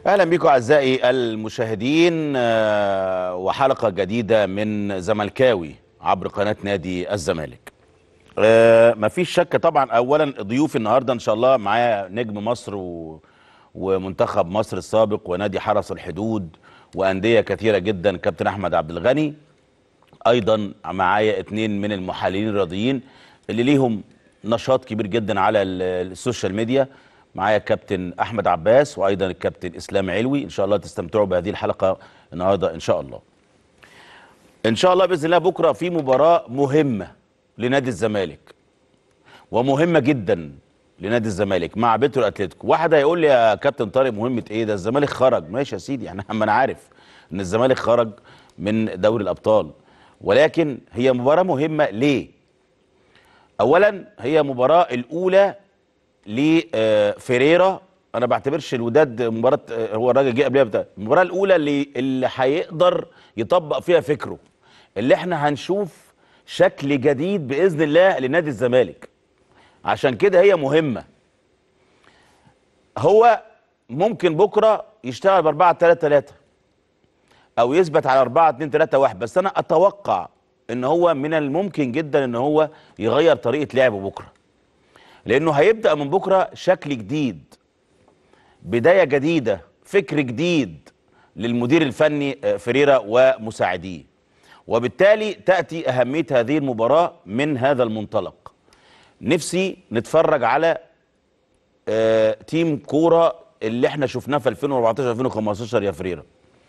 اهلا بكم اعزائي المشاهدين آه، وحلقه جديده من زملكاوي عبر قناه نادي الزمالك. آه، مفيش شك طبعا اولا ضيوف النهارده ان شاء الله معايا نجم مصر و... ومنتخب مصر السابق ونادي حرس الحدود وانديه كثيره جدا كابتن احمد عبد الغني ايضا معايا اتنين من المحللين الرياضيين اللي ليهم نشاط كبير جدا على ال- السوشيال ميديا معايا الكابتن احمد عباس وايضا الكابتن اسلام علوي ان شاء الله تستمتعوا بهذه الحلقه النهارده ان شاء الله ان شاء الله باذن الله بكره في مباراه مهمه لنادي الزمالك ومهمه جدا لنادي الزمالك مع بيترو اتلتيكو واحد هيقول لي يا كابتن طارق مهمه ايه ده الزمالك خرج ماشي يا سيدي يعني ما انا عارف ان الزمالك خرج من دوري الابطال ولكن هي مباراه مهمه ليه اولا هي مباراه الاولى لفيريرا انا بعتبرش الوداد مباراه آه، هو الراجل جه قبلها بتاع المباراه الاولى اللي اللي هيقدر يطبق فيها فكره اللي احنا هنشوف شكل جديد باذن الله لنادي الزمالك عشان كده هي مهمه هو ممكن بكره يشتغل ب 4 3 3 او يثبت على 4 2 3 1 بس انا اتوقع ان هو من الممكن جدا ان هو يغير طريقه لعبه بكره لانه هيبدا من بكره شكل جديد بدايه جديده فكر جديد للمدير الفني آه، فريرا ومساعديه وبالتالي تاتي اهميه هذه المباراه من هذا المنطلق نفسي نتفرج على آه، تيم كوره اللي احنا شفناه في 2014 2015 يا فريرا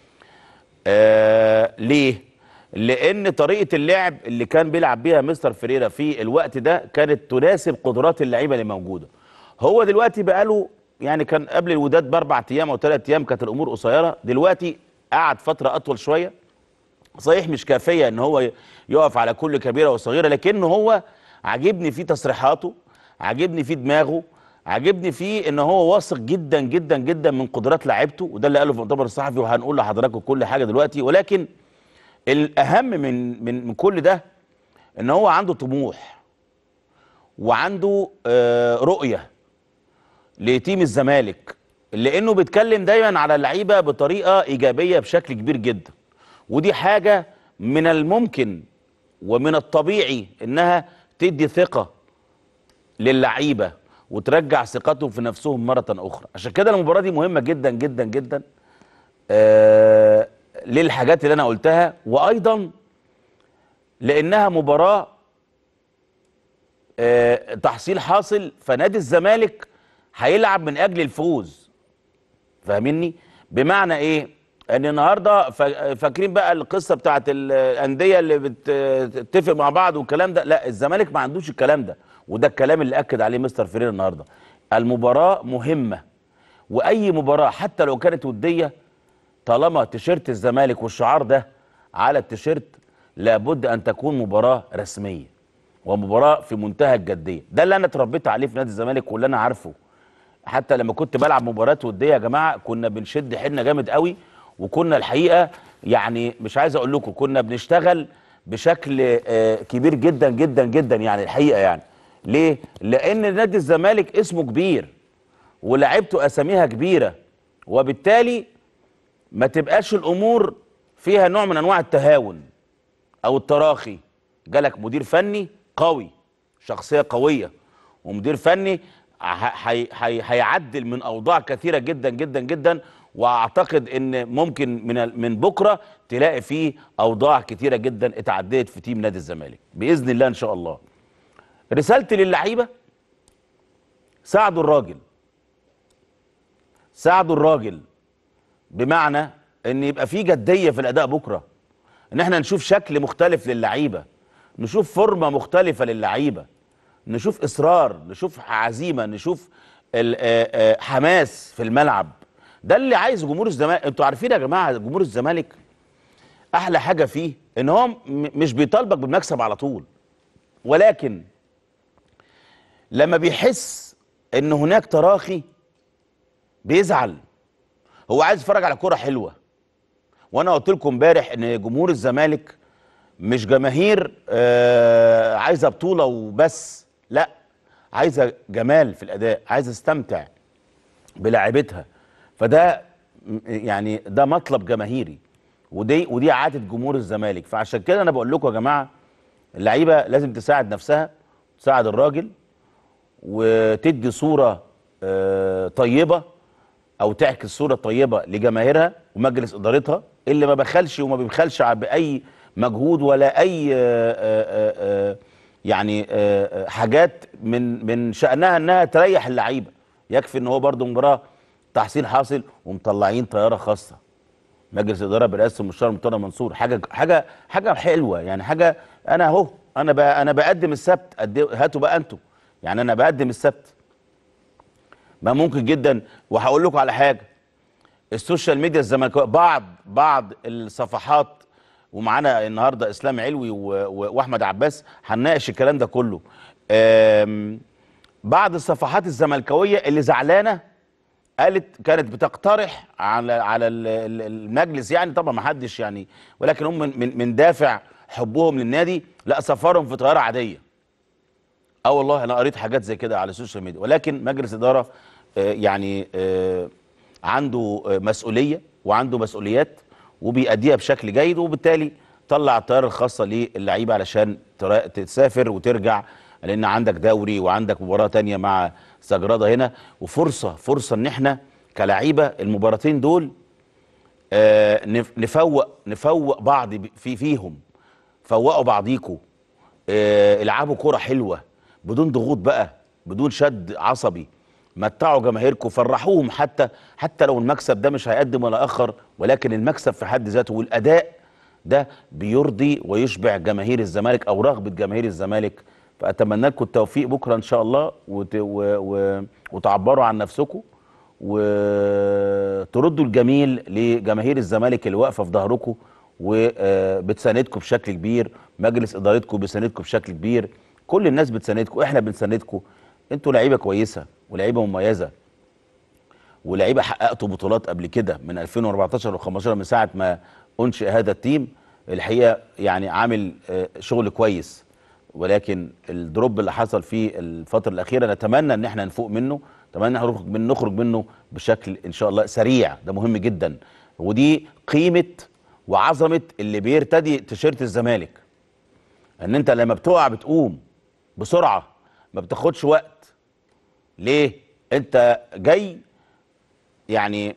آه ليه؟ لأن طريقة اللعب اللي كان بيلعب بيها مستر فريرا في الوقت ده كانت تناسب قدرات اللعيبة اللي موجودة. هو دلوقتي بقاله يعني كان قبل الوداد بأربع أيام أو ثلاث أيام كانت الأمور قصيرة، دلوقتي قعد فترة أطول شوية. صحيح مش كافية إن هو يقف على كل كبيرة وصغيرة، لكن هو عاجبني في تصريحاته، عاجبني في دماغه، عاجبني فيه ان هو واثق جدا جدا جدا من قدرات لعيبته وده اللي قاله في المؤتمر الصحفي وهنقول لحضراتكم كل حاجه دلوقتي ولكن الاهم من من من كل ده ان هو عنده طموح وعنده آه، رؤيه لتيم الزمالك لانه بيتكلم دايما على اللعيبه بطريقه ايجابيه بشكل كبير جدا ودي حاجه من الممكن ومن الطبيعي انها تدي ثقه للعيبه وترجع ثقتهم في نفسهم مره اخرى عشان كده المباراه دي مهمه جدا جدا جدا آه للحاجات اللي انا قلتها وايضا لانها مباراه آه تحصيل حاصل فنادي الزمالك هيلعب من اجل الفوز فاهميني بمعنى ايه ان النهارده فا- فاكرين بقى القصه بتاعت الانديه اللي بتتفق مع بعض والكلام ده لا الزمالك ما عندوش الكلام ده وده الكلام اللي اكد عليه مستر فرير النهارده المباراه مهمه واي مباراه حتى لو كانت وديه طالما تيشيرت الزمالك والشعار ده على التيشيرت لابد ان تكون مباراه رسميه ومباراه في منتهى الجديه ده اللي انا اتربيت عليه في نادي الزمالك واللي انا عارفه حتى لما كنت بلعب مباريات وديه يا جماعه كنا بنشد حيلنا جامد قوي وكنا الحقيقه يعني مش عايز اقول لكم كنا بنشتغل بشكل آه، كبير جدا جدا جدا يعني الحقيقه يعني ليه؟ لان نادي الزمالك اسمه كبير ولاعيبته اساميها كبيره وبالتالي ما تبقاش الامور فيها نوع من انواع التهاون او التراخي جالك مدير فني قوي شخصيه قويه ومدير فني ه- هي- هي- هيعدل من اوضاع كثيره جدا جدا جدا واعتقد ان ممكن من ال- من بكره تلاقي فيه اوضاع كثيره جدا اتعدلت في تيم نادي الزمالك باذن الله ان شاء الله رسالتي للعيبه ساعدوا الراجل ساعدوا الراجل بمعنى ان يبقى في جديه في الاداء بكره ان احنا نشوف شكل مختلف للعيبه نشوف فورمه مختلفه للعيبه نشوف اصرار نشوف عزيمه نشوف ال- آه، آه، حماس في الملعب ده اللي عايز جمهور الزمالك انتوا عارفين يا جماعه جمهور الزمالك احلى حاجه فيه ان هو م- مش بيطالبك بالمكسب على طول ولكن لما بيحس ان هناك تراخي بيزعل هو عايز يتفرج على كرة حلوة وانا قلت لكم امبارح ان جمهور الزمالك مش جماهير آه عايزه بطولة وبس لا عايزه جمال في الاداء عايزه تستمتع بلاعيبتها فده م- يعني ده مطلب جماهيري ودي ودي عاده جمهور الزمالك فعشان كده انا بقول لكم يا جماعه اللعيبه لازم تساعد نفسها تساعد الراجل وتدي صوره آه، طيبه او تعكس صوره طيبه لجماهيرها ومجلس ادارتها اللي ما بخلش وما بيبخلش ع- باي مجهود ولا اي آه، آه، آه، يعني آه، آه، حاجات من من شانها انها تريح اللعيبه يكفي ان هو برضو مباراه تحصيل حاصل ومطلعين طياره خاصه مجلس اداره برئاسه المستشار مرتضى منصور حاجه حاجه حاجه حلوه يعني حاجه انا اهو انا بقى انا بقدم السبت قد- هاتوا بقى انتوا يعني انا بقدم السبت ما ممكن جدا وهقول لكم على حاجه السوشيال ميديا الزملكاويه بعض بعض الصفحات ومعانا النهارده اسلام علوي و- و- واحمد عباس هنناقش الكلام ده كله آم، بعض الصفحات الزملكاويه اللي زعلانه قالت كانت بتقترح على على ال- ال- المجلس يعني طبعا ما حدش يعني ولكن هم من من- من دافع حبهم للنادي لا سفرهم في طياره عاديه اه والله انا قريت حاجات زي كده على السوشيال ميديا ولكن مجلس اداره آه، يعني آه، عنده آه، مسؤوليه وعنده مسؤوليات وبيأديها بشكل جيد وبالتالي طلع الطياره الخاصه للعيبه علشان ترا- تسافر وترجع لان عندك دوري وعندك مباراه تانية مع سجراده هنا وفرصه فرصه ان احنا كلعيبه المباراتين دول آه، نف- نفوق نفوق بعض ب- في فيهم فوقوا بعضيكوا آه، العبوا كرة حلوة بدون ضغوط بقى بدون شد عصبي متعوا جماهيركم فرحوهم حتى حتى لو المكسب ده مش هيقدم ولا اخر ولكن المكسب في حد ذاته والاداء ده بيرضي ويشبع جماهير الزمالك او رغبه جماهير الزمالك فاتمنى لكم التوفيق بكره ان شاء الله وت... و... و... وتعبروا عن نفسكم وتردوا الجميل لجماهير الزمالك اللي واقفه في ظهركم وبتساندكم بشكل كبير مجلس ادارتكم بيساندكم بشكل كبير كل الناس بتساندكم احنا بنساندكم انتوا لعيبه كويسه ولعيبه مميزه ولعيبه حققتوا بطولات قبل كده من 2014 و15 من ساعه ما انشئ هذا التيم الحقيقه يعني عامل آه، شغل كويس ولكن الدروب اللي حصل في الفتره الاخيره نتمنى ان احنا نفوق منه نتمنى نخرج من نخرج منه بشكل ان شاء الله سريع ده مهم جدا ودي قيمه وعظمه اللي بيرتدي تيشيرت الزمالك ان انت لما بتقع بتقوم بسرعه ما بتاخدش وقت ليه انت جاي يعني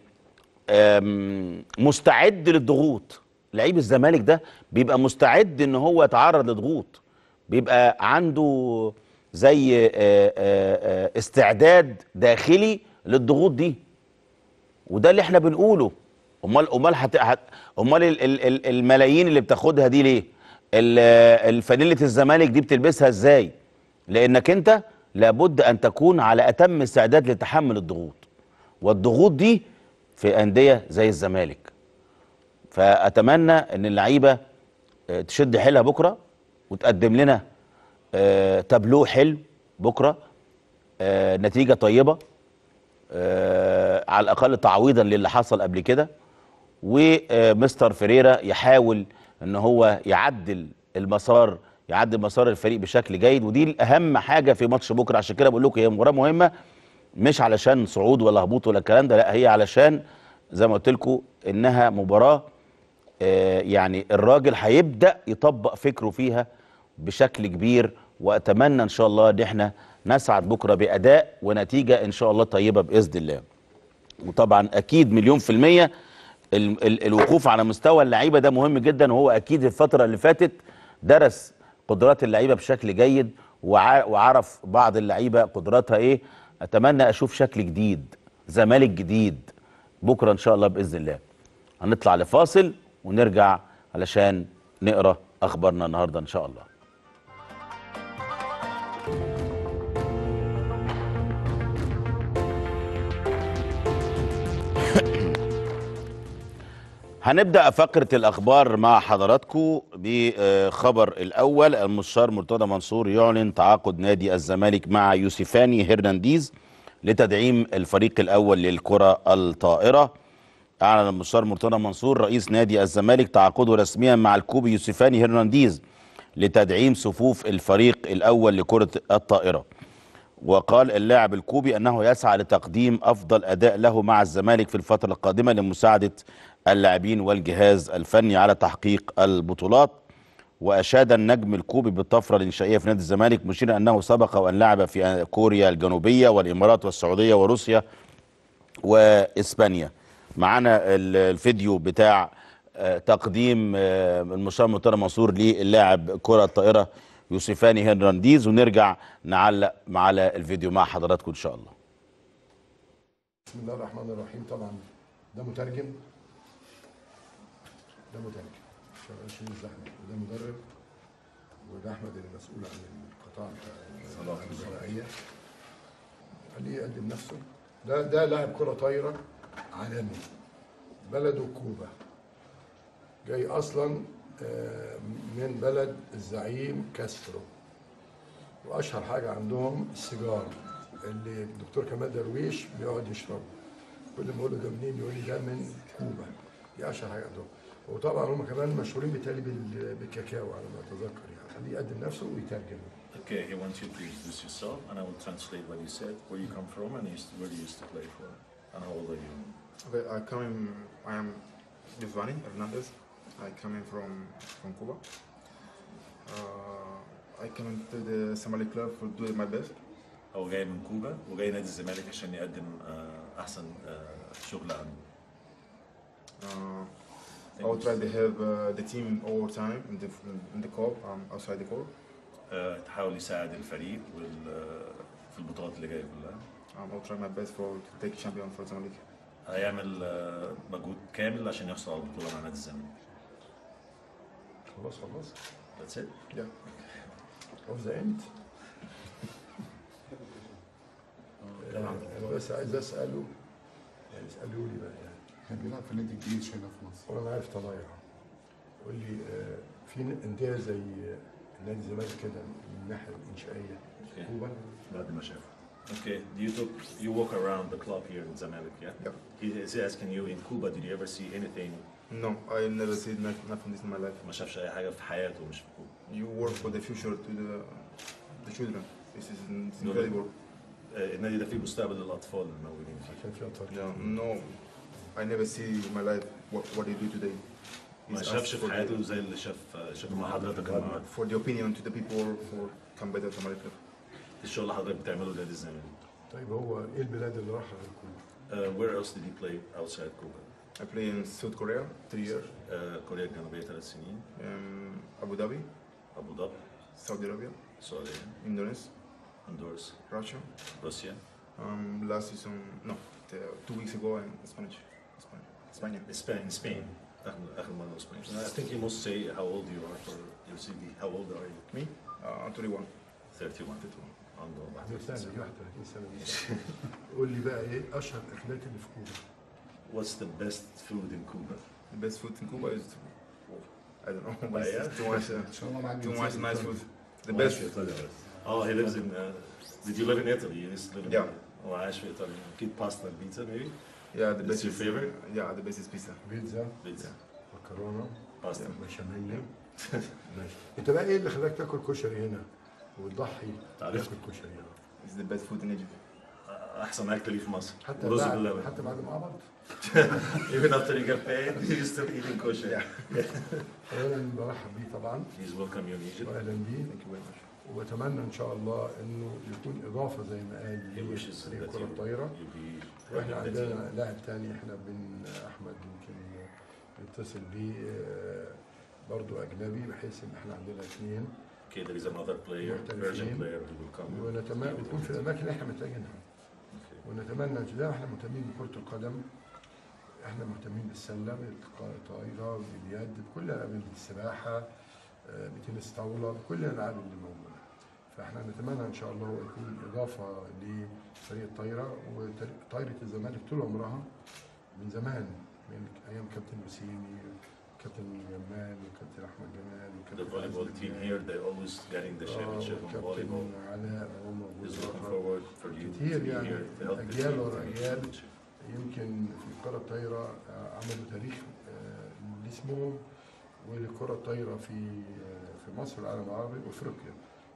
آم، مستعد للضغوط لعيب الزمالك ده بيبقى مستعد ان هو يتعرض لضغوط بيبقى عنده زي آه، آه، آه، استعداد داخلي للضغوط دي وده اللي احنا بنقوله امال امال هت... هت... امال ال... ال... ال- الملايين اللي بتاخدها دي ليه ال- الفانيله الزمالك دي بتلبسها ازاي لانك انت لابد ان تكون على اتم استعداد لتحمل الضغوط والضغوط دي في انديه زي الزمالك فاتمنى ان اللعيبه آه، تشد حيلها بكره وتقدم لنا آه، تابلو حلو بكره آه، نتيجه طيبه آه، على الاقل تعويضا للي حصل قبل كده ومستر فريرا يحاول ان هو يعدل المسار يعدل مسار الفريق بشكل جيد ودي اهم حاجه في ماتش بكره عشان كده بقول لكم هي مباراه مهمه مش علشان صعود ولا هبوط ولا الكلام ده لا هي علشان زي ما قلت لكم انها مباراه آه، يعني الراجل هيبدا يطبق فكره فيها بشكل كبير واتمنى ان شاء الله ان احنا نسعد بكره باداء ونتيجه ان شاء الله طيبه باذن الله وطبعا اكيد مليون في الميه ال ال الوقوف على مستوى اللعيبه ده مهم جدا وهو اكيد الفتره اللي فاتت درس قدرات اللعيبه بشكل جيد وع وعرف بعض اللعيبه قدراتها ايه اتمنى اشوف شكل جديد زمالك جديد بكره ان شاء الله باذن الله هنطلع لفاصل ونرجع علشان نقرا اخبارنا النهارده ان شاء الله هنبدأ فقرة الأخبار مع حضراتكم بخبر الأول المستشار مرتضى منصور يعلن تعاقد نادي الزمالك مع يوسفاني هرنانديز لتدعيم الفريق الأول للكرة الطائرة أعلن المستشار مرتضى منصور رئيس نادي الزمالك تعاقده رسميا مع الكوبي يوسفاني هرنانديز لتدعيم صفوف الفريق الأول لكرة الطائرة وقال اللاعب الكوبي انه يسعى لتقديم افضل اداء له مع الزمالك في الفتره القادمه لمساعده اللاعبين والجهاز الفني على تحقيق البطولات واشاد النجم الكوبي بالطفره الانشائيه في نادي الزمالك مشيرا انه سبق وان لعب في كوريا الجنوبيه والامارات والسعوديه وروسيا واسبانيا معانا ال- الفيديو بتاع آه، تقديم آه، المستشار مرتضى منصور للاعب كره الطائره يوسفاني هرنانديز ونرجع نعلق على الفيديو مع حضراتكم ان شاء الله بسم الله الرحمن الرحيم طبعا ده مترجم ده مترجم شغال شيل الزحمه وده مدرب وده احمد اللي مسؤول عن القطاع بتاع الزراعيه خليه يقدم نفسه ده ده لاعب كره طايره عالمي بلده كوبا جاي اصلا آه، من بلد الزعيم كاسترو واشهر حاجه عندهم السيجار اللي الدكتور كمال درويش بيقعد يشربه كل ما اقول له ده منين يقول لي ده من كوبا دي اشهر حاجه عندهم وطبعا هم كمان مشهورين بالتالي بال- بالكاكاو على ما اتذكر يعني خليه يقدم نفسه ويترجم Okay, he wants you to introduce yourself, and I will translate what you said, where you come from, and used- where you used to play for, and how old are you? Okay, I come in, I am Giovanni Hernandez. I come in from from Cuba. Uh, I come into the Somali club for doing my best. هو جاي من كوبا وجاي نادي الزمالك عشان يقدم آه، احسن آه، شغل عنده. Uh, I will try to have uh, the team all time in the in the court, um, outside the court. آه، تحاول يساعد الفريق وال- آه، في البطولات اللي جايه كلها. Um, I'll try my best for to take champion for Zamalek. هيعمل آه، مجهود كامل عشان يحصل على البطوله مع نادي الزمالك. خلاص خلاص That's it. Yeah. اوف ذا اند انا بس عايز اساله يعني اسالوا لي بقى يعني كان بيلعب في نادي الجيش هنا في مصر وانا عارف طلايع قول لي آه، في انديه زي نادي الزمالك كده من الناحيه الانشائيه Okay. كوبا بعد ما شافه. Okay, you took you walk around the club here in Zamalek, yeah? Yeah. He is asking you in Cuba, did you ever see anything? No, I never see nothing, nothing this in my life. ما شافش اي حاجه في حياته مش في كوبا. You work for the future to the the children. This is it's No, no. incredible. آه، النادي ده فيه مستقبل للاطفال الموجودين فيه. عشان فيها طريق Yeah, no, I never see in my life what, what they do today. ما It's شافش asked في for حياته the, زي اللي شاف شافه مع حضرتك النهارده. for the opinion to the people for come better to America. الشغل اللي حضرتك بتعمله ده الزمالك. طيب هو ايه البلاد اللي راحها غير كوبا؟ Uh, where else did he play outside Cuba? I play in South Korea three years, Uh, كوريا الجنوبية ثلاث سنين، um, Abu Dhabi, أبو ظبي، Saudi Arabia, السعودية، Indonesia, هندوراس، Russia. روسيا، Um, last season, no, t- two weeks ago in Spanish, Spain, Spain. Spain, Spain. آخر آخر مرة اسبانيا. I think you must say how old you are for your CV. How old are you? Me, uh, 31. 31. عنده 31 31 سنة. 31 سنه دي قول لي بقى ايه اشهر الاكلات اللي في كوبا؟ What's the best food in Cuba? The best food in Cuba is, I don't know, but Paella? it's too much, uh, ان شاء الله معاك too جنسية much nice إيطالية. food. The best. Oh, he lives in. Uh, did you live in Italy? You used to live in Yeah. Oh, عايش في إيطاليا. أكيد باستا بيتزا maybe. Yeah, the It's best your is, favorite? Yeah, the best is pizza. بيتزا بيتزا. مكرونه باستا. بشاميل ماشي انت بقى ايه اللي خلاك تاكل كشري هنا وتضحي تعرف. تاكل كشري هنا It's the best food in Egypt. أحسن أكل ليه في مصر. حتى رز بعد باللبن. حتى بعد ما قبض Even after you get paid, you're still eating kosher. اولا برحب بيه طبعا He's welcome you in Egypt. واهلا بيه Thank you very much. واتمنى ان شاء الله انه يكون اضافه زي ما قال He wishes لفريق that الكره you, الطايره you'll be واحنا having the team. عندنا لاعب تاني احنا بن احمد يمكن نتصل بيه آه، برضو اجنبي بحيث ان احنا عندنا اثنين Okay, there is another player, Persian محترفين. player who will come. ونتمنى يكون في الاماكن اللي احنا محتاجينها Okay. ونتمنى ان زي ما احنا مهتمين بكره القدم احنا مهتمين بالسله بالطائره باليد بكل الالعاب السباحه آه، بتنس طاوله بكل الالعاب اللي موجوده فاحنا نتمنى ان شاء الله هو يكون اضافه لفريق الطايره وطايره الزمالك طول عمرها من زمان من ايام كابتن وسيمي كابتن جمال وكابتن احمد جمال The وكابتن volleyball عزمي team جمال. here, they're always getting the آه، championship in وكابتن volleyball. علاء هو موجود Is looking بره. forward for you to كتير be يعني here to help the أجيال team ورا to win the أجيال. championship. يمكن في الكرة الطايرة آه، عملوا تاريخ آه، لاسمهم وللكرة الطايرة في آه، في مصر والعالم العربي وافريقيا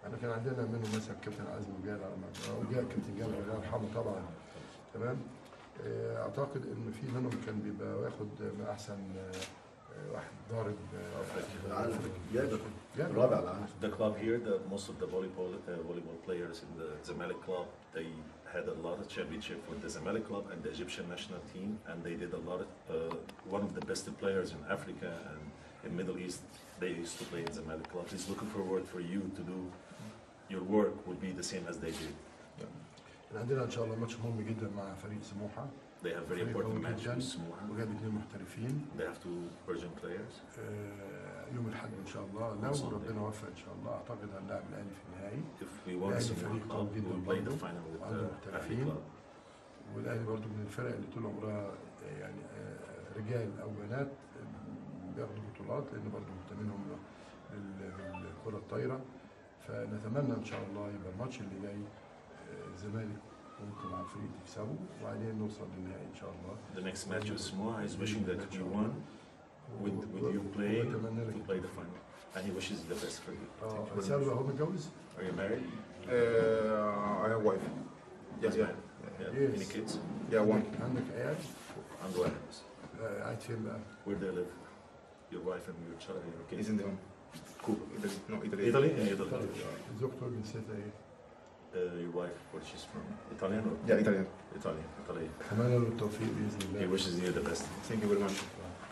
احنا كان عندنا منه مثلا كابتن عزمي وجاد على ما وجاد كابتن جابر الله يرحمه طبعا تمام آه، اعتقد ان في منهم كان بيبقى واخد من احسن آه، آه، واحد ضارب آه، جابر جابر. الرابع على العالم The club here, the most of the volleyball uh, volleyball players in the Zamalek club, they had a lot of championship with the Zamalek club and the Egyptian national team, and they did a lot of uh, one of the best players in Africa and in Middle East. They used to play in Zamalek club. He's looking forward for you to do your work would be the same as they did. كان عندنا ان شاء الله ماتش مهم جدا مع فريق سموحه They have very فريق important قوي match جدا with Smoha. وجاب اثنين محترفين They have two Persian players. آه، يوم الاحد ان شاء الله لو ربنا وفق ان شاء الله اعتقد هنلاعب الاهلي في النهائي If we won الأهلي Smoha فريق قوي club, جدا we'll play the برضه final with وعنده the Ahli محترفين club. والاهلي برضو من الفرق اللي طول عمرها آه، يعني آه، رجال او بنات آه، بياخدوا بطولات لان برضو مهتمينهم بال- بالكره الطايره فنتمنى ان شاء الله يبقى الماتش اللي جاي آه، الزمالك ممكن مع الفريق تكسبه وبعدين نوصل للنهائي ان شاء الله The next match with Smoha is wishing that we won with, with you playing وأتمنى لك to play the final. And he wishes the best for you. اه Thank you very سالوا much. هو متجوز؟ Are you married? Uh, I have wife. Yes, yeah. Yeah. Yes. Any kids? Yeah, one. عندك عيال؟ And wives? آه، قاعد فين بقى؟ Where they live? Your wife and your child, your kids? He's in the home. Cuba. Italy. No, Italy. Italy? In Italy. طيب، زوجته جنسيتها ايه؟ Uh, your wife, where she's from? Italian or? Yeah, Italian. Italian. Italian. اتمنى له التوفيق باذن He الله wishes you the best. Thank you very much.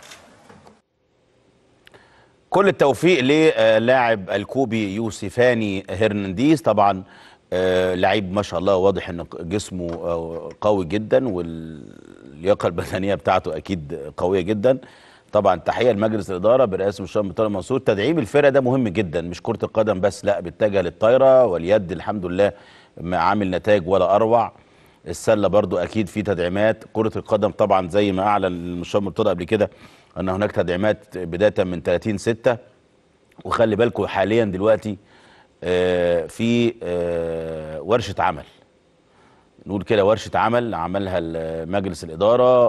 كل التوفيق للاعب الكوبي يوسفاني هرنانديز طبعا آه، لعيب ما شاء الله واضح ان جسمه آه، قوي جدا واللياقه البدنيه بتاعته اكيد قويه جدا طبعا تحيه لمجلس الاداره برئاسه الشيخ مرتضى منصور تدعيم الفرقه ده مهم جدا مش كره القدم بس لا بيتجه للطايره واليد الحمد لله عامل نتائج ولا اروع السله برضو اكيد في تدعيمات كره القدم طبعا زي ما اعلن المستشار مرتضى قبل كده ان هناك تدعيمات بدايه من 30 6 وخلي بالكم حاليا دلوقتي آه، في آه، ورشه عمل نقول كده ورشه عمل عملها ال- مجلس الاداره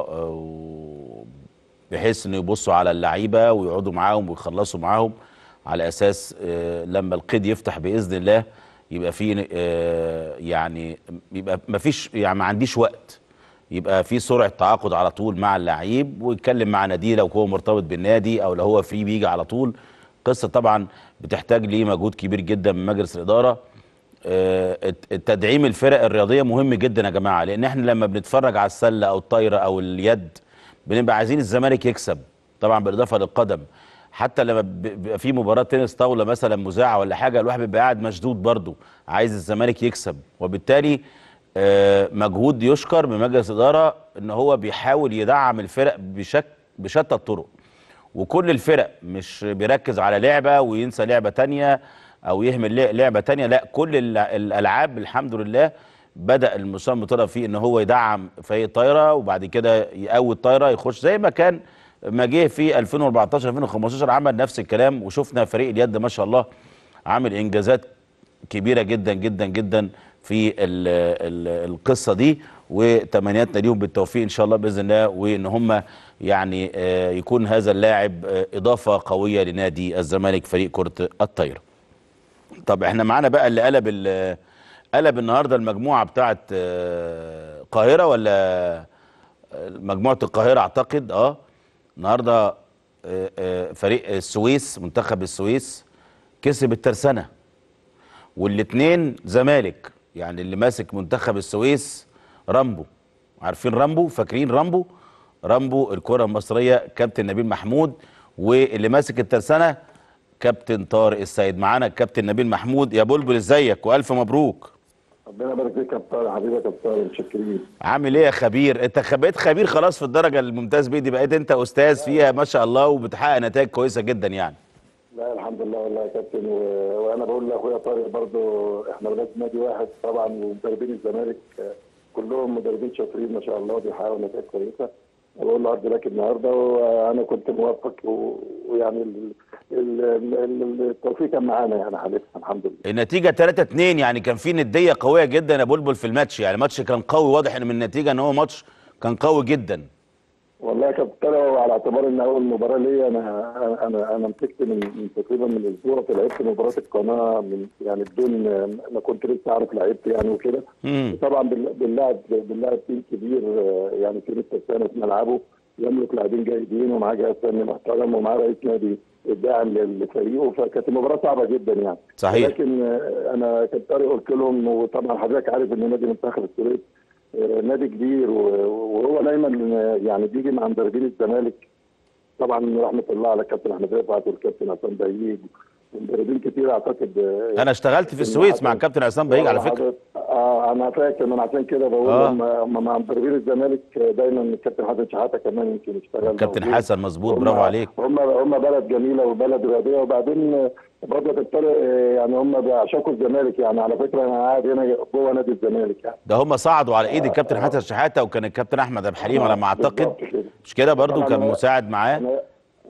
آه، بحيث انه يبصوا على اللعيبه ويقعدوا معاهم ويخلصوا معاهم على اساس آه، لما القيد يفتح باذن الله يبقى في آه، يعني يبقى ما فيش يعني ما عنديش وقت يبقى في سرعه تعاقد على طول مع اللعيب ويتكلم مع ناديه لو هو مرتبط بالنادي او لو هو فري بيجي على طول قصه طبعا بتحتاج ليه مجهود كبير جدا من مجلس الاداره آه، الت- التدعيم الفرق الرياضيه مهم جدا يا جماعه لان احنا لما بنتفرج على السله او الطايره او اليد بنبقى عايزين الزمالك يكسب طبعا بالاضافه للقدم حتى لما ب- بيبقى في مباراه تنس طاوله مثلا مذاعه ولا حاجه الواحد بيبقى قاعد مشدود برضه عايز الزمالك يكسب وبالتالي آه، مجهود يشكر من مجلس الاداره ان هو بيحاول يدعم الفرق بشك بشتى الطرق وكل الفرق مش بيركز على لعبه وينسى لعبه تانية او يهمل لع- لعبه تانية لا كل ال- الالعاب الحمد لله بدا المستشار مرتضى فيه ان هو يدعم فريق الطايره وبعد كده يقوي الطايره يخش زي ما كان ما جه في 2014 2015 عمل نفس الكلام وشفنا فريق اليد ما شاء الله عامل انجازات كبيره جدا جدا جدا في ال ال القصه دي وتمنياتنا ليهم بالتوفيق ان شاء الله باذن الله وان هم يعني آه، يكون هذا اللاعب آه، اضافه قويه لنادي الزمالك فريق كره الطايره. طب احنا معانا بقى اللي قلب ال- قلب النهارده المجموعه بتاعه آه، القاهره ولا آه، مجموعه القاهره اعتقد اه النهارده آه، آه، فريق السويس منتخب السويس كسب الترسانه والاثنين زمالك يعني اللي ماسك منتخب السويس رامبو عارفين رامبو فاكرين رامبو رامبو الكره المصريه كابتن نبيل محمود واللي ماسك الترسانه كابتن طارق السيد معانا الكابتن نبيل محمود يا بلبل ازيك والف مبروك ربنا يبارك فيك يا كابتن حبيبي يا كابتن متشكرين عامل ايه يا خبير انت خ- بقيت خبير خلاص في الدرجه الممتاز بيه دي بقيت انت استاذ فيها ما شاء الله وبتحقق نتائج كويسه جدا يعني لا الحمد لله والله يا كابتن و... وانا بقول لاخويا طارق برضو احنا ولاد نادي واحد طبعا ومدربين الزمالك آه، كلهم مدربين شاطرين ما شاء الله وبيحققوا نتائج كويسه بقول له عرض لك النهارده وانا كنت موفق و... ويعني ال... ال... ال... التوفيق كان معانا يعني حالتنا الحمد لله النتيجه 3 2 يعني كان في نديه قويه جدا يا بلبل في الماتش يعني الماتش كان قوي واضح ان من النتيجه ان هو ماتش كان قوي جدا والله يا كابتن طارق على اعتبار ان اول مباراه ليا انا انا انا مسكت من من تقريبا من اسبوع فلعبت مباراه القناه من يعني بدون ما كنت لسه عارف لعبت يعني وكده مم. طبعا بال- بنلعب بنلعب تيم كبير آه، يعني تيم الترسانة في ملعبه يملك لاعبين جيدين ومعاه جهاز فني محترم ومعاه رئيس نادي الداعم لفريقه فكانت المباراه صعبه جدا يعني صحيح. لكن آه، انا كابتن طارق قلت لهم وطبعا حضرتك عارف ان نادي منتخب السويس آه، نادي كبير و- وهو دايما آه، يعني بيجي مع مدربين الزمالك طبعا رحمه الله على الكابتن احمد رفعت والكابتن عصام بهيج ومدربين كتير اعتقد آه، انا اشتغلت في السويس مع الكابتن عصام بهيج على فكره اه انا فاكر من عشان كده بقول آه. هم هم مع مدربين الزمالك دايما الكابتن حسن شحاته كمان يمكن اشتغل كابتن موجود. حسن مظبوط هم- برافو عليك هم هم بلد جميله وبلد رياضيه وبعدين برضه كابتن طارق آه، يعني هم بيعشقوا الزمالك يعني على فكره انا قاعد هنا جوه نادي الزمالك يعني ده هم صعدوا على ايد الكابتن حسن شحاته وكان الكابتن احمد عبد الحليم على ما اعتقد بالظبط كده. مش كده برضو طبعاً كان أنا- مساعد معاه أنا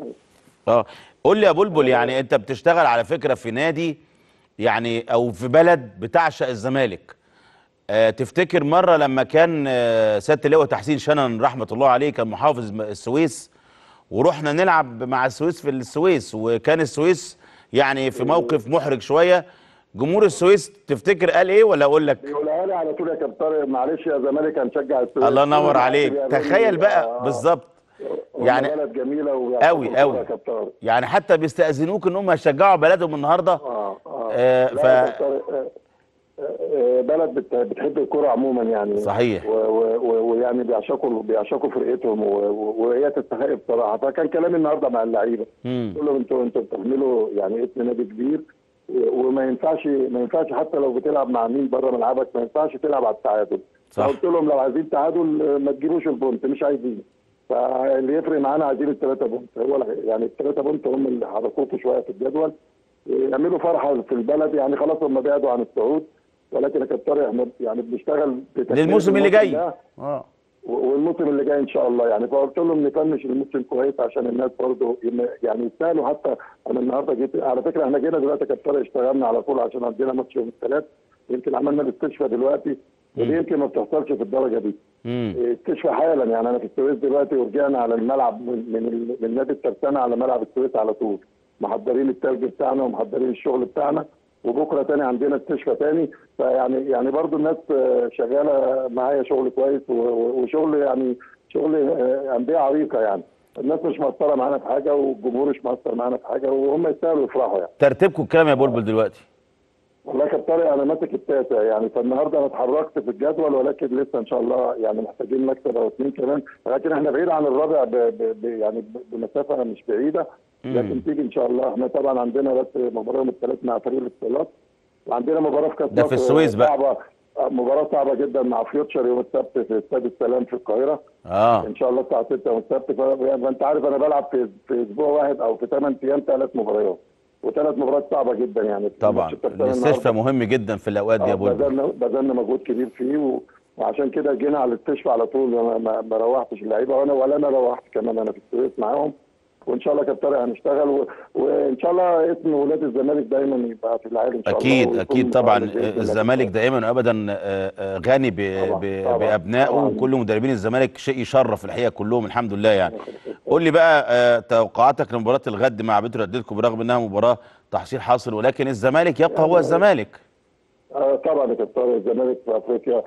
اه قول لي يا بلبل يعني انت بتشتغل على فكره في نادي يعني او في بلد بتعشق الزمالك آه تفتكر مره لما كان آه سياده اللواء تحسين شنن رحمه الله عليه كان محافظ م- السويس ورحنا نلعب مع السويس في السويس وكان السويس يعني في موقف محرج شويه جمهور السويس تفتكر قال ايه ولا اقول لك بيقولها لي على طول يا كابتن طارق معلش يا زمالك هنشجع السويس الله ينور كل عليك واحد بيعمل لي- تخيل بقى آه، بالظبط هم يعني بلد جميله ويعشقوا أوي- الكورة أوي. يا كابتن طارق. يعني حتى بيستأذنوك ان هم يشجعوا بلدهم النهارده اه اه آه، لا ف- يا كابتن طارق، آه، آه، بلد بت- بتحب الكرة عموما يعني صحيح. و- و- و- ويعني بيعشقوا بيعشقوا فرقتهم و- و- وهي تستحق بصراحه فكان كلامي النهارده مع اللعيبه مم. قلت لهم انتوا انتوا بتعملوا يعني اسم نادي كبير و- وما ينفعش ما ينفعش حتى لو بتلعب مع مين بره ملعبك ما ينفعش تلعب على التعادل صح. قلت لهم لو عايزين تعادل آه، ما تجيبوش البونت مش عايزين فاللي يفرق معانا عايزين الثلاثه بونت هو الح- يعني الثلاثه بونت هم اللي حركوكوا شويه في الجدول يعملوا فرحه في البلد يعني خلاص هم بعدوا عن الصعود ولكن يا كابتن طارق احنا يعني بنشتغل بتكملة للموسم اللي الموسم جاي ده. اه والموسم اللي جاي ان شاء الله يعني فقلت لهم نفنش الموسم كويس عشان الناس برضه يعني يستاهلوا حتى انا النهارده جيت على فكره احنا جينا دلوقتي يا كابتن طارق اشتغلنا على طول عشان عندنا ماتش يوم الثلاث يمكن عملنا الاستشفاء دلوقتي ودي يمكن ما بتحصلش في الدرجه دي مم. استشفاء حالا يعني انا في السويس دلوقتي ورجعنا على الملعب من من, ال- من نادي الترسانه على ملعب السويس على طول محضرين التلج بتاعنا ومحضرين الشغل بتاعنا وبكره تاني عندنا استشفاء تاني فيعني يعني برضو الناس آه، شغاله معايا شغل كويس و- و- وشغل يعني شغل آه، انديه عريقه يعني الناس مش مقصره معانا في حاجه والجمهور مش مقصر معانا في حاجه وهم يستاهلوا يفرحوا يعني ترتيبكم الكلام يا بلبل دلوقتي والله يا كابتن طارق انا ماسك التاسع يعني فالنهارده انا اتحركت في الجدول ولكن لسه ان شاء الله يعني محتاجين مكسب او اثنين كمان لكن احنا بعيد عن الرابع ب ب ب يعني ب- بمسافه مش بعيده لكن تيجي ان شاء الله احنا طبعا عندنا بس مباراه يوم الثلاث مع فريق الاتصالات وعندنا مباراه في كاس ده في مصر السويس بقى. صعبه آه، مباراه صعبه جدا مع فيوتشر يوم السبت في استاد السلام في القاهره اه ان شاء الله الساعه 6 يوم السبت ف- يعني فانت عارف انا بلعب في في اسبوع واحد او في 8 ايام ثلاث مباريات وثلاث مباريات صعبه جدا يعني طبعا ماتش الترسانة الاستشفاء النهاردة. مهم جدا في الاوقات دي يا آه، بلبل بذلنا بذلنا مجهود كبير فيه و... وعشان كده جينا على الاستشفاء على طول ما, ما, ما روحتش اللعيبه وانا ولا انا روحت كمان انا في السويس معاهم وان شاء الله كابتن طارق هنشتغل و... وان شاء الله اسم ولاد الزمالك دايما يبقى في العالم ان شاء اكيد الله ويكون اكيد طبعا متعلق بإذن الله. الزمالك دائما وابدا آه، آه، غني ب- طبعاً، ب- طبعاً، بابنائه طبعاً. وكل مدربين الزمالك شيء يشرف الحقيقه كلهم الحمد لله يعني قول لي بقى آه، توقعاتك لمباراه الغد مع بترو اتلتيكو برغم انها مباراه تحصيل حاصل ولكن الزمالك يبقى هو الزمالك آه طبعا يا كابتن طارق الزمالك في افريقيا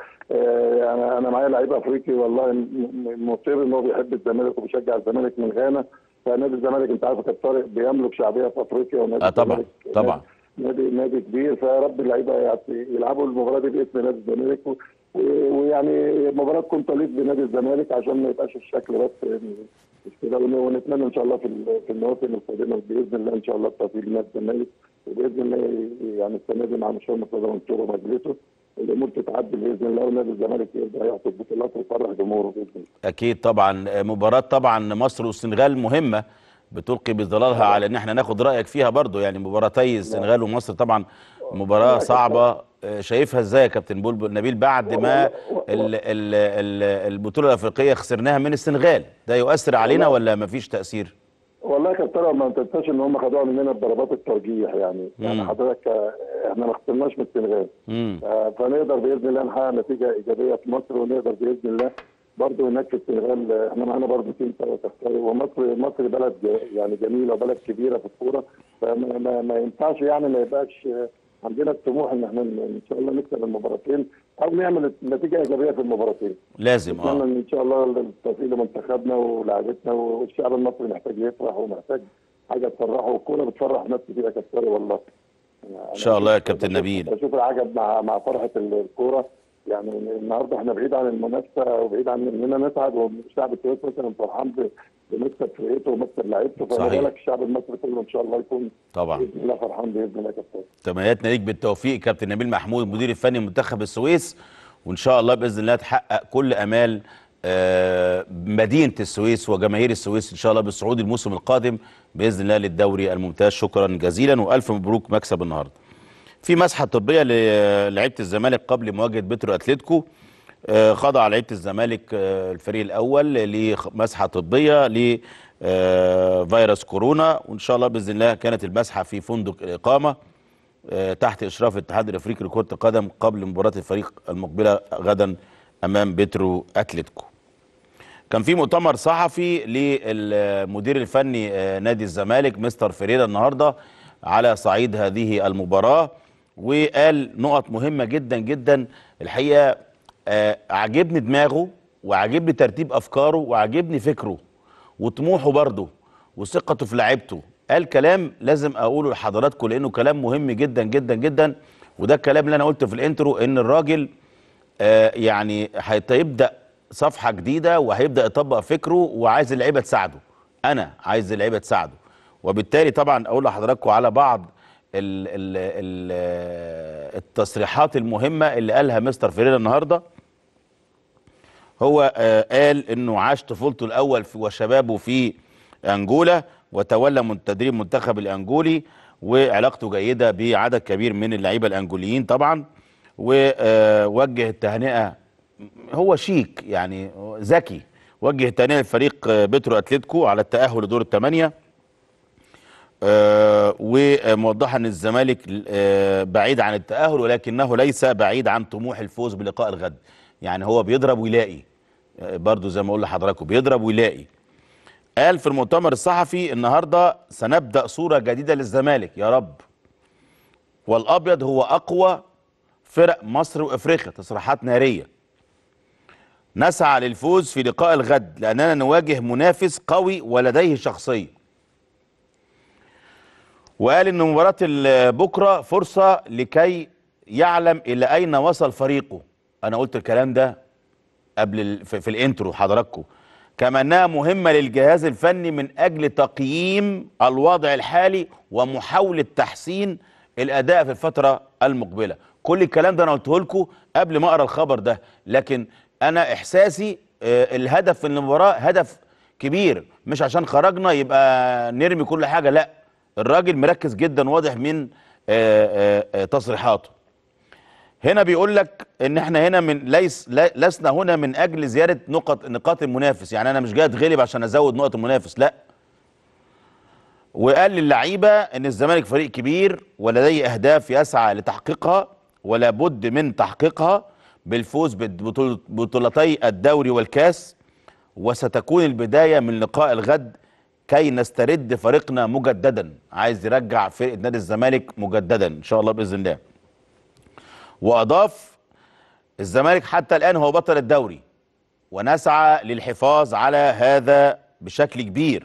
آه انا انا معايا لعيب افريقي والله م- م- مصر ان هو بيحب الزمالك وبيشجع الزمالك من غانا فنادي الزمالك انت عارف يا كابتن طارق بيملك شعبيه في افريقيا ونادي آه طبعاً، الزمالك طبعاً. نادي نادي كبير فيا رب اللعيبه يعني يلعبوا المباراه دي باسم نادي الزمالك و- و- ويعني مباراه تكون تليق بنادي الزمالك عشان ما يبقاش الشكل بس مش كده ون- ونتمنى ان شاء الله في ال- في المواسم القادمه باذن الله ان شاء الله التوفيق لنادي الزمالك وباذن الله يعني السنه دي مع مشوار مرتضى منصور ومجلسه الامور تتعدل باذن الله ونادي الزمالك يقدر يحصد بطولات ويفرح جمهوره باذن الله. اكيد طبعا آه، مباراه طبعا مصر والسنغال مهمه بتلقي بظلالها على ان احنا ناخد رايك فيها برضو يعني مباراتي السنغال ومصر طبعا مباراه صعبه آه، شايفها ازاي يا كابتن بلبل نبيل بعد ما ال- ال- ال- البطوله الافريقيه خسرناها من السنغال ده يؤثر علينا ولا مفيش تاثير والله يا كابتن طارق ما تنساش ان هم خدوها مننا بضربات الترجيح يعني يعني حضرتك آه، احنا ما خسرناش من السنغال امم آه، فنقدر باذن الله نحقق نتيجه ايجابيه في مصر ونقدر باذن الله برضه هناك في السنغال آه، احنا معانا برضه تيم سوا كفتاري ومصر مصر بلد ج- يعني جميله وبلد كبيره في الكوره فما ما, ما ينفعش يعني ما يبقاش آه، عندنا الطموح ان احنا ن- ان شاء الله نكسب المباراتين او نعمل نتيجه ايجابيه في المباراتين. لازم اتمنى اه ان شاء الله التوفيق لمنتخبنا ولاعيبتنا والشعب المصري محتاج يفرح ومحتاج حاجه تفرحه والكوره بتفرح ناس كتير يا كابتن والله ان شاء الله يا كابتن نبيل بشوف العجب مع مع فرحه الكوره يعني النهارده احنا بعيد عن المنافسه وبعيد عن اننا نسعد والشعب الكويتي مثلا فرحان ب- بمكسب فرقته ومكسب لعيبته فما صحيح. بالك الشعب المصري كله ان شاء الله يكون طبعا باذن الله فرحان باذن الله يا كابتن تمنياتنا ليك بالتوفيق كابتن نبيل محمود مدير الفني لمنتخب السويس وان شاء الله باذن الله تحقق كل امال آه، مدينه السويس وجماهير السويس ان شاء الله بالصعود الموسم القادم باذن الله للدوري الممتاز شكرا جزيلا والف مبروك مكسب النهارده. في مسحه طبيه للعيبه الزمالك قبل مواجهه بترو اتلتيكو آه، خضع لعيبه الزمالك آه، الفريق الاول لمسحه طبيه لفيروس كورونا وان شاء الله باذن الله كانت المسحه في فندق الاقامه آه، تحت اشراف الاتحاد الافريقي لكره القدم قبل مباراه الفريق المقبله غدا امام بترو اتلتيكو. كان في مؤتمر صحفي للمدير الفني آه، نادي الزمالك مستر فيريرا النهارده على صعيد هذه المباراه وقال نقط مهمه جدا جدا الحقيقه آه، عجبني دماغه وعجبني ترتيب افكاره وعجبني فكره وطموحه برضه وثقته في لعيبته قال كلام لازم اقوله لحضراتكم لانه كلام مهم جدا جدا جدا وده الكلام اللي انا قلته في الانترو ان الراجل آه، يعني هيبدا صفحه جديده وهيبدا يطبق فكره وعايز اللعيبه تساعده انا عايز اللعيبه تساعده وبالتالي طبعا اقول لحضراتكم على بعض ال ال ال التصريحات المهمه اللي قالها مستر فيريرا النهارده هو آه، قال انه عاش طفولته الاول في وشبابه في انجولا وتولى من تدريب منتخب الانجولي وعلاقته جيده بعدد كبير من اللعيبه الانجوليين طبعا ووجه التهنئه هو شيك يعني ذكي وجه التهنئه لفريق آه، بترو اتلتيكو على التاهل لدور الثمانيه آه، وموضحا ان الزمالك آه، بعيد عن التاهل ولكنه ليس بعيد عن طموح الفوز بلقاء الغد يعني هو بيضرب ويلاقي آه، برضو زي ما اقول لحضراتكم بيضرب ويلاقي قال في المؤتمر الصحفي النهارده سنبدا صوره جديده للزمالك يا رب والابيض هو اقوى فرق مصر وافريقيا تصريحات ناريه نسعى للفوز في لقاء الغد لاننا نواجه منافس قوي ولديه شخصيه وقال ان مباراه ال- بكره فرصه لكي يعلم الى اين وصل فريقه انا قلت الكلام ده قبل ال- في, في الانترو حضراتكم كما انها مهمه للجهاز الفني من اجل تقييم الوضع الحالي ومحاوله تحسين الاداء في الفتره المقبله كل الكلام ده انا قلته لكم قبل ما اقرا الخبر ده لكن انا احساسي آه، الهدف في المباراه هدف كبير مش عشان خرجنا يبقى نرمي كل حاجه لا الراجل مركز جدا واضح من آه، آه، آه، تصريحاته هنا بيقول لك ان احنا هنا من ليس لا- لسنا هنا من اجل زياده نقط نقاط المنافس يعني انا مش جاي اتغلب عشان ازود نقط المنافس لا وقال للعيبه ان الزمالك فريق كبير ولديه اهداف يسعى لتحقيقها ولا بد من تحقيقها بالفوز ببطولتي الدوري والكاس وستكون البدايه من لقاء الغد كي نسترد فريقنا مجددا عايز يرجع فرقه نادي الزمالك مجددا ان شاء الله باذن الله واضاف الزمالك حتى الان هو بطل الدوري ونسعى للحفاظ على هذا بشكل كبير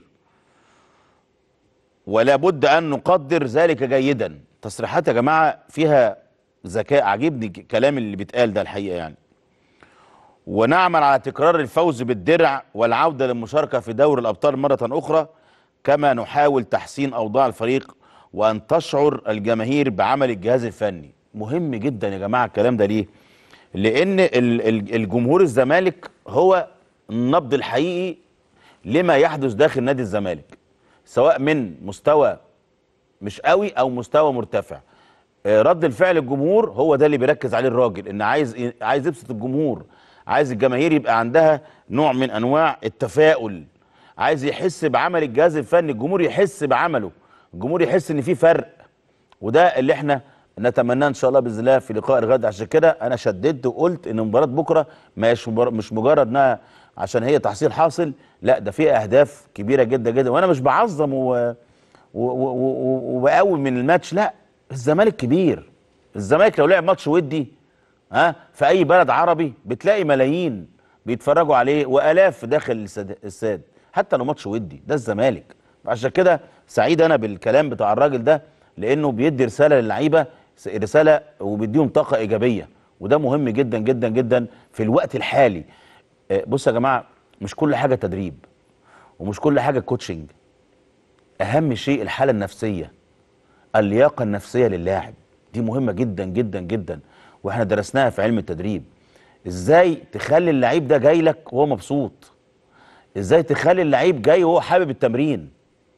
ولا بد ان نقدر ذلك جيدا تصريحات يا جماعه فيها ذكاء عجبني ك- كلام اللي بيتقال ده الحقيقه يعني ونعمل على تكرار الفوز بالدرع والعوده للمشاركه في دوري الابطال مره اخرى كما نحاول تحسين اوضاع الفريق وان تشعر الجماهير بعمل الجهاز الفني مهم جدا يا جماعه الكلام ده ليه لان ال- ال- الجمهور الزمالك هو النبض الحقيقي لما يحدث داخل نادي الزمالك سواء من مستوى مش قوي او مستوى مرتفع آه، رد الفعل الجمهور هو ده اللي بيركز عليه الراجل ان عايز عايز يبسط الجمهور عايز الجماهير يبقى عندها نوع من انواع التفاؤل عايز يحس بعمل الجهاز الفني الجمهور يحس بعمله الجمهور يحس ان في فرق وده اللي احنا نتمناه ان شاء الله باذن الله في لقاء الغد عشان كده انا شددت وقلت ان مباراه بكره مش مبار- مش مجرد انها عشان هي تحصيل حاصل لا ده فيها اهداف كبيره جدا جدا وانا مش بعظم و... و... و... و... وبقوم من الماتش لا الزمالك كبير الزمالك لو لعب ماتش ودي ها في اي بلد عربي بتلاقي ملايين بيتفرجوا عليه والاف داخل السد- الساد حتى لو ماتش ودي ده الزمالك عشان كده سعيد انا بالكلام بتاع الراجل ده لانه بيدي رساله للعيبه س- رساله وبيديهم طاقه ايجابيه وده مهم جدا جدا جدا في الوقت الحالي آه، بصوا يا جماعه مش كل حاجه تدريب ومش كل حاجه كوتشنج اهم شيء الحاله النفسيه اللياقه النفسيه للاعب دي مهمه جدا جدا جدا واحنا درسناها في علم التدريب ازاي تخلي اللعيب ده جاي لك وهو مبسوط ازاي تخلي اللعيب جاي وهو حابب التمرين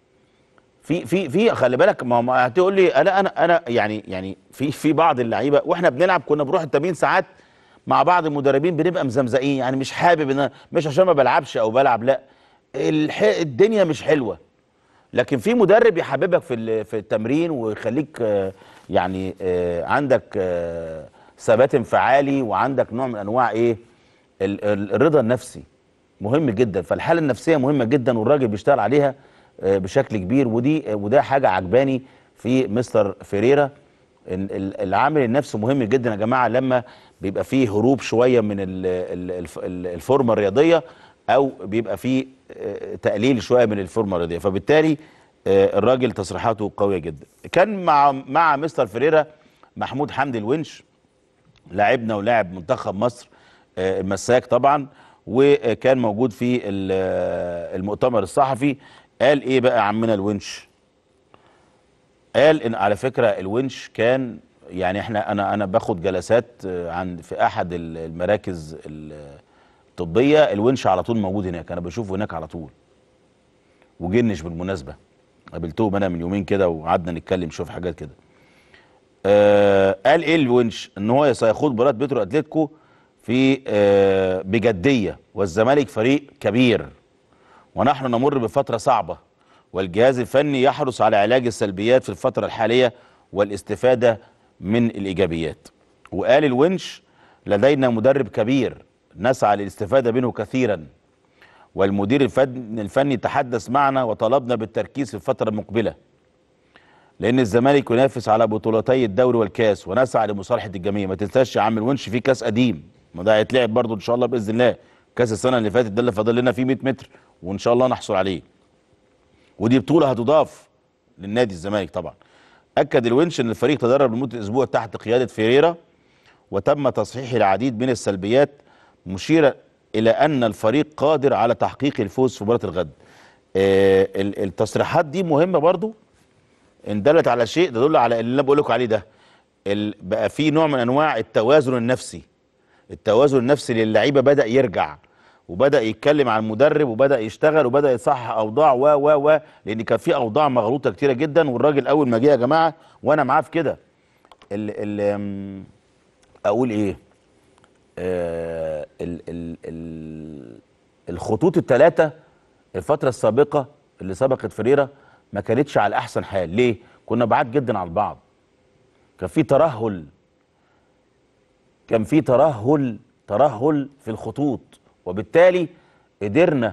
في في في خلي بالك ما ما هتقول لي انا انا انا يعني يعني في في بعض اللعيبه واحنا بنلعب كنا بنروح التمرين ساعات مع بعض المدربين بنبقى مزمزقين يعني مش حابب ان أنا- مش عشان ما بلعبش او بلعب لا الح... الدنيا مش حلوه لكن في مدرب يحببك في ال- في التمرين ويخليك آه، يعني آه، عندك آه، ثبات انفعالي وعندك نوع من انواع ايه ال- ال- الرضا النفسي مهم جدا فالحاله النفسيه مهمه جدا والراجل بيشتغل عليها آه، بشكل كبير ودي آه، وده حاجه عجباني في مستر فيريرا ال- ال- العامل النفسي مهم جدا يا جماعه لما بيبقى فيه هروب شويه من ال- ال- الف- ال- الفورمه الرياضيه او بيبقى فيه آه، تقليل شويه من الفورمه الرياضيه فبالتالي آه، الراجل تصريحاته قويه جدا كان مع مع مستر فيريرا محمود حمدي الونش لاعبنا ولاعب منتخب مصر آه، المساك طبعا وكان موجود في ال- آه، المؤتمر الصحفي قال ايه بقى عمنا الونش قال ان على فكره الونش كان يعني احنا انا انا باخد جلسات آه، عند في احد ال- المراكز الطبيه الونش على طول موجود هناك انا بشوفه هناك على طول وجنش بالمناسبه قابلتهم انا من يومين كده وقعدنا نتكلم شوف حاجات كده آه قال ايه الونش ان هو سيخوض مباراه بيترو اتلتيكو في آه بجديه والزمالك فريق كبير ونحن نمر بفتره صعبه والجهاز الفني يحرص على علاج السلبيات في الفتره الحاليه والاستفاده من الايجابيات وقال الونش لدينا مدرب كبير نسعى للاستفاده منه كثيرا والمدير الفن الفني تحدث معنا وطلبنا بالتركيز في الفتره المقبله لان الزمالك ينافس على بطولتي الدوري والكاس ونسعى لمصالحه الجميع ما تنساش يا عم الونش في كاس قديم ما ده هيتلعب برضه ان شاء الله باذن الله كاس السنه اللي فاتت ده اللي فاضل لنا فيه 100 متر وان شاء الله نحصل عليه ودي بطوله هتضاف للنادي الزمالك طبعا اكد الونش ان الفريق تدرب لمده اسبوع تحت قياده فيريرا وتم تصحيح العديد من السلبيات مشيرا الى ان الفريق قادر على تحقيق الفوز في مباراه الغد آه ال- التصريحات دي مهمه برضو ان دلت على شيء تدل على اللي انا بقول لكم عليه ده ال- بقى في نوع من انواع التوازن النفسي التوازن النفسي للعيبه بدا يرجع وبدا يتكلم عن المدرب وبدا يشتغل وبدا يصحح اوضاع و و و لان كان في اوضاع مغلوطه كتيره جدا والراجل اول ما جه يا جماعه وانا معاه في كده ال ال أم، اقول ايه آه ال ال ال الخطوط الثلاثه الفتره السابقه اللي سبقت فريرة ما كانتش على احسن حال ليه كنا بعاد جدا عن بعض كان في ترهل كان في ترهل ترهل في الخطوط وبالتالي قدرنا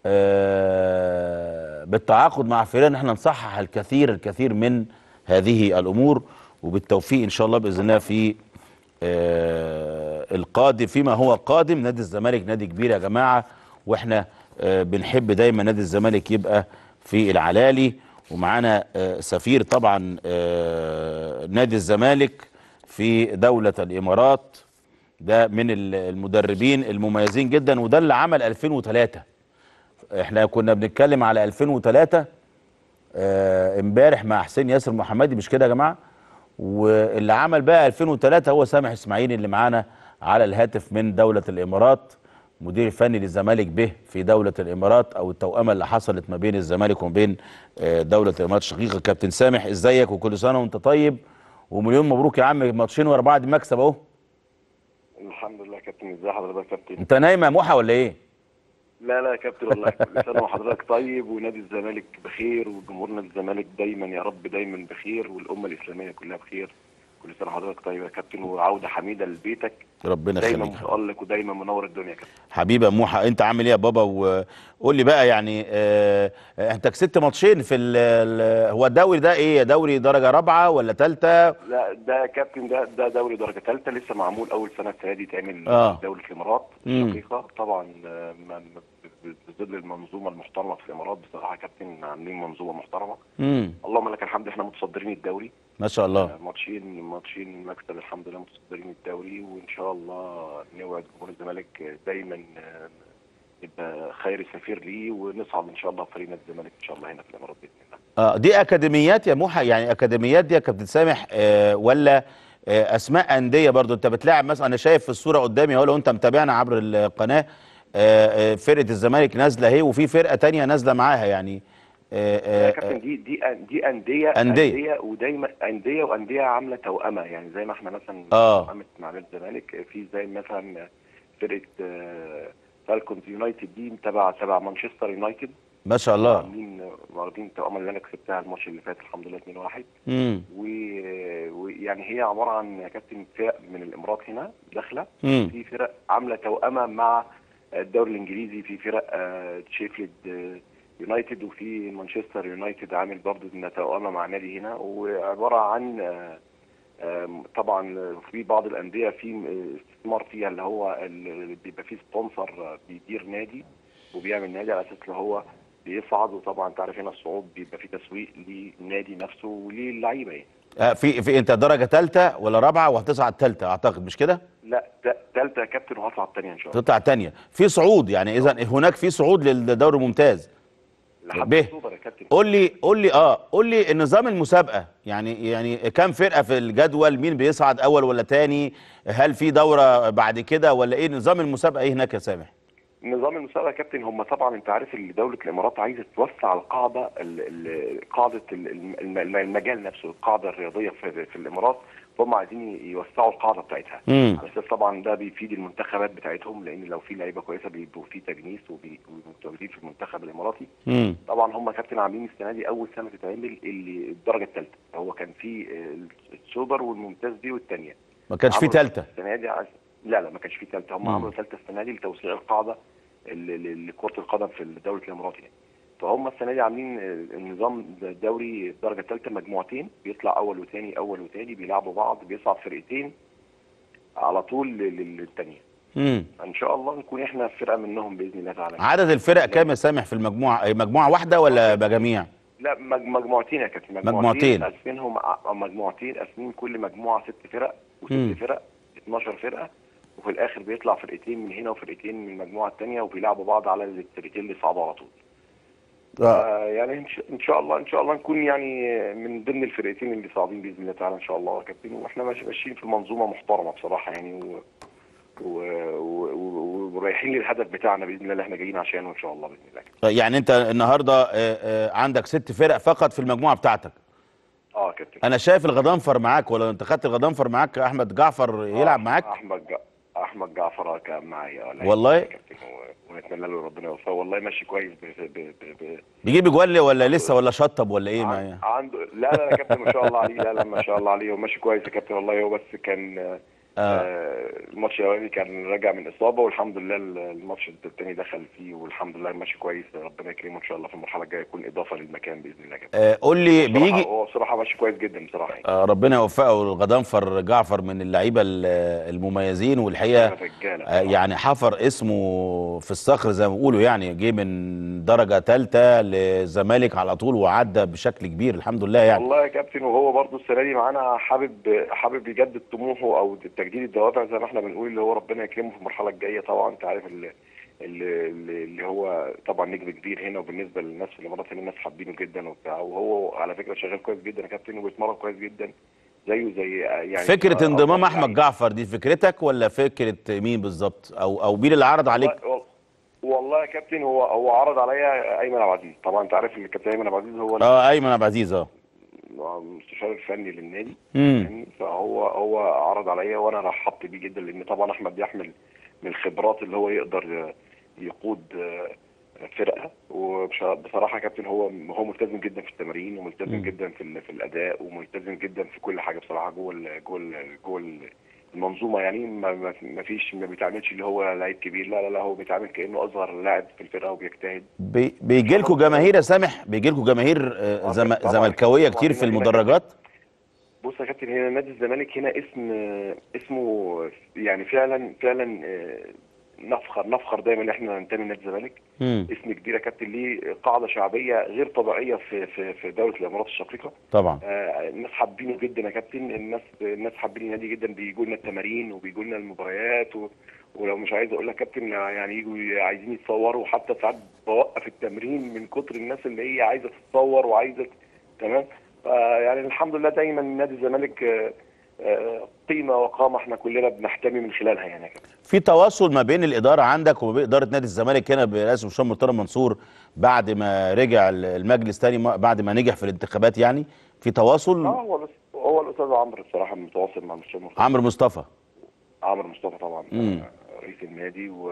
آه بالتعاقد مع فريرة ان احنا نصحح الكثير الكثير من هذه الامور وبالتوفيق ان شاء الله باذن الله في آه القادم فيما هو قادم نادي الزمالك نادي كبير يا جماعه واحنا آه بنحب دايما نادي الزمالك يبقى في العلالي ومعانا آه سفير طبعا آه نادي الزمالك في دوله الامارات ده من ال- المدربين المميزين جدا وده اللي عمل 2003 احنا كنا بنتكلم على 2003 آه، امبارح مع حسين ياسر محمدي مش كده يا جماعه واللي عمل بقى 2003 هو سامح اسماعيل اللي معانا على الهاتف من دوله الامارات مدير فني للزمالك به في دوله الامارات او التوأمه اللي حصلت ما بين الزمالك وما بين آه، دوله الامارات الشقيقه كابتن سامح ازيك وكل سنه وانت طيب ومليون مبروك يا عم ماتشين ورا بعض مكسب اهو الحمد لله يا كابتن ازي حضرتك يا كابتن انت نايم يا موحى ولا ايه؟ لا لا يا كابتن والله كل سنه وحضرتك طيب ونادي الزمالك بخير وجمهور نادي الزمالك دايما يا رب دايما بخير والامه الاسلاميه كلها بخير كل سنه وحضرتك طيب يا كابتن وعوده حميده لبيتك ربنا دايما يخليك متالق ودايما منور الدنيا يا كابتن حبيبي يا موحى انت عامل ايه يا بابا وقول لي بقى يعني اه انت كسبت ماتشين في ال- ال- هو الدوري ده ايه دوري درجه رابعه ولا ثالثه لا ده يا كابتن ده ده دوري درجه ثالثه لسه معمول اول سنه السنه دي تعمل آه. دوله الامارات مم. الشقيقه طبعا آه، م- م- بظل المنظومه المحترمه في الامارات بصراحه يا كابتن عاملين منظومه محترمه امم اللهم لك الحمد احنا متصدرين الدوري ما شاء الله آه، ماتشين ماتشين مكسب الحمد لله متصدرين الدوري وان شاء الله نوعد جمهور الزمالك آه، دايما آه، يبقى خير سفير ليه ونصعد ان شاء الله فريق نادي الزمالك ان شاء الله هنا في الامارات باذن الله اه دي اكاديميات يا موحى يعني اكاديميات دي يا كابتن سامح آه ولا آه اسماء انديه برضو انت بتلاعب مثلا انا شايف في الصوره قدامي اهو لو انت متابعنا عبر القناه آه آه فرقه الزمالك نازله اهي وفي فرقه تانية نازله معاها يعني آه يا آه كابتن دي دي دي انديه أندية. ودايما انديه وانديه عامله توأمه يعني زي ما احنا مثلا آه. توأمة مع نادي الزمالك في زي مثلا فرقه آه، فالكونز يونايتد دي تبع تبع مانشستر يونايتد ما شاء الله عاملين واخدين التوأمه اللي انا كسبتها الماتش اللي فات الحمد لله 2-1 امم و- ويعني هي عباره عن يا كابتن فرق من الامارات هنا داخله امم في فرق عامله توأمه مع الدوري الانجليزي في فرق آه، شيفيلد آه، يونايتد وفي مانشستر يونايتد عامل برضه إنها توأمه مع نادي هنا وعباره عن آه، آه، طبعا في بعض الانديه في استثمار فيها اللي هو اللي بيبقى فيه سبونسر بيدير نادي وبيعمل نادي على اساس اللي هو بيصعد وطبعا انت عارف هنا الصعود بيبقى فيه تسويق للنادي نفسه وللعيبه يعني آه في في انت درجه ثالثه ولا رابعه وهتصعد ثالثه اعتقد مش كده لا ثالثه يا كابتن وهطلع الثانيه ان شاء الله تطلع ثانيه في صعود يعني اذا هناك في صعود للدوري الممتاز لحد به. اكتوبر يا كابتن قول لي قول لي اه قول لي النظام المسابقه يعني يعني كم فرقه في الجدول مين بيصعد اول ولا تاني هل في دوره بعد كده ولا ايه نظام المسابقه ايه هناك يا سامح نظام المسابقه يا كابتن هم طبعا انت عارف ان دوله الامارات عايزه توسع القاعده ال- ال- قاعده ال- الم- الم- المجال نفسه القاعده الرياضيه في, في الامارات فهم عايزين يوسعوا القاعده بتاعتها امم على اساس طبعا ده بيفيد المنتخبات بتاعتهم لان لو في لعيبه كويسه بيبقوا في تجنيس وبي- ومتواجدين في المنتخب الاماراتي امم طبعا هم كابتن عاملين السنه دي اول سنه تتعمل اللي الدرجه الثالثه هو كان في آه، السوبر والممتاز بي والثانيه ما كانش في عملوا ثالثه السنه دي عش... لا لا ما كانش في ثالثه هم مم. عملوا ثالثه السنه دي لتوسيع القاعده ل- ل- لكره القدم في دوله الامارات يعني فهم السنه دي عاملين آه، النظام الدوري الدرجه الثالثه مجموعتين بيطلع اول وثاني اول وثاني بيلعبوا بعض بيصعد فرقتين على طول لل- للثانيه امم ان شاء الله نكون احنا فرقه منهم باذن الله تعالى عدد الفرق كام يا سامح في المجموعه أي مجموعه واحده ولا بجميع لا مج- مجموعتين يا كابتن مجموعتين. قاسمينهم ع- مجموعتين قاسمين كل مجموعه ست فرق مم. وست فرق 12 فرقه وفي الاخر بيطلع فرقتين من هنا وفرقتين من المجموعه الثانيه وبيلعبوا بعض على الفرقتين اللي صعدوا على طول آه. آه يعني إن شاء- ان شاء الله ان شاء الله نكون يعني من ضمن الفرقتين اللي صاعدين باذن الله تعالى ان شاء الله يا كابتن واحنا ماشي- ماشيين في منظومه محترمه بصراحه يعني و... و... و... و... ورايحين للهدف بتاعنا باذن الله اللي احنا جايين عشانه ان شاء الله باذن الله يعني انت النهارده آه، آه، عندك ست فرق فقط في المجموعه بتاعتك اه يا كابتن انا شايف الغضنفر معاك ولا انت خدت الغضنفر معاك احمد جعفر يلعب آه، معاك احمد جع... احمد جعفر كان معايا آه، لعيب والله؟ يا كابتن و... ونتمنى له ربنا يوفقه والله ماشي كويس ب... ب... ب... ب... بيجيب اجوال ولا لسه ولا شطب ولا ايه عن- ما عنده لا لا يا كابتن ما شاء الله عليه لا لا ما شاء الله عليه هو ماشي كويس يا كابتن والله هو بس كان آه. آه. الماتش الاولاني كان راجع من اصابه والحمد لله الماتش الثاني دخل فيه والحمد لله ماشي كويس ربنا يكرمه ان شاء الله في المرحله الجايه يكون اضافه للمكان باذن الله يا كابتن آه، قول لي بصراحة بيجي هو بصراحه ماشي كويس جدا بصراحه يعني آه، ربنا يوفقه الغضنفر جعفر من اللعيبه ال- المميزين والحقيقه رجاله آه، يعني حفر اسمه في الصخر زي ما بيقولوا يعني جه من درجه ثالثه للزمالك على طول وعدى بشكل كبير الحمد لله يعني والله يا كابتن وهو برضه السنه دي معانا حابب حابب يجدد طموحه او تجديد الدوافع زي ما احنا بنقول اللي هو ربنا يكرمه في المرحله الجايه طبعا انت عارف اللي, اللي, اللي هو طبعا نجم كبير هنا وبالنسبه للناس في الامارات هنا الناس حابينه جدا وبتاع وهو على فكره شغال كويس جدا يا كابتن وبيتمرن كويس جدا زيه زي يعني فكره انضمام أفضل احمد جعفر دي فكرتك ولا فكره مين بالظبط او او مين اللي عرض عليك والله, والله يا كابتن هو هو عرض عليا ايمن عبد العزيز طبعا انت عارف ان الكابتن ايمن عبد العزيز هو اه ايمن عبد العزيز اه المستشار الفني للنادي امم فاهمني؟ فهو هو عرض عليا وانا رحبت بيه جدا لان طبعا احمد بيحمل من الخبرات اللي هو يقدر يقود فرقه وبصراحه يا كابتن هو هو ملتزم جدا في التمارين وملتزم مم. جدا في ال- في الاداء وملتزم جدا في كل حاجه بصراحه جوه ال- جوه ال- جوه ال- المنظومه يعني ما ما ما فيش ما بيتعاملش اللي هو لعيب كبير لا لا لا هو بيتعامل كانه اصغر لاعب في الفرقه وبيجتهد بي بيجي لكم جماهير يا سامح بيجي لكم جماهير آه، زم... طبعاً. زملكاويه طبعاً. كتير في هنا- هنا المدرجات بص يا كابتن هنا نادي الزمالك هنا اسم اسمه يعني فعلا فعلا آه، نفخر نفخر دايما ان احنا ننتمي لنادي الزمالك مم. اسم كبير يا كابتن ليه قاعده شعبيه غير طبيعيه في في في دوله الامارات الشقيقه طبعا آه، الناس حابينه جدا يا كابتن الناس الناس حابين النادي جدا بيجوا لنا التمارين وبيجوا لنا المباريات و... ولو مش عايز اقول لك كابتن يعني يجوا عايزين يتصوروا حتى ساعات بوقف التمرين من كتر الناس اللي هي عايزه تتصور وعايزه تمام يعني الحمد لله دايما نادي الزمالك آه، آه، قيمه وقامه احنا كلنا بنحتمي من خلالها يعني يا كابتن في تواصل ما بين الاداره عندك وما بين اداره نادي الزمالك هنا برئاسه هشام مرتضى منصور بعد ما رجع المجلس تاني ما- بعد ما نجح في الانتخابات يعني في تواصل اه هو بس هو الاستاذ عمرو بصراحه متواصل مع المستشار مرتضى عمرو مصطفى عمرو مصطفى طبعا مم. آه، رئيس النادي و...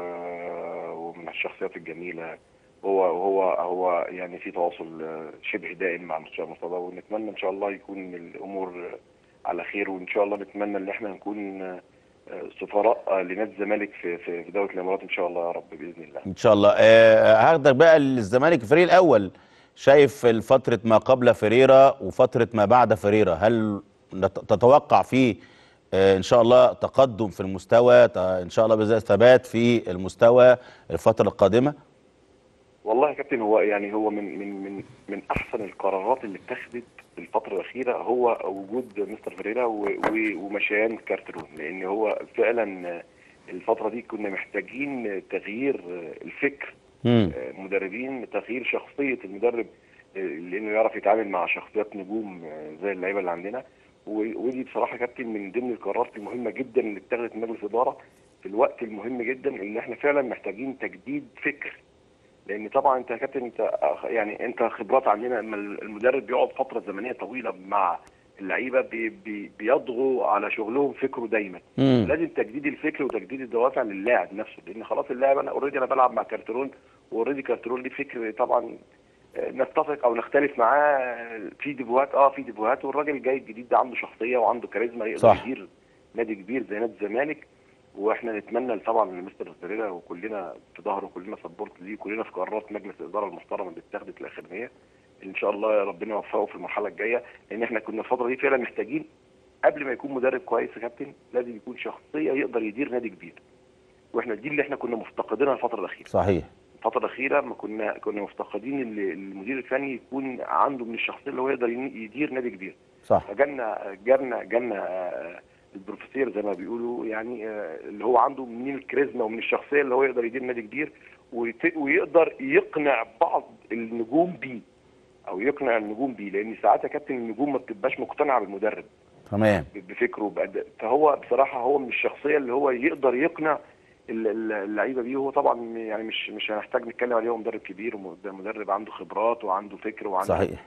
ومن الشخصيات الجميله هو هو هو يعني في تواصل آه، شبه دائم مع المستشار مرتضى ونتمنى ان شاء الله يكون الامور آه، على خير وان شاء الله نتمنى ان احنا نكون آه، آه، سفراء آه، لنادي الزمالك في في في دوله الامارات ان شاء الله يا رب باذن الله ان شاء الله آه، هاخدك بقى للزمالك الفريق الاول شايف فتره ما قبل فريرا وفتره ما بعد فريرا هل نت- تتوقع فيه آه، ان شاء الله تقدم في المستوى ت- ان شاء الله باذن ثبات في المستوى الفتره القادمه والله يا كابتن هو يعني هو من من من من احسن القرارات اللي اتخذت في الفتره الاخيره هو وجود مستر فيريرا و- و- ومشيان كارترون لان هو فعلا الفتره دي كنا محتاجين تغيير الفكر مم. مدربين تغيير شخصيه المدرب لانه يعرف يتعامل مع شخصيات نجوم زي اللعيبه اللي عندنا و- ودي بصراحه يا كابتن من ضمن القرارات المهمه جدا اللي اتخذت مجلس اداره في الوقت المهم جدا اللي احنا فعلا محتاجين تجديد فكر لان طبعا انت يا كابتن انت يعني انت خبرات عندنا لما المدرب بيقعد فتره زمنيه طويله مع اللعيبه بي بي بيضغوا على شغلهم فكره دايما مم. لازم تجديد الفكر وتجديد الدوافع للاعب نفسه لان خلاص اللاعب انا اوريدي انا بلعب مع كارترون واوريدي كارترون ليه فكر طبعا آه، نتفق او نختلف معاه آه، في ديبوهات اه في ديبوهات والراجل الجاي الجديد ده عنده شخصيه وعنده كاريزما يقدر صح. يدير نادي كبير زي نادي الزمالك واحنا نتمنى طبعا ان مستر فيريرا وكلنا في ظهره كلنا سبورت ليه كلنا في قرارات مجلس الاداره المحترمه اللي اتخذت الاخرانيه ان شاء الله يا ربنا يوفقه في المرحله الجايه لان احنا كنا الفتره دي فعلا محتاجين قبل ما يكون مدرب كويس يا كابتن لازم يكون شخصيه يقدر يدير نادي كبير واحنا دي اللي احنا كنا مفتقدينها الفتره الاخيره صحيح الفتره الاخيره ما كنا كنا مفتقدين ال- المدير الفني يكون عنده من الشخصيه اللي هو يقدر ين- يدير نادي كبير صح فجالنا جالنا جالنا آه، البروفيسور زي ما بيقولوا يعني آه، اللي هو عنده من الكاريزما ومن الشخصيه اللي هو يقدر يدير نادي كبير ويت- ويقدر يقنع بعض النجوم بيه او يقنع النجوم بيه لان ساعات يا كابتن النجوم ما بتبقاش مقتنعه بالمدرب تمام بفكره بأداء فهو بصراحه هو من الشخصيه اللي هو يقدر يقنع ال- ال- اللعيبه بيه وهو طبعا يعني مش مش هنحتاج نتكلم عليه هو مدرب كبير ومدرب عنده خبرات وعنده فكر وعنده صحيح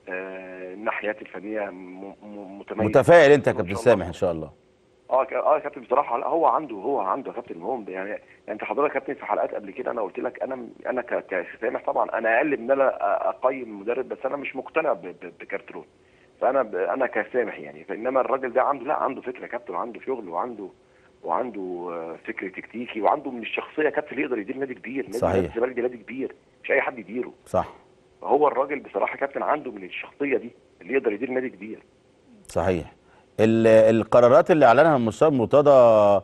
آه الناحيات الفنيه م- م- متميزه متفائل انت يا وإن كابتن شاء الله سامح ان شاء الله اه ك- اه يا كابتن بصراحه لا هو عنده هو عنده يا كابتن هو يعني يعني انت حضرتك يا كابتن في حلقات قبل كده انا قلت لك انا انا ك- كسامح طبعا انا اقل من ان انا أ- اقيم المدرب بس انا مش مقتنع ب- ب- بكارترون فانا ب- انا كسامح يعني فانما الراجل ده عنده لا عنده فكره يا كابتن وعنده شغل وعنده وعنده آه، فكر تكتيكي وعنده من الشخصيه يا كابتن اللي يقدر يدير نادي كبير نادي صحيح. نادي الزمالك ده نادي كبير مش اي حد يديره صح فهو الراجل بصراحه يا كابتن عنده من الشخصيه دي اللي يقدر يدير نادي كبير صحيح ال- القرارات اللي اعلنها المستشار مرتضى آه،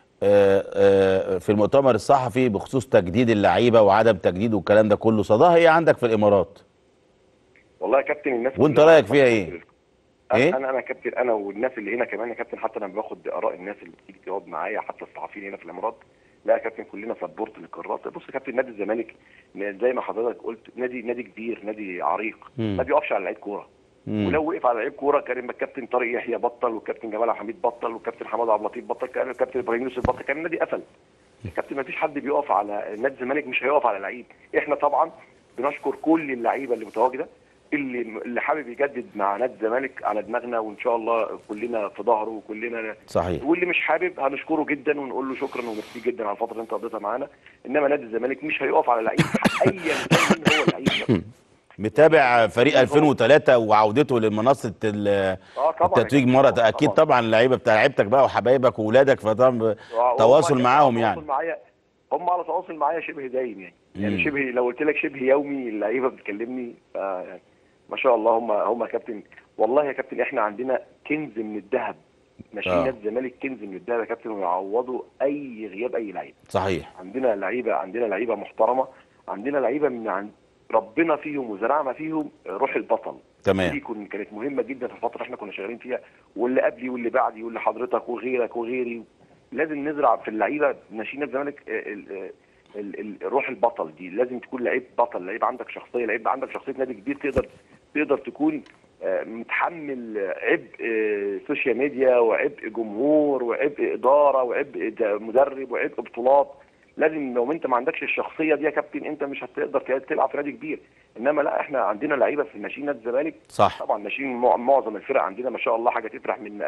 آه، في المؤتمر الصحفي بخصوص تجديد اللعيبه وعدم تجديد والكلام ده كله صداها ايه عندك في الامارات والله يا كابتن الناس وانت كلها رايك فيها ايه؟ انا إيه؟ انا انا كابتن انا والناس اللي هنا كمان يا كابتن حتى انا باخد اراء الناس اللي بتيجي تقعد معايا حتى الصحفيين هنا في الامارات لا يا كابتن كلنا سبورت للقرارات بص يا كابتن نادي الزمالك زي ما حضرتك قلت نادي نادي كبير نادي عريق مم. ما بيقفش على لعيب كوره مم. ولو وقف على لعيب كوره كان الكابتن طارق يحيى بطل والكابتن جمال عبد الحميد بطل والكابتن حماد عبد اللطيف بطل كان الكابتن ابراهيم يوسف بطل كان النادي قفل الكابتن ما فيش حد بيقف على نادي الزمالك مش هيقف على لعيب احنا طبعا بنشكر كل اللعيبه اللي متواجده اللي اللي حابب يجدد مع نادي الزمالك على دماغنا وان شاء الله كلنا في ظهره وكلنا صحيح واللي مش حابب هنشكره جدا ونقول له شكرا وميرسي جدا على الفتره اللي انت قضيتها معانا انما نادي الزمالك مش هيقف على لعيب ايا كان مين هو اللعيب ده. متابع فريق 2003 وعودته لمنصه ال- اه طبعا التتويج مره اكيد طبعا اللعيبه بتاع لعيبتك بقى وحبايبك واولادك فطبعا وهم تواصل على معاهم يعني تواصل معايا هم على تواصل معايا شبه دايم يعني مم. يعني شبه لو قلت لك شبه يومي اللعيبه بتكلمني ف يعني ما شاء الله هم هم يا كابتن والله يا كابتن احنا عندنا كنز من الذهب ماشيين آه. نادي الزمالك كنز من الذهب يا كابتن ويعوضوا اي غياب اي لعيب صحيح عندنا لعيبه عندنا لعيبه محترمه عندنا لعيبه من عند ربنا فيهم وزرعنا فيهم روح البطل دي تمام كن- كانت مهمه جدا في الفتره اللي احنا كنا شغالين فيها واللي قبلي واللي بعدي واللي حضرتك وغيرك وغيري لازم نزرع في اللعيبه ناشئين نادي الزمالك ال- ال- ال- ال- روح البطل دي لازم تكون لعيب بطل لعيب عندك شخصيه لعيب عندك شخصيه نادي كبير تقدر تقدر تكون آه، متحمل عبء آه، سوشيال ميديا وعبء جمهور وعبء اداره وعبء د- مدرب وعبء بطولات لازم لو انت ما عندكش الشخصيه دي يا كابتن انت مش هتقدر تلعب في نادي كبير انما لا احنا عندنا لعيبه في ناشئين نادي الزمالك صح طبعا ناشئين مع- معظم الفرق عندنا ما شاء الله حاجه تفرح من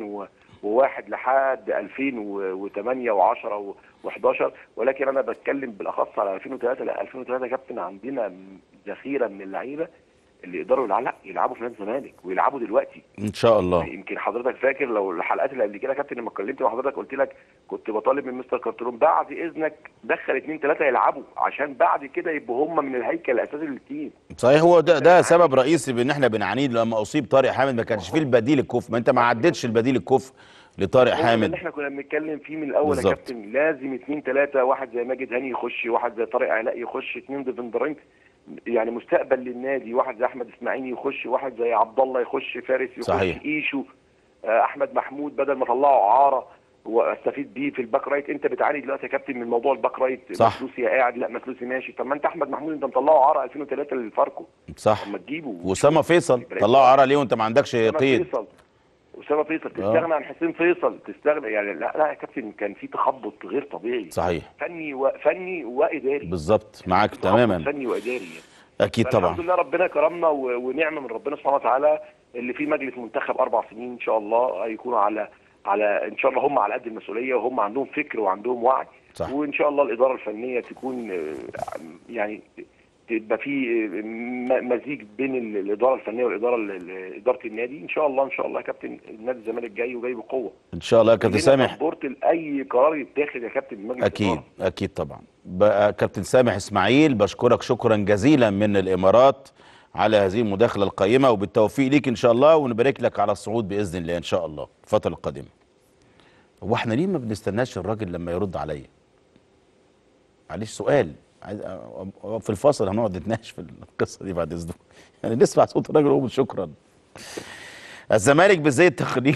2001 لحد 2008 و10 و11 ولكن انا بتكلم بالاخص على 2003 لا 2003 يا كابتن عندنا ذخيره من اللعيبه اللي يقدروا يلع- لا يلعبوا في نادي الزمالك ويلعبوا دلوقتي ان شاء الله يمكن حضرتك فاكر لو الحلقات اللي قبل كده يا كابتن لما اتكلمت مع حضرتك قلت لك كنت بطالب من مستر كارترون بعد اذنك دخل اثنين ثلاثه يلعبوا عشان بعد كده يبقوا هم من الهيكل الاساسي للتيم صحيح هو ده ده سبب رئيسي بان احنا بنعانيه لما اصيب طارق حامد ما كانش فيه البديل الكفء ما انت ما عدتش البديل الكفء لطارق هو ده اللي حامد احنا كنا بنتكلم فيه من الاول يا بالظبط. كابتن لازم اثنين ثلاثه واحد زي ماجد هاني يخش واحد زي طارق علاء يخش اثنين ديفندرين يعني مستقبل للنادي واحد زي احمد اسماعيل يخش واحد زي عبد الله يخش فارس يخش صحيح. ايشو آه، احمد محمود بدل ما طلعه اعاره واستفيد بيه في الباك رايت انت بتعاني دلوقتي يا كابتن من موضوع الباك رايت صح. مسلوسي قاعد لا مسلوسي ماشي طب ما انت احمد محمود انت مطلعه اعاره 2003 للفاركو صح طب ما تجيبه واسامه فيصل طلعوا عرى ليه وانت ما عندكش اسامه قيد فيصل اسامه فيصل تستغنى عن حسين فيصل تستغنى يعني لا لا يا كابتن كان في تخبط غير طبيعي صحيح فني وفني واداري بالظبط معاك تخبط تماما فني واداري اكيد الحمد طبعا لله ربنا كرمنا و- ونعمه من ربنا سبحانه وتعالى اللي في مجلس منتخب اربع سنين ان شاء الله هيكونوا على على ان شاء الله هم على قد المسؤوليه وهم عندهم فكر وعندهم وعي صح. وان شاء الله الاداره الفنيه تكون آه، يعني تبقى في آه، م- مزيج بين ال- الاداره الفنيه والاداره ال- ال- اداره النادي ان شاء الله ان شاء الله يا كابتن نادي الزمالك جاي وجاي بقوه ان شاء الله يا كابتن كلنا سامح سبورت لاي قرار يتاخد يا كابتن من مجلس اكيد الإدارة. اكيد طبعا بقى كابتن سامح اسماعيل بشكرك شكرا جزيلا من الامارات على هذه المداخله القيمه وبالتوفيق ليك ان شاء الله ونبارك لك على الصعود باذن الله ان شاء الله الفتره القادمه هو احنا ليه ما بنستناش الراجل لما يرد عليا معلش سؤال عايز أ- في الفاصل هنقعد نتناقش في القصه دي بعد اذنكم يعني نسمع صوت الراجل وهو شكرا الزمالك بالزي التقليدي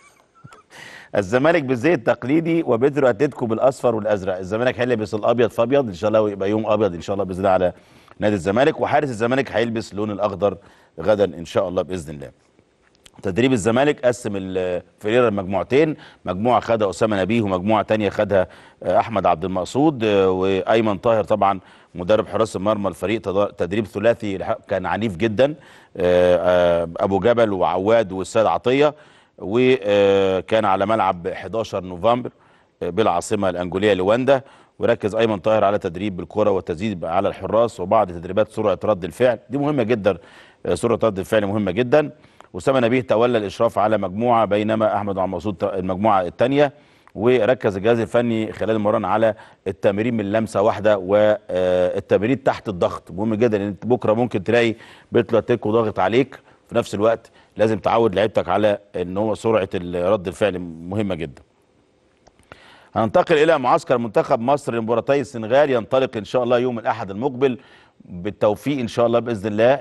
الزمالك بالزي التقليدي وبدر اتلتيكو بالاصفر والازرق الزمالك هيلبس الابيض في ابيض ان شاء الله ويبقى يوم ابيض ان شاء الله باذن الله على نادي الزمالك وحارس الزمالك هيلبس اللون الاخضر غدا ان شاء الله باذن الله تدريب الزمالك قسم الفريرة لمجموعتين مجموعة خدها أسامة نبيه ومجموعة تانية خدها آه، أحمد عبد المقصود آه، وأيمن طاهر طبعا مدرب حراس المرمى الفريق تد- تدريب ثلاثي الح- كان عنيف جدا آه، آه، أبو جبل وعواد والسيد عطية وكان على ملعب 11 نوفمبر آه، بالعاصمة الأنجولية لواندا وركز ايمن طاهر على تدريب بالكره والتسديد على الحراس وبعض تدريبات سرعه رد الفعل دي مهمه جدا آه، سرعه رد الفعل مهمه جدا اسامه نبيه تولى الاشراف على مجموعه بينما احمد عبد المقصود ت- المجموعه الثانيه وركز الجهاز الفني خلال المران على التمرين من لمسه واحده والتمرين تحت الضغط مهم جدا ان انت بكره ممكن تلاقي بيت اتلتيكو ضاغط عليك في نفس الوقت لازم تعود لعيبتك على ان هو سرعه ال- رد الفعل مهمه جدا هننتقل الى معسكر منتخب مصر لمباراتي السنغال ينطلق ان شاء الله يوم الاحد المقبل بالتوفيق ان شاء الله باذن الله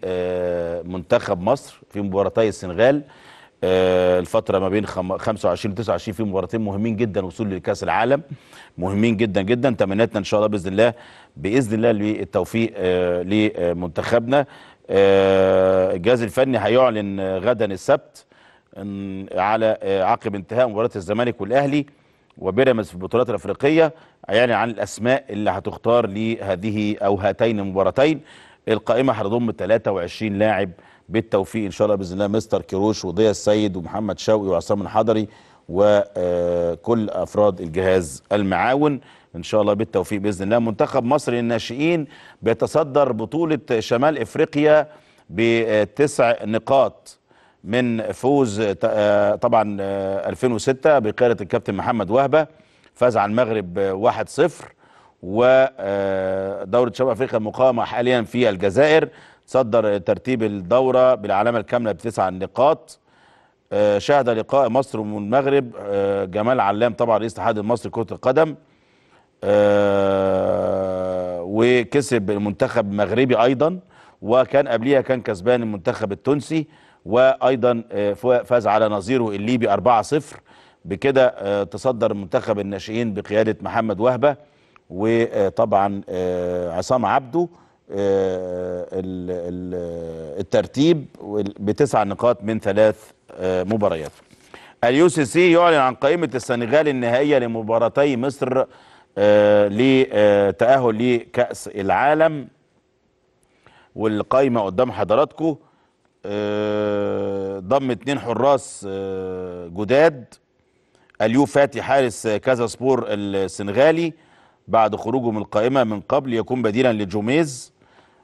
لمنتخب مصر في مباراتي السنغال آه، الفتره ما بين خم- 25 و 29 في مباراتين مهمين جدا وصول لكاس العالم مهمين جدا جدا تمنياتنا ان شاء الله باذن الله باذن الله للتوفيق آه، لمنتخبنا آه، الجهاز الفني هيعلن آه، غدا السبت إن- على آه، عقب انتهاء مباراه الزمالك والاهلي وبيراميدز في البطولات الافريقيه هيعلن عن الاسماء اللي هتختار لهذه او هاتين المباراتين القائمه هتضم 23 لاعب بالتوفيق ان شاء الله باذن الله مستر كيروش وضياء السيد ومحمد شوقي وعصام الحضري وكل افراد الجهاز المعاون ان شاء الله بالتوفيق باذن الله منتخب مصر للناشئين بيتصدر بطوله شمال افريقيا بتسع نقاط من فوز ت- آه، طبعا آه، 2006 بقياده الكابتن محمد وهبه فاز على المغرب آه، 1-0 ودورة شمال افريقيا المقامة حاليا في الجزائر صدر ترتيب الدورة بالعلامة الكاملة بتسع نقاط آه، شهد لقاء مصر والمغرب آه، جمال علام طبعا رئيس الاتحاد المصري لكرة القدم آه، وكسب المنتخب المغربي ايضا وكان قبليها كان كسبان المنتخب التونسي وايضا آه، فا- فاز على نظيره الليبي 4-0 بكده آه، تصدر منتخب الناشئين بقياده محمد وهبه وطبعا آه، عصام عبده آه، ال- ال- الترتيب وال- بتسع نقاط من ثلاث آه، مباريات اليو سي سي يعلن عن قائمه السنغال النهائيه لمباراتي مصر آه، لتاهل لكاس العالم والقايمه قدام حضراتكم آه، ضم اتنين حراس آه، جداد اليو فاتي حارس كازا سبور السنغالي بعد خروجه من القائمه من قبل يكون بديلا لجوميز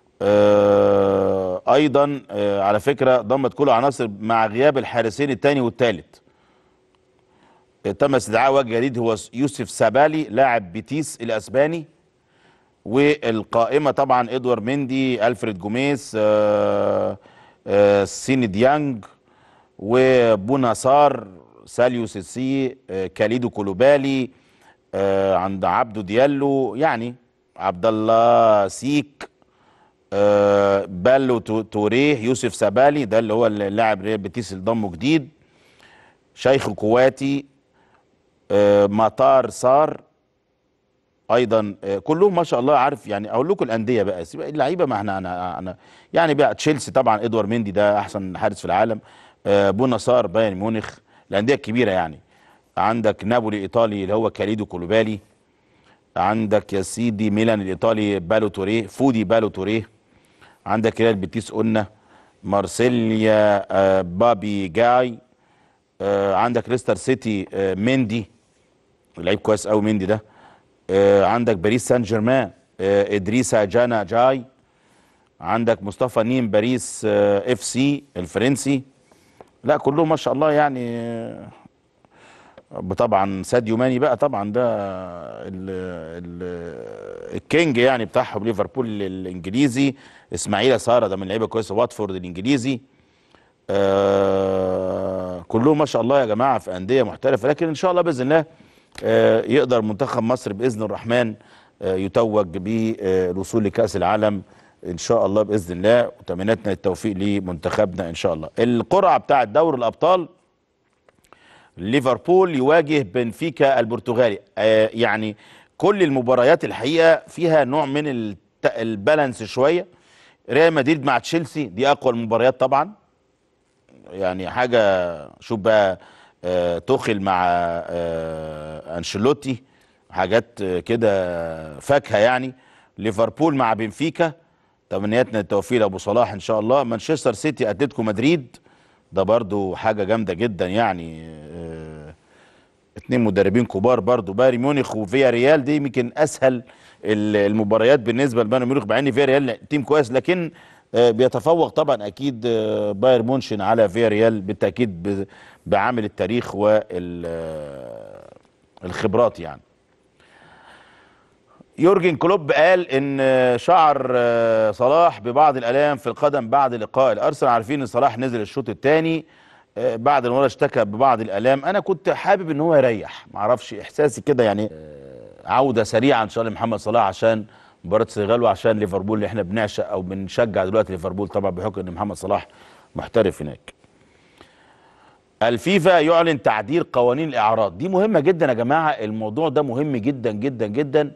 آه، ايضا آه، على فكره ضمت كل عناصر مع غياب الحارسين الثاني والثالث تم استدعاء وجه جديد هو يوسف سابالي لاعب بيتيس الاسباني والقائمه طبعا ادوار مندي الفريد جوميز آه، آه، سيني ديانج وبوناسار ساليو سيسي آه، كاليدو كولوبالي آه، عند عبدو ديالو يعني عبد الله سيك آه، بالو تو- توريه يوسف سابالي ده اللي هو اللاعب ريال بيتيس اللي ضمه جديد شيخ كواتي آه، مطار صار ايضا آه، كلهم ما شاء الله عارف يعني اقول لكم الانديه بقى سيب- اللعيبه ما احنا انا انا يعني بقى تشيلسي طبعا ادوار مندي ده احسن حارس في العالم آه، بونا صار بايرن ميونخ الانديه الكبيره يعني عندك نابولي ايطالي اللي هو كاليدو كولوبالي عندك يا سيدي ميلان الايطالي بالو توريه فودي بالو توريه عندك ريال بيتيس قلنا مارسيليا آه، بابي جاي آه، عندك ليستر سيتي آه، مندي لعيب كويس قوي مندي ده آه، عندك باريس سان جيرمان آه، ادريسا جانا جاي عندك مصطفى نيم باريس آه، اف سي الفرنسي لا كلهم ما شاء الله يعني آه، طبعا ساديو ماني بقى طبعا ده ال ال الكينج يعني بتاعهم ليفربول الانجليزي اسماعيل ساره ده من لعيبه كويسه واتفورد الانجليزي آه كلهم ما شاء الله يا جماعه في انديه محترفه لكن ان شاء الله باذن الله آه يقدر منتخب مصر باذن الرحمن آه يتوج بالوصول لكاس العالم ان شاء الله باذن الله وتمنياتنا التوفيق لمنتخبنا ان شاء الله القرعه بتاعه دوري الابطال ليفربول يواجه بنفيكا البرتغالي آه يعني كل المباريات الحقيقه فيها نوع من الت- البالانس شويه ريال مدريد مع تشيلسي دي اقوى المباريات طبعا يعني حاجه شوف بقى آه توخل مع آه انشيلوتي حاجات آه كده فاكهه يعني ليفربول مع بنفيكا تمنياتنا التوفيق لابو صلاح ان شاء الله مانشستر سيتي اتلتيكو مدريد ده برضو حاجه جامده جدا يعني آه اتنين مدربين كبار برضو بايرن ميونخ وفيا ريال دي يمكن اسهل ال- المباريات بالنسبه لبايرن ميونخ مع ان فيا ريال تيم كويس لكن آه، بيتفوق طبعا اكيد آه، بايرن مونشن على فيا ريال بالتاكيد ب- بعامل التاريخ والخبرات يعني يورجن كلوب قال ان شعر آه، صلاح ببعض الالام في القدم بعد لقاء الارسنال عارفين ان صلاح نزل الشوط الثاني بعد المباراه اشتكى ببعض الالام انا كنت حابب ان هو يريح معرفش احساسي كده يعني آه، عوده سريعه ان شاء الله لمحمد صلاح عشان مباراه السنغال وعشان ليفربول اللي احنا بنعشق او بنشجع دلوقتي ليفربول طبعا بحكم ان محمد صلاح محترف هناك الفيفا يعلن تعديل قوانين الاعراض دي مهمه جدا يا جماعه الموضوع ده مهم جدا جدا جدا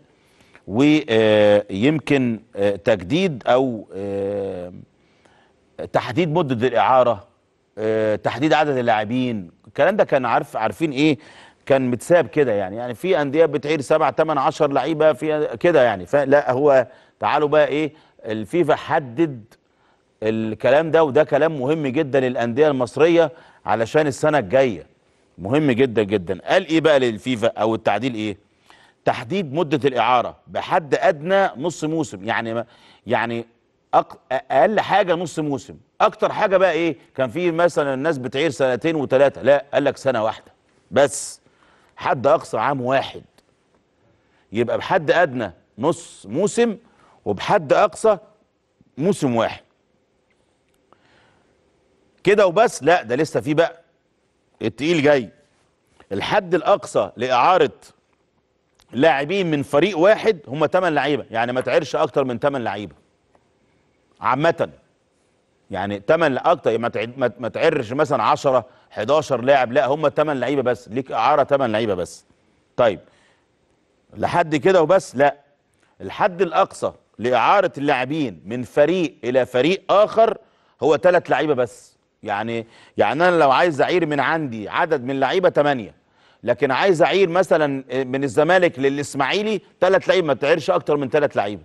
ويمكن تجديد او آه، تحديد مده الاعاره آه، تحديد عدد اللاعبين الكلام ده كان عارف عارفين ايه كان متساب كده يعني يعني في انديه بتعير 7 8 10 لعيبه في كده يعني فلا هو تعالوا بقى ايه الفيفا حدد الكلام ده وده كلام مهم جدا للانديه المصريه علشان السنه الجايه مهم جدا جدا قال ايه بقى للفيفا او التعديل ايه تحديد مده الاعاره بحد ادنى نص موسم يعني ما يعني أق... اقل حاجه نص موسم اكتر حاجه بقى ايه كان في مثلا الناس بتعير سنتين وثلاثه لا قال لك سنه واحده بس حد اقصى عام واحد يبقى بحد ادنى نص موسم وبحد اقصى موسم واحد كده وبس لا ده لسه في بقى التقيل جاي الحد الاقصى لاعاره لاعبين من فريق واحد هم 8 لعيبه يعني ما تعيرش اكتر من 8 لعيبه عامه يعني 8 اكتر ما تعد- ما- ما تعرش مثلا 10 11 لاعب لا هم 8 لعيبه بس ليك اعاره 8 لعيبه بس طيب لحد كده وبس لا الحد الاقصى لاعاره اللاعبين من فريق الى فريق اخر هو ثلاث لعيبه بس يعني يعني انا لو عايز اعير من عندي عدد من لعيبه 8 لكن عايز اعير مثلا من الزمالك للاسماعيلي ثلاث لعيبه ما تعيرش اكتر من ثلاث لعيبه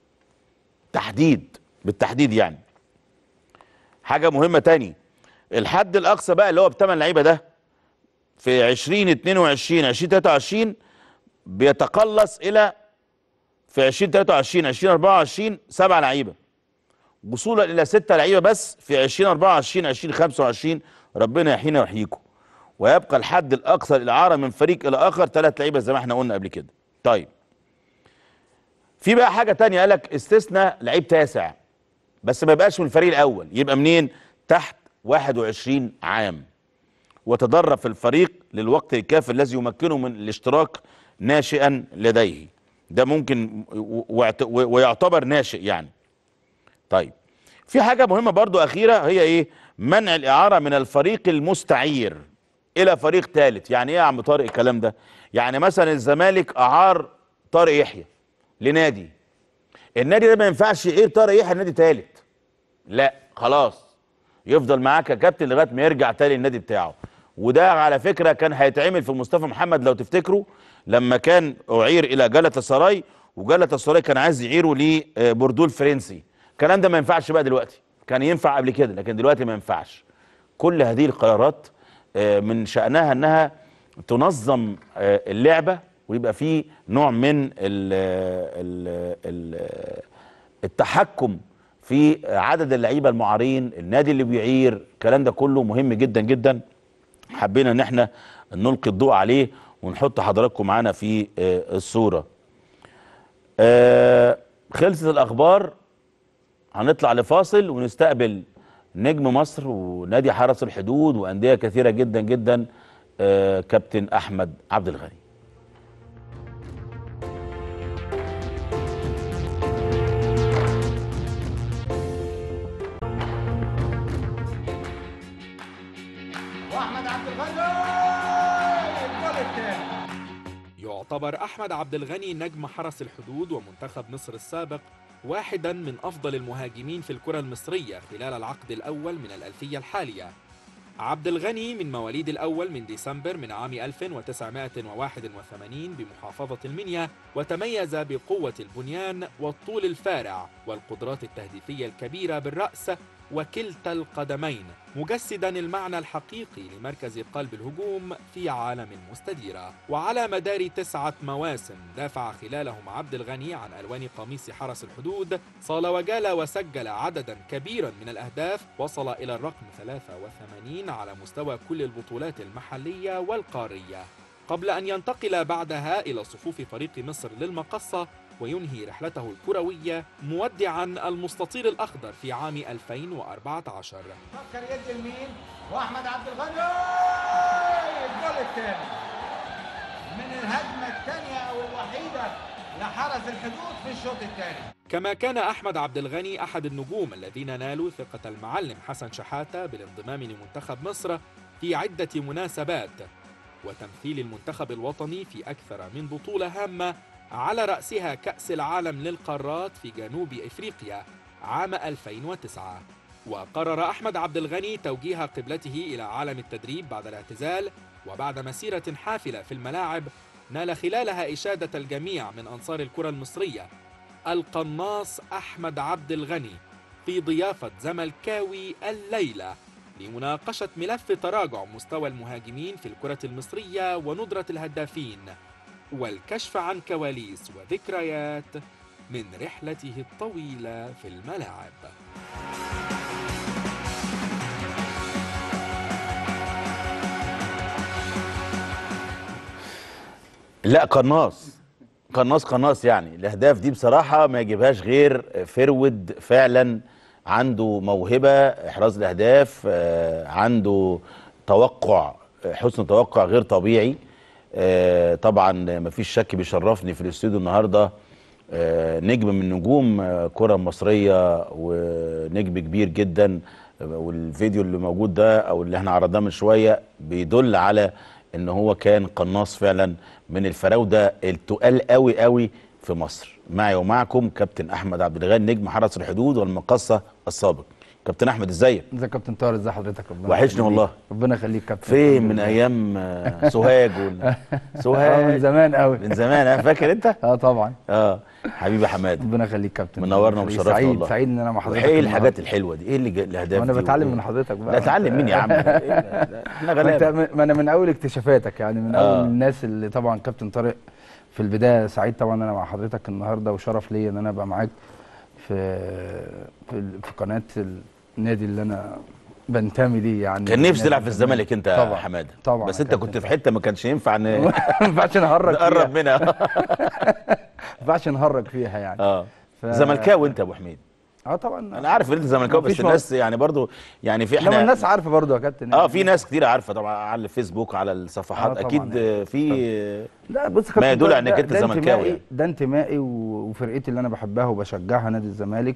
تحديد بالتحديد يعني حاجه مهمه تاني الحد الاقصى بقى اللي هو بثمان لعيبه ده في 2022 2023 بيتقلص الى في 2023 2024 سبع لعيبه وصولا الى ستة لعيبه بس في 2024 2025 ربنا يحيينا ويحييكم ويبقى الحد الاقصى للاعاره من فريق الى اخر ثلاث لعيبه زي ما احنا قلنا قبل كده طيب في بقى حاجه تانية قال لك استثنى لعيب تاسع بس ما يبقاش من الفريق الاول يبقى منين تحت 21 عام وتدرب في الفريق للوقت الكافي الذي يمكنه من الاشتراك ناشئا لديه ده ممكن و- ويعت- و- ويعتبر ناشئ يعني طيب في حاجة مهمة برضو أخيرة هي إيه منع الإعارة من الفريق المستعير إلى فريق ثالث يعني إيه يا عم طارق الكلام ده يعني مثلا الزمالك أعار طارق يحيى لنادي النادي ده ما ينفعش يعير طارق يحيى لنادي ثالث لا خلاص يفضل معاك يا كابتن لغايه ما يرجع تاني النادي بتاعه وده على فكره كان هيتعمل في مصطفى محمد لو تفتكروا لما كان اعير الى جلطة سراي وجلطة سراي كان عايز يعيره لبوردو الفرنسي الكلام ده ما ينفعش بقى دلوقتي كان ينفع قبل كده لكن دلوقتي ما ينفعش كل هذه القرارات آه، من شأنها انها تنظم آه، اللعبه ويبقى في نوع من ال ال ال التحكم في عدد اللعيبه المعارين النادي اللي بيعير الكلام ده كله مهم جدا جدا حبينا ان احنا نلقي الضوء عليه ونحط حضراتكم معانا في آه، الصوره آه، خلصت الاخبار هنطلع لفاصل ونستقبل نجم مصر ونادي حرس الحدود وانديه كثيره جدا جدا آه، كابتن احمد عبد الغني واحمد عبد الغني الجول الثاني يعتبر أحمد عبد الغني نجم حرس الحدود ومنتخب مصر السابق واحدا من أفضل المهاجمين في الكرة المصرية خلال العقد الأول من الألفية الحالية عبد الغني من مواليد الأول من ديسمبر من عام 1981 بمحافظة المنيا وتميز بقوة البنيان والطول الفارع والقدرات التهديفية الكبيرة بالرأس وكلتا القدمين مجسدا المعنى الحقيقي لمركز قلب الهجوم في عالم مستديرة وعلى مدار تسعة مواسم دافع خلالهم عبد الغني عن ألوان قميص حرس الحدود صال وجال وسجل عددا كبيرا من الأهداف وصل إلى الرقم 83 على مستوى كل البطولات المحلية والقارية قبل أن ينتقل بعدها إلى صفوف فريق مصر للمقصة وينهي رحلته الكروية مودعا المستطيل الأخضر في عام 2014 فكر يدي لمين واحمد عبد الغني الجول الثاني من الهجمه الثانيه او الوحيده لحرس الحدود في الشوط الثاني كما كان أحمد عبد الغني أحد النجوم الذين نالوا ثقة المعلم حسن شحاتة بالانضمام لمنتخب مصر في عدة مناسبات وتمثيل المنتخب الوطني في أكثر من بطولة هامة على رأسها كأس العالم للقارات في جنوب إفريقيا عام 2009 وقرر أحمد عبد الغني توجيه قبلته إلى عالم التدريب بعد الاعتزال وبعد مسيرة حافلة في الملاعب نال خلالها إشادة الجميع من أنصار الكرة المصرية القناص أحمد عبد الغني في ضيافة زملكاوي الليلة لمناقشة ملف تراجع مستوى المهاجمين في الكرة المصرية وندرة الهدافين والكشف عن كواليس وذكريات من رحلته الطويلة في الملاعب لا قناص قناص قناص يعني الاهداف دي بصراحه ما يجيبهاش غير فرود فعلا عنده موهبه احراز الاهداف آه، عنده توقع حسن توقع غير طبيعي آه، طبعا ما فيش شك بيشرفني في الاستوديو النهارده آه، نجم من نجوم آه، كرة مصرية ونجم كبير جدا والفيديو اللي موجود ده او اللي احنا عرضناه من شوية بيدل على ان هو كان قناص فعلا من الفراودة التقال قوي قوي في مصر معي ومعكم كابتن احمد عبد الغني نجم حرس الحدود والمقصة السابق كابتن احمد ازيك ازيك يا كابتن طاهر ازي حضرتك ربنا وحشني يخليك. والله. ربنا يخليك كابتن فين الحمد من لله. ايام آه، سوهاج وال- اه من سوهاج زمان قوي من زمان ها فاكر انت اه طبعا اه حبيبي حماد ربنا يخليك كابتن منورنا ربنا يخليك. ومشرفنا سعيد والله سعيد ان انا مع حضرتك ايه النهاردة. الحاجات الحلوه دي ايه اللي جا- الاهداف وانا دي بتعلم وإيه؟ من حضرتك بقى لا اتعلم مين يا عم إيه ده؟ ده احنا ما انت غلابه ما انا من اول اكتشافاتك يعني من آه. اول الناس اللي طبعا كابتن طارق في البدايه سعيد طبعا انا مع حضرتك النهارده وشرف ليا ان انا ابقى معاك في في, ال- في قناه النادي اللي انا بنتمي ليه يعني كان نفسي نادي تلعب في الزمالك انت يا طبعا حماده طبعا بس يا انت كابتن كنت في حته ما كانش ينفع ن- ما ينفعش نهرج فيها نقرب منها ما ينفعش نهرج فيها يعني اه ف- زملكاوي انت يا ابو حميد اه طبعا انا عارف ان انت زملكاوي بس مفيش الناس يعني برضو يعني في احنا احنا الناس عارفه برضو يا كابتن اه في ناس كتير عارفه طبعا على الفيسبوك على الصفحات آه طبعاً اكيد يعني. في لا بص يا ما كابتن يدل ده- على انك ده- انت ده زملكاوي انتمائي- يعني. ده انتمائي و- وفرقتي اللي انا بحبها وبشجعها نادي الزمالك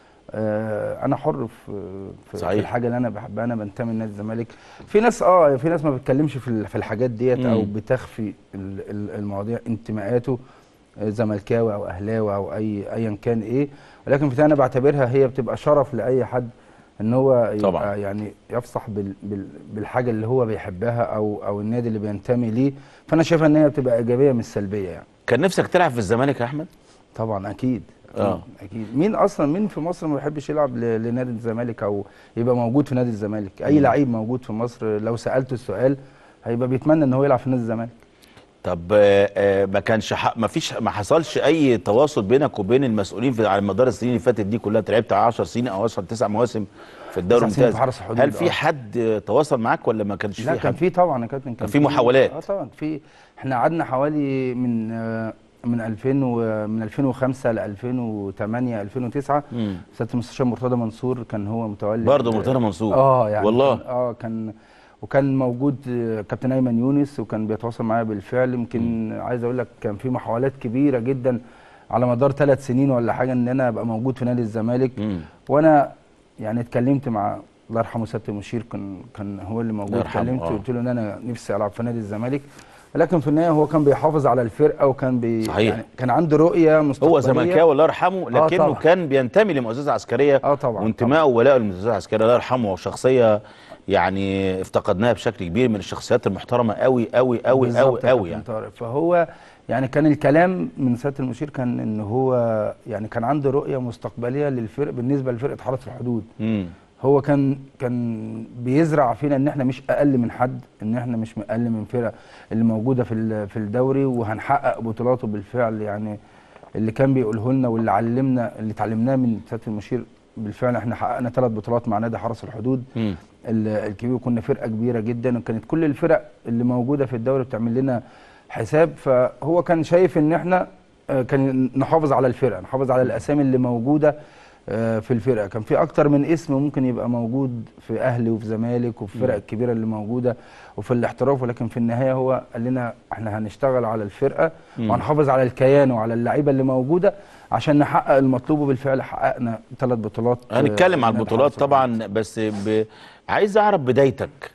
آه انا حر في في, صحيح. في الحاجه اللي انا بحبها انا بنتمي لنادي الزمالك في ناس اه في ناس ما بتتكلمش في ال- في الحاجات ديت او مم. بتخفي ال- ال- المواضيع انتماءاته آه، زملكاوي او اهلاوي او اي ايا كان ايه ولكن في انا بعتبرها هي بتبقى شرف لاي حد ان هو يبقى طبعاً. يعني يفصح بال بال بالحاجه اللي هو بيحبها او او النادي اللي بينتمي ليه فانا شايفها ان هي بتبقى ايجابيه مش سلبيه يعني كان نفسك تلعب في الزمالك يا احمد طبعا اكيد آه. اكيد اكيد مين اصلا مين في مصر ما بيحبش يلعب ل- لنادي الزمالك او يبقى موجود في نادي الزمالك اي لعيب موجود في مصر لو سالته السؤال هيبقى بيتمنى ان هو يلعب في نادي الزمالك طب آه، آه، ما كانش ح- ما فيش ما حصلش اي تواصل بينك وبين المسؤولين في على مدار السنين اللي فاتت دي كلها انت لعبت 10 سنين او 10 9 مواسم في الدوري تسع سنين الممتاز في حرس الحدود، هل في آه. حد آه، تواصل معاك ولا ما كانش لا في كان حد في طبعا يا كابتن كان في محاولات. اه طبعا في احنا قعدنا حوالي من آه، من 2000 و من 2005 ل 2008 2009 مم. سياده المستشار مرتضى منصور كان هو متولي برضه ال- مرتضى منصور اه يعني والله كان اه كان وكان موجود آه، كابتن ايمن يونس وكان بيتواصل معايا بالفعل يمكن عايز اقول لك كان في محاولات كبيره جدا على مدار ثلاث سنين ولا حاجه ان انا ابقى موجود في نادي الزمالك مم. وانا يعني اتكلمت مع الله يرحمه سياده المشير كان كان هو اللي موجود يرحمه، اتكلمت آه. قلت له ان انا نفسي العب في نادي الزمالك ولكن في النهايه هو كان بيحافظ على الفرقه وكان بي صحيح. يعني كان عنده رؤيه مستقبليه هو زملكاوي الله يرحمه لكنه طبعا. كان بينتمي لمؤسسه عسكريه اه طبعا وانتمائه وولائه للمؤسسه العسكريه الله يرحمه وشخصيه يعني افتقدناها بشكل كبير من الشخصيات المحترمه قوي قوي قوي بالظبط قوي يا قوي كابتن يعني طارق. فهو يعني كان الكلام من سياده المشير كان ان هو يعني كان عنده رؤيه مستقبليه للفرق بالنسبه لفرقه حرس الحدود مم. هو كان كان بيزرع فينا ان احنا مش اقل من حد ان احنا مش اقل من فرق اللي موجوده في ال- في الدوري وهنحقق بطولاته بالفعل يعني اللي كان بيقوله لنا واللي علمنا اللي اتعلمناه من سياده المشير بالفعل احنا حققنا ثلاث بطولات مع نادي حرس الحدود مم. ال- الكبير وكنا فرقه كبيره جدا وكانت كل الفرق اللي موجوده في الدوري بتعمل لنا حساب فهو كان شايف ان احنا آه، كان نحافظ على الفرقه نحافظ على الاسامي اللي موجوده آه، في الفرقه كان في اكتر من اسم ممكن يبقى موجود في اهلي وفي زمالك وفي الفرق الكبيره اللي موجوده وفي الاحتراف ولكن في النهايه هو قال لنا احنا هنشتغل على الفرقه مم. وهنحافظ على الكيان وعلى اللعيبه اللي موجوده عشان نحقق المطلوب وبالفعل حققنا ثلاث بطولات آه، هنتكلم على نادي البطولات حرس الحدود. طبعا بس ب... عايز اعرف بدايتك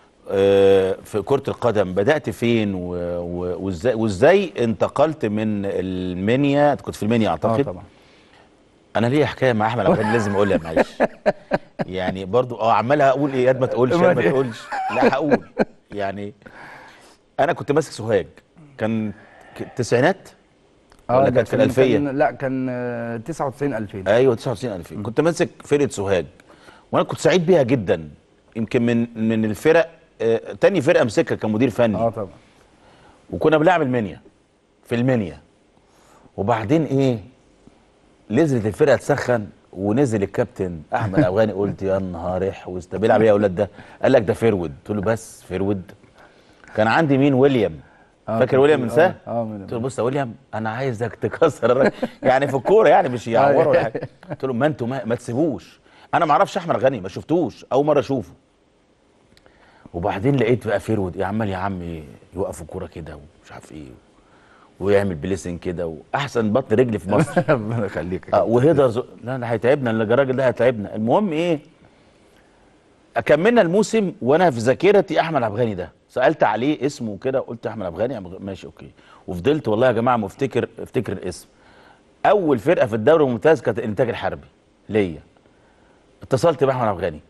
آه، في كرة القدم بدأت فين و- و- وازاي وازاي انتقلت من المنيا انت كنت في المنيا اه اعتقد طبعا انا ليا حكايه مع احمد عبد الغني لازم اقولها معلش يعني برضو اه عمالها اقول ايه ياد ما تقولش ياد ما تقولش لا هقول يعني انا كنت ماسك سوهاج كان ك- التسعينات ولا ده كانت في كان- الالفيه كان لا كان آه، 99 2000 ايوه 99 2000 كنت ماسك فرقه سوهاج وانا كنت سعيد بيها جدا يمكن من من الفرق آه، تاني فرقه امسكها كمدير فني اه طبعا وكنا بنلعب المنيا في المنيا وبعدين ايه نزلت الفرقه تسخن ونزل الكابتن احمد افغاني قلت يا نهار احوز ده بيلعب ايه يا اولاد ده قال لك ده فيرود قلت له بس فيرود كان عندي مين ويليام آه، فاكر كان ويليام في- من ساه اه اه من قلت له بص يا ويليام انا عايزك تكسر الراجل يعني في الكوره يعني مش يعوره ولا حاجه قلت له ما انتوا ما, ما تسيبوش انا ما اعرفش احمد غني ما شفتوش اول مره اشوفه وبعدين لقيت بقى فيرود إيه عمال يا عم يوقف الكوره كده ومش عارف ايه ويعمل بليسنج كده واحسن بطن رجل في مصر ربنا يخليك اه وهيدرز لا ده هيتعبنا الراجل ده هيتعبنا المهم ايه كملنا الموسم وانا في ذاكرتي احمد عبد الغني ده سالت عليه اسمه كده قلت احمد عبد الغني عبد الغني، ماشي اوكي وفضلت والله يا جماعه مفتكر افتكر الاسم اول فرقه في الدوري الممتاز كانت الانتاج الحربي ليا اتصلت باحمد عبد الغني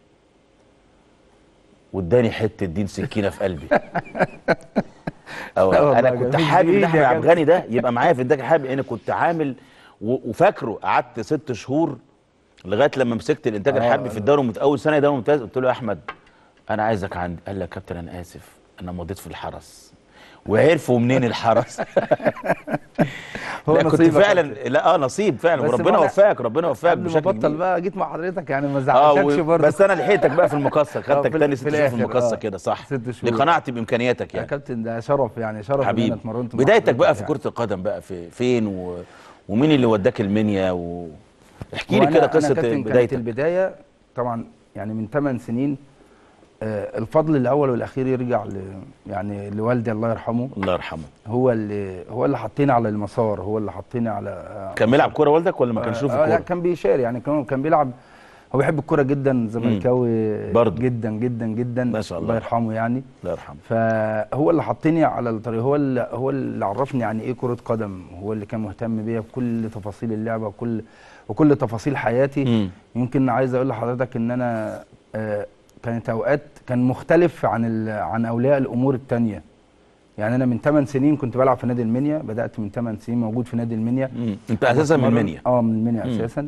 واداني حته دين سكينه في قلبي أو لا والله انا جميل كنت حابب ان بإيدي احمد يا عبد الغني ده يبقى معايا في الانتاج الحربي لان كنت عامل و- وفاكره قعدت ست شهور لغايه لما مسكت الانتاج آه، الحربي في الدوري الممتاز اول سنه دوري ممتاز قلت له يا احمد انا عايزك عندي قال لي يا كابتن انا اسف انا مضيت في الحرس وعرفوا منين الحرس هو لا كنت نصيبك يا فعلا لا اه نصيب فعلا بس وربنا ما أنا- وفقك ربنا وفقك قبل ما بشكل بطل كبير بقى جيت مع حضرتك يعني ما اه زعلتكش و... برضه بس انا لحقتك بقى في المقصه آه، خدتك في- تاني في ست شهور في الآخر، المقصه آه. كده صح ست شهور. لقناعتي بامكانياتك يا يعني كابتن ده شرف يعني شرف ان حبيبي انا اتمرنت مع بدايتك بقى حضرتك في كره القدم بقى في فين و... ومين اللي وداك المنيا و... احكي لي وأنا- كده أنا قصه كابتن كانت بدايتك البدايه طبعا يعني من 8 سنين آه، الفضل الاول والاخير يرجع ل يعني لوالدي الله يرحمه الله يرحمه هو اللي هو اللي حطيني على المسار هو اللي حطني على آه، كان بيلعب كوره والدك ولا ما كانش له في آه، لا الكوره كان بيشارك يعني كان كان بيلعب هو بيحب الكوره جدا زملكاوي برضه. جدا جدا جدا ما شاء الله. الله يرحمه يعني الله يرحمه فهو اللي حطني على الطريق هو اللي هو اللي عرفني يعني ايه كرة قدم هو اللي كان مهتم بيا بكل تفاصيل اللعبة وكل وكل تفاصيل حياتي مم. يمكن عايز اقول لحضرتك ان انا آه، كانت اوقات كان مختلف عن ال- عن اولياء الامور التانية يعني انا من 8 سنين كنت بلعب في نادي المنيا بدات من 8 سنين موجود في نادي المنيا مم. انت اساسا من بتمرن- المنيا اه من المنيا مم. اساسا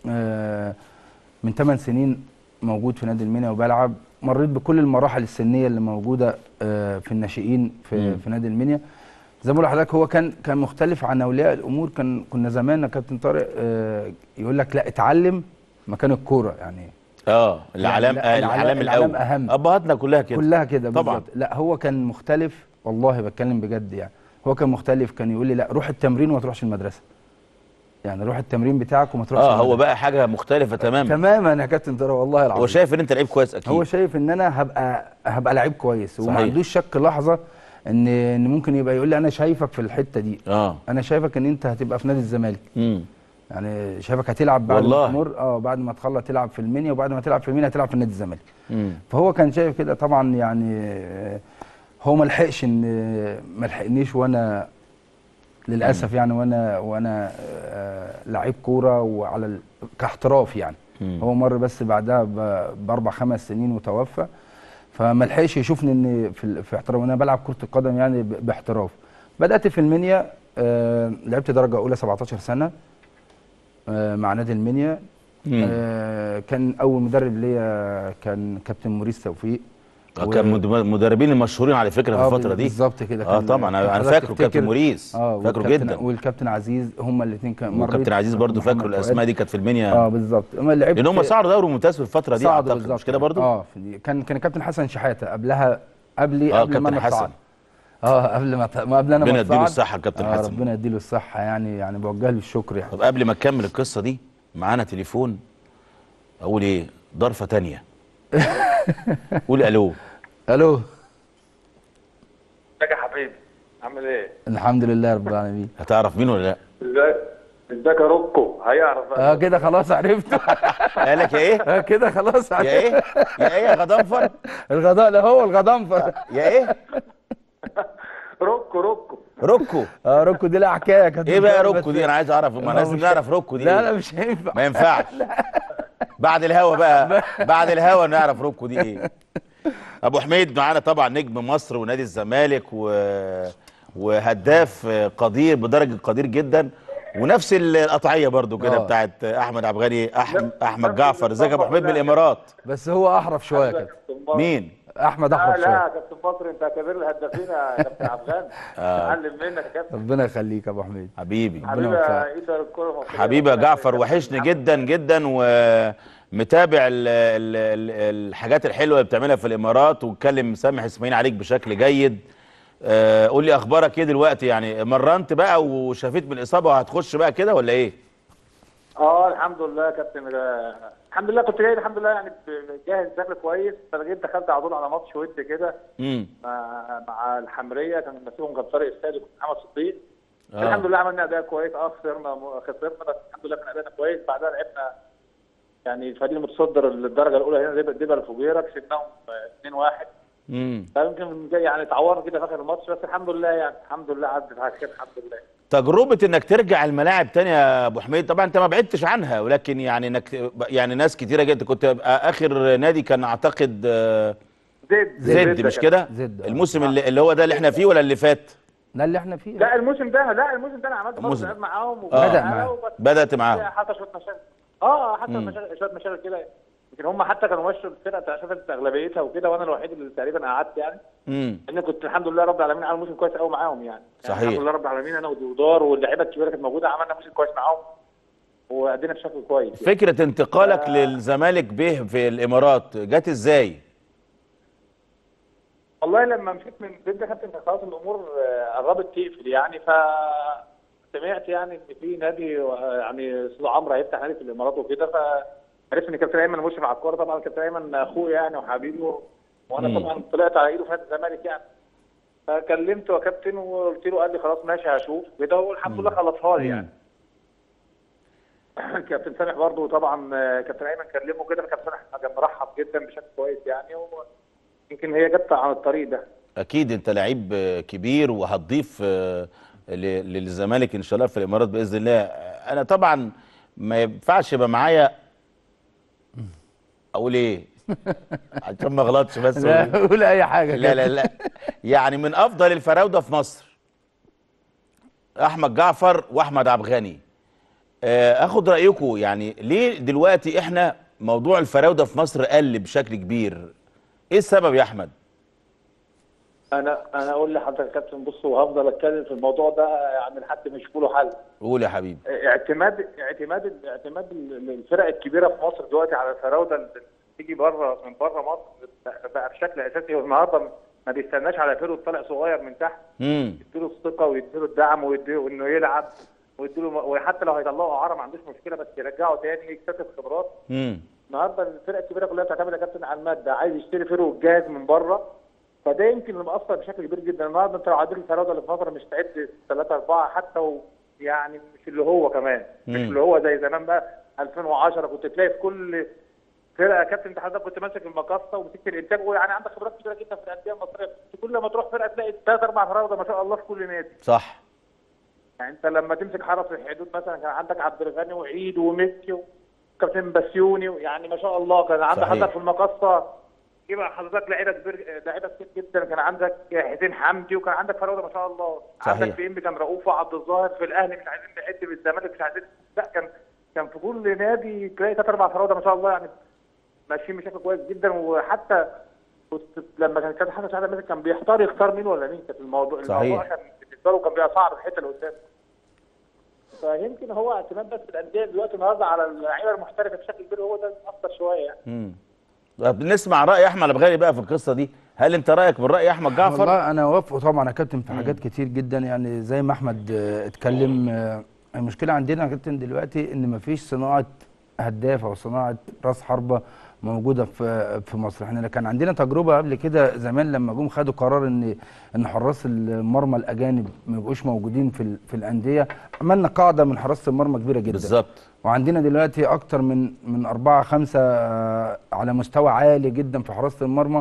آه من 8 سنين موجود في نادي المنيا وبلعب مريت بكل المراحل السنيه اللي موجوده آه في الناشئين في, مم. في نادي المنيا زي ما بقول لحضرتك هو كان كان مختلف عن اولياء الامور كان كنا زمان يا كابتن طارق آه يقول لك لا اتعلم مكان الكوره يعني اه الاعلام لا، آه الإعلام- الاعلام الإعلام الاول أهم. ابهاتنا كلها كده كلها كده طبعا بالظبط لا هو كان مختلف والله بتكلم بجد يعني هو كان مختلف كان يقول لي لا روح التمرين وما تروحش المدرسه يعني روح التمرين بتاعك وما تروحش اه هو المدرسة. بقى حاجه مختلفه تماما تماما يا كابتن طارق والله العظيم هو شايف ان انت لعيب كويس اكيد هو شايف ان انا هبقى هبقى لعيب كويس وما صحيح. عندوش شك لحظه ان ان ممكن يبقى يقول لي انا شايفك في الحته دي اه انا شايفك ان انت هتبقى في نادي الزمالك امم يعني شايفك هتلعب بعد والله. ما تمر اه بعد ما تخلص تلعب في المنيا وبعد ما تلعب في المنيا هتلعب في نادي الزمالك امم فهو كان شايف كده طبعا يعني آه، هو ما لحقش ان ما لحقنيش وانا للاسف يعني وانا وانا آه، لعيب كوره وعلى ال- كاحتراف يعني مم. هو مر بس بعدها ب- باربع خمس سنين وتوفى فما لحقش يشوفني ان في ال- في احتراف وانا بلعب كره القدم يعني ب- باحتراف بدات في المنيا آه، لعبت درجه اولى 17 سنه آه، مع نادي المنيا مم. آه، كان اول مدرب ليا كان كابتن موريس توفيق آه، كان مد- مدربين المشهورين على فكره في آه، الفتره دي بالظبط كده اه كان- طبعا كان انا أنا حضرتك فاكره كابتن تفتكر- موريس اه فاكره والكابتن- جدا والكابتن عزيز هما الاثنين كان مريت- وكابتن عزيز برضو محمد فاكره فؤاد. الاسماء دي كانت في المنيا اه بالظبط اما لعبت لان هم صعدوا دوري ممتاز في الفتره دي صعدوا اعتقد بالظبط مش كده برضو اه في دي. كان كان كابتن حسن شحاته قبلها قبلي اه قبل ما كابتن انا حسن اتصعد اه قبل ما ما قبل انا ما ربنا يديله اتصعد. الصحه الكابتن آه حسن ربنا يديله الصحه يعني يعني بوجه له الشكر يعني طب قبل ما نكمل القصه دي معانا تليفون اقول ايه ضرفه تانية قول الو الو ازيك يا حبيبي عامل ايه؟ الحمد لله رب العالمين هتعرف مين ولا لا ازيك ازيك يا روكو هيعرف اه كده خلاص عرفت قال لك يا ايه اه كده خلاص عرفت يا ايه يا ايه يا غضنفر الغداء لا هو الغضنفر يا ايه روكو روكو روكو اه روكو دي لها حكايه كانت ايه بقى بس- روكو دي انا عايز اعرف ما آه، لازم مش- نعرف روكو دي لا إيه؟ لا مش هينفع ما ينفعش بعد الهوا بقى بعد الهوا نعرف روكو دي ايه ابو حميد معانا طبعا نجم مصر ونادي الزمالك و... وهداف آه، قدير بدرجه قدير جدا ونفس ال- القطعيه برضو كده آه. بتاعت احمد عبد الغني أحم احمد جعفر ازيك يا ابو حميد من الامارات بس هو احرف شويه كده مين احمد لا احرف لا شويه يا كابتن مصر انت كبير الهدافين يا كابتن عفغان اتعلم منك يا كابتن ربنا يخليك يا ابو حميد حبيبي حبيبي يوفقك. يا ايسر الكوره المصرية. حبيبي يا جعفر وحشني جدا جدا ومتابع ال ال ال الحاجات الحلوه اللي بتعملها في الامارات واتكلم سامح اسماعيل عليك بشكل جيد آه، قول لي اخبارك ايه دلوقتي يعني مرنت بقى وشفيت من الاصابه وهتخش بقى كده ولا ايه اه الحمد لله يا كابتن آه، الحمد لله كنت جاي الحمد لله يعني ب- جاهز بشكل كويس فانا جيت دخلت على طول على ماتش ود كده امم مع مع الحمريه كان مسؤولهم كان طارق السيد وكان محمد صديق آه. الحمد لله عملنا اداء كويس اه خسرنا خسرنا بس الحمد لله كان اداءنا كويس بعدها لعبنا يعني الفريق المتصدر للدرجه الاولى هنا ديبا ديبا الفجيره كسبناهم آه، 2-1 امم فيمكن جاي يعني اتعورنا كده في اخر الماتش بس الحمد لله يعني الحمد لله عدت على كده الحمد لله تجربه انك ترجع الملاعب تاني يا ابو حميد طبعا انت ما بعدتش عنها ولكن يعني انك يعني ناس كتيره جدا كنت اخر نادي كان اعتقد آه، زد زد يا مش كابتن. كده زد، آه. الموسم اللي, اللي هو ده اللي احنا فيه ولا اللي فات ده اللي احنا فيه لا الموسم ده لا الموسم ده انا عملت برضه الموسم. جهاد معاهم آه. وبدأ بدأ معاهم. بدات معاهم حتى شويه مشاكل اه حتى مم. مشاكل شويه مشاكل كده يمكن هم حتى كانوا مشوا الفرقه بتاع شافت اغلبيتها وكده وانا الوحيد اللي تقريبا قعدت يعني امم لان كنت الحمد لله رب العالمين عامل موسم كويس قوي معاهم يعني. صحيح. يعني الحمد لله رب العالمين انا ودودار واللعيبه الكبيره كانت موجوده عملنا موسم كويس معاهم وادينا بشكل كويس يعني. فكره انتقالك آه. للزمالك به في الامارات جت ازاي والله لما مشيت من البيت ده كابتن كان خلاص الامور آه، قربت تقفل يعني ف سمعت يعني ان في نادي آه، يعني استاذ عمرو هيفتح نادي في الامارات وكده فعرفت ان كابتن ايمن مشرف على الكوره طبعا كابتن ايمن اخويا يعني وحبيبي وانا مم. طبعا طلعت على ايده في نادي الزمالك يعني فكلمته يا كابتن وقلت له قال لي خلاص ماشي هشوف كده والحمد لله خلصها لي يعني كابتن سامح برضه طبعا آه، كابتن ايمن كلمه كده فكابتن سامح كان مرحب جدا بشكل كويس يعني ويمكن هي جت عن الطريق ده اكيد انت لعيب آه، كبير وهتضيف آه، ل- للزمالك ان شاء الله في الامارات باذن الله آه، انا طبعا ما ينفعش يبقى معايا اقول ايه عشان ما اغلطش بس لا قول اي حاجه لا كده. لا لا يعني من افضل الفراوده في مصر احمد جعفر واحمد عبد الغني آه، اخد رايكم يعني ليه دلوقتي احنا موضوع الفراوده في مصر قل بشكل كبير ايه السبب يا احمد انا انا اقول لحضرتك يا كابتن بص وهفضل اتكلم في الموضوع ده يعني لحد ما يشوفوا له حل قول يا حبيبي اعتماد اعتماد اعتماد الفرق الكبيره في مصر دلوقتي على الفراوده اللي بتيجي بره من بره مصر بقى بشكل اساسي والنهارده ما بيستناش على فرقه طالع صغير من تحت امم يديله الثقه ويديله الدعم ويديله انه يلعب ويديله وحتى لو هيطلعوا اعاره ما عندوش مشكله بس يرجعه تاني يكتسب خبرات امم النهارده الفرق الكبيره كلها بتعتمد يا كابتن على الماده عايز يشتري فرقه جاهز من بره فده يمكن اللي مأثر بشكل كبير جدا النهارده انت لو عديت الفراوده اللي في مصر مش تعد ثلاثه اربعه حتى و يعني مش اللي هو كمان مش مم. اللي هو زي زمان بقى 2010 كنت تلاقي في كل فرقه يا كابتن انت حضرتك كنت ماسك المقصه ومسكت الانتاج ويعني عندك خبرات كبيره جدا في الانديه المصريه كل ما تروح فرقه تلاقي ثلاث اربع فراوده ما شاء الله في كل نادي صح يعني انت لما تمسك حرس الحدود مثلا كان عندك عبد الغني وعيد وميسي وكابتن بسيوني يعني ما شاء الله كان عندك صحيح. حضرتك في المقصه يبقى حضرتك لعيبه كبير لعيبه كتير جدا كان عندك حسين حمدي وكان عندك فراوده ما شاء الله صحيح. عندك في ام كان رؤوف وعبد الظاهر في الاهلي مش عايزين نعد بالزمالك مش عايزين لا كان كان في كل نادي تلاقي ثلاث اربع فراوده ما شاء الله يعني ماشيين بشكل كويس جدا وحتى كنت لما كان كابتن حسن شحاته ماسك كان بيحتار يختار مين ولا مين كانت الموضوع صحيح. الموضوع كان بالنسبه له كان بيبقى صعب الحته اللي قدام فيمكن هو اعتماد بس الانديه دلوقتي النهارده على اللعيبه المحترفه بشكل كبير هو ده اللي مأثر شويه يعني امم طب نسمع راي احمد عبد الغني بقى في القصه دي هل انت رايك من راي احمد جعفر والله انا وافقه طبعا يا كابتن في حاجات كتير جدا يعني زي ما احمد آه، اتكلم آه، المشكله عندنا يا كابتن دلوقتي ان مفيش صناعه هداف او صناعه راس حربه موجوده في في مصر احنا كان عندنا تجربه قبل كده زمان لما جم خدوا قرار ان ان حراس المرمى الاجانب ما يبقوش موجودين في ال- في الانديه عملنا قاعده من حراسه المرمى كبيره جدا بالظبط وعندنا دلوقتي اكتر من من أربعة خمسة آه، على مستوى عالي جدا في حراسة المرمى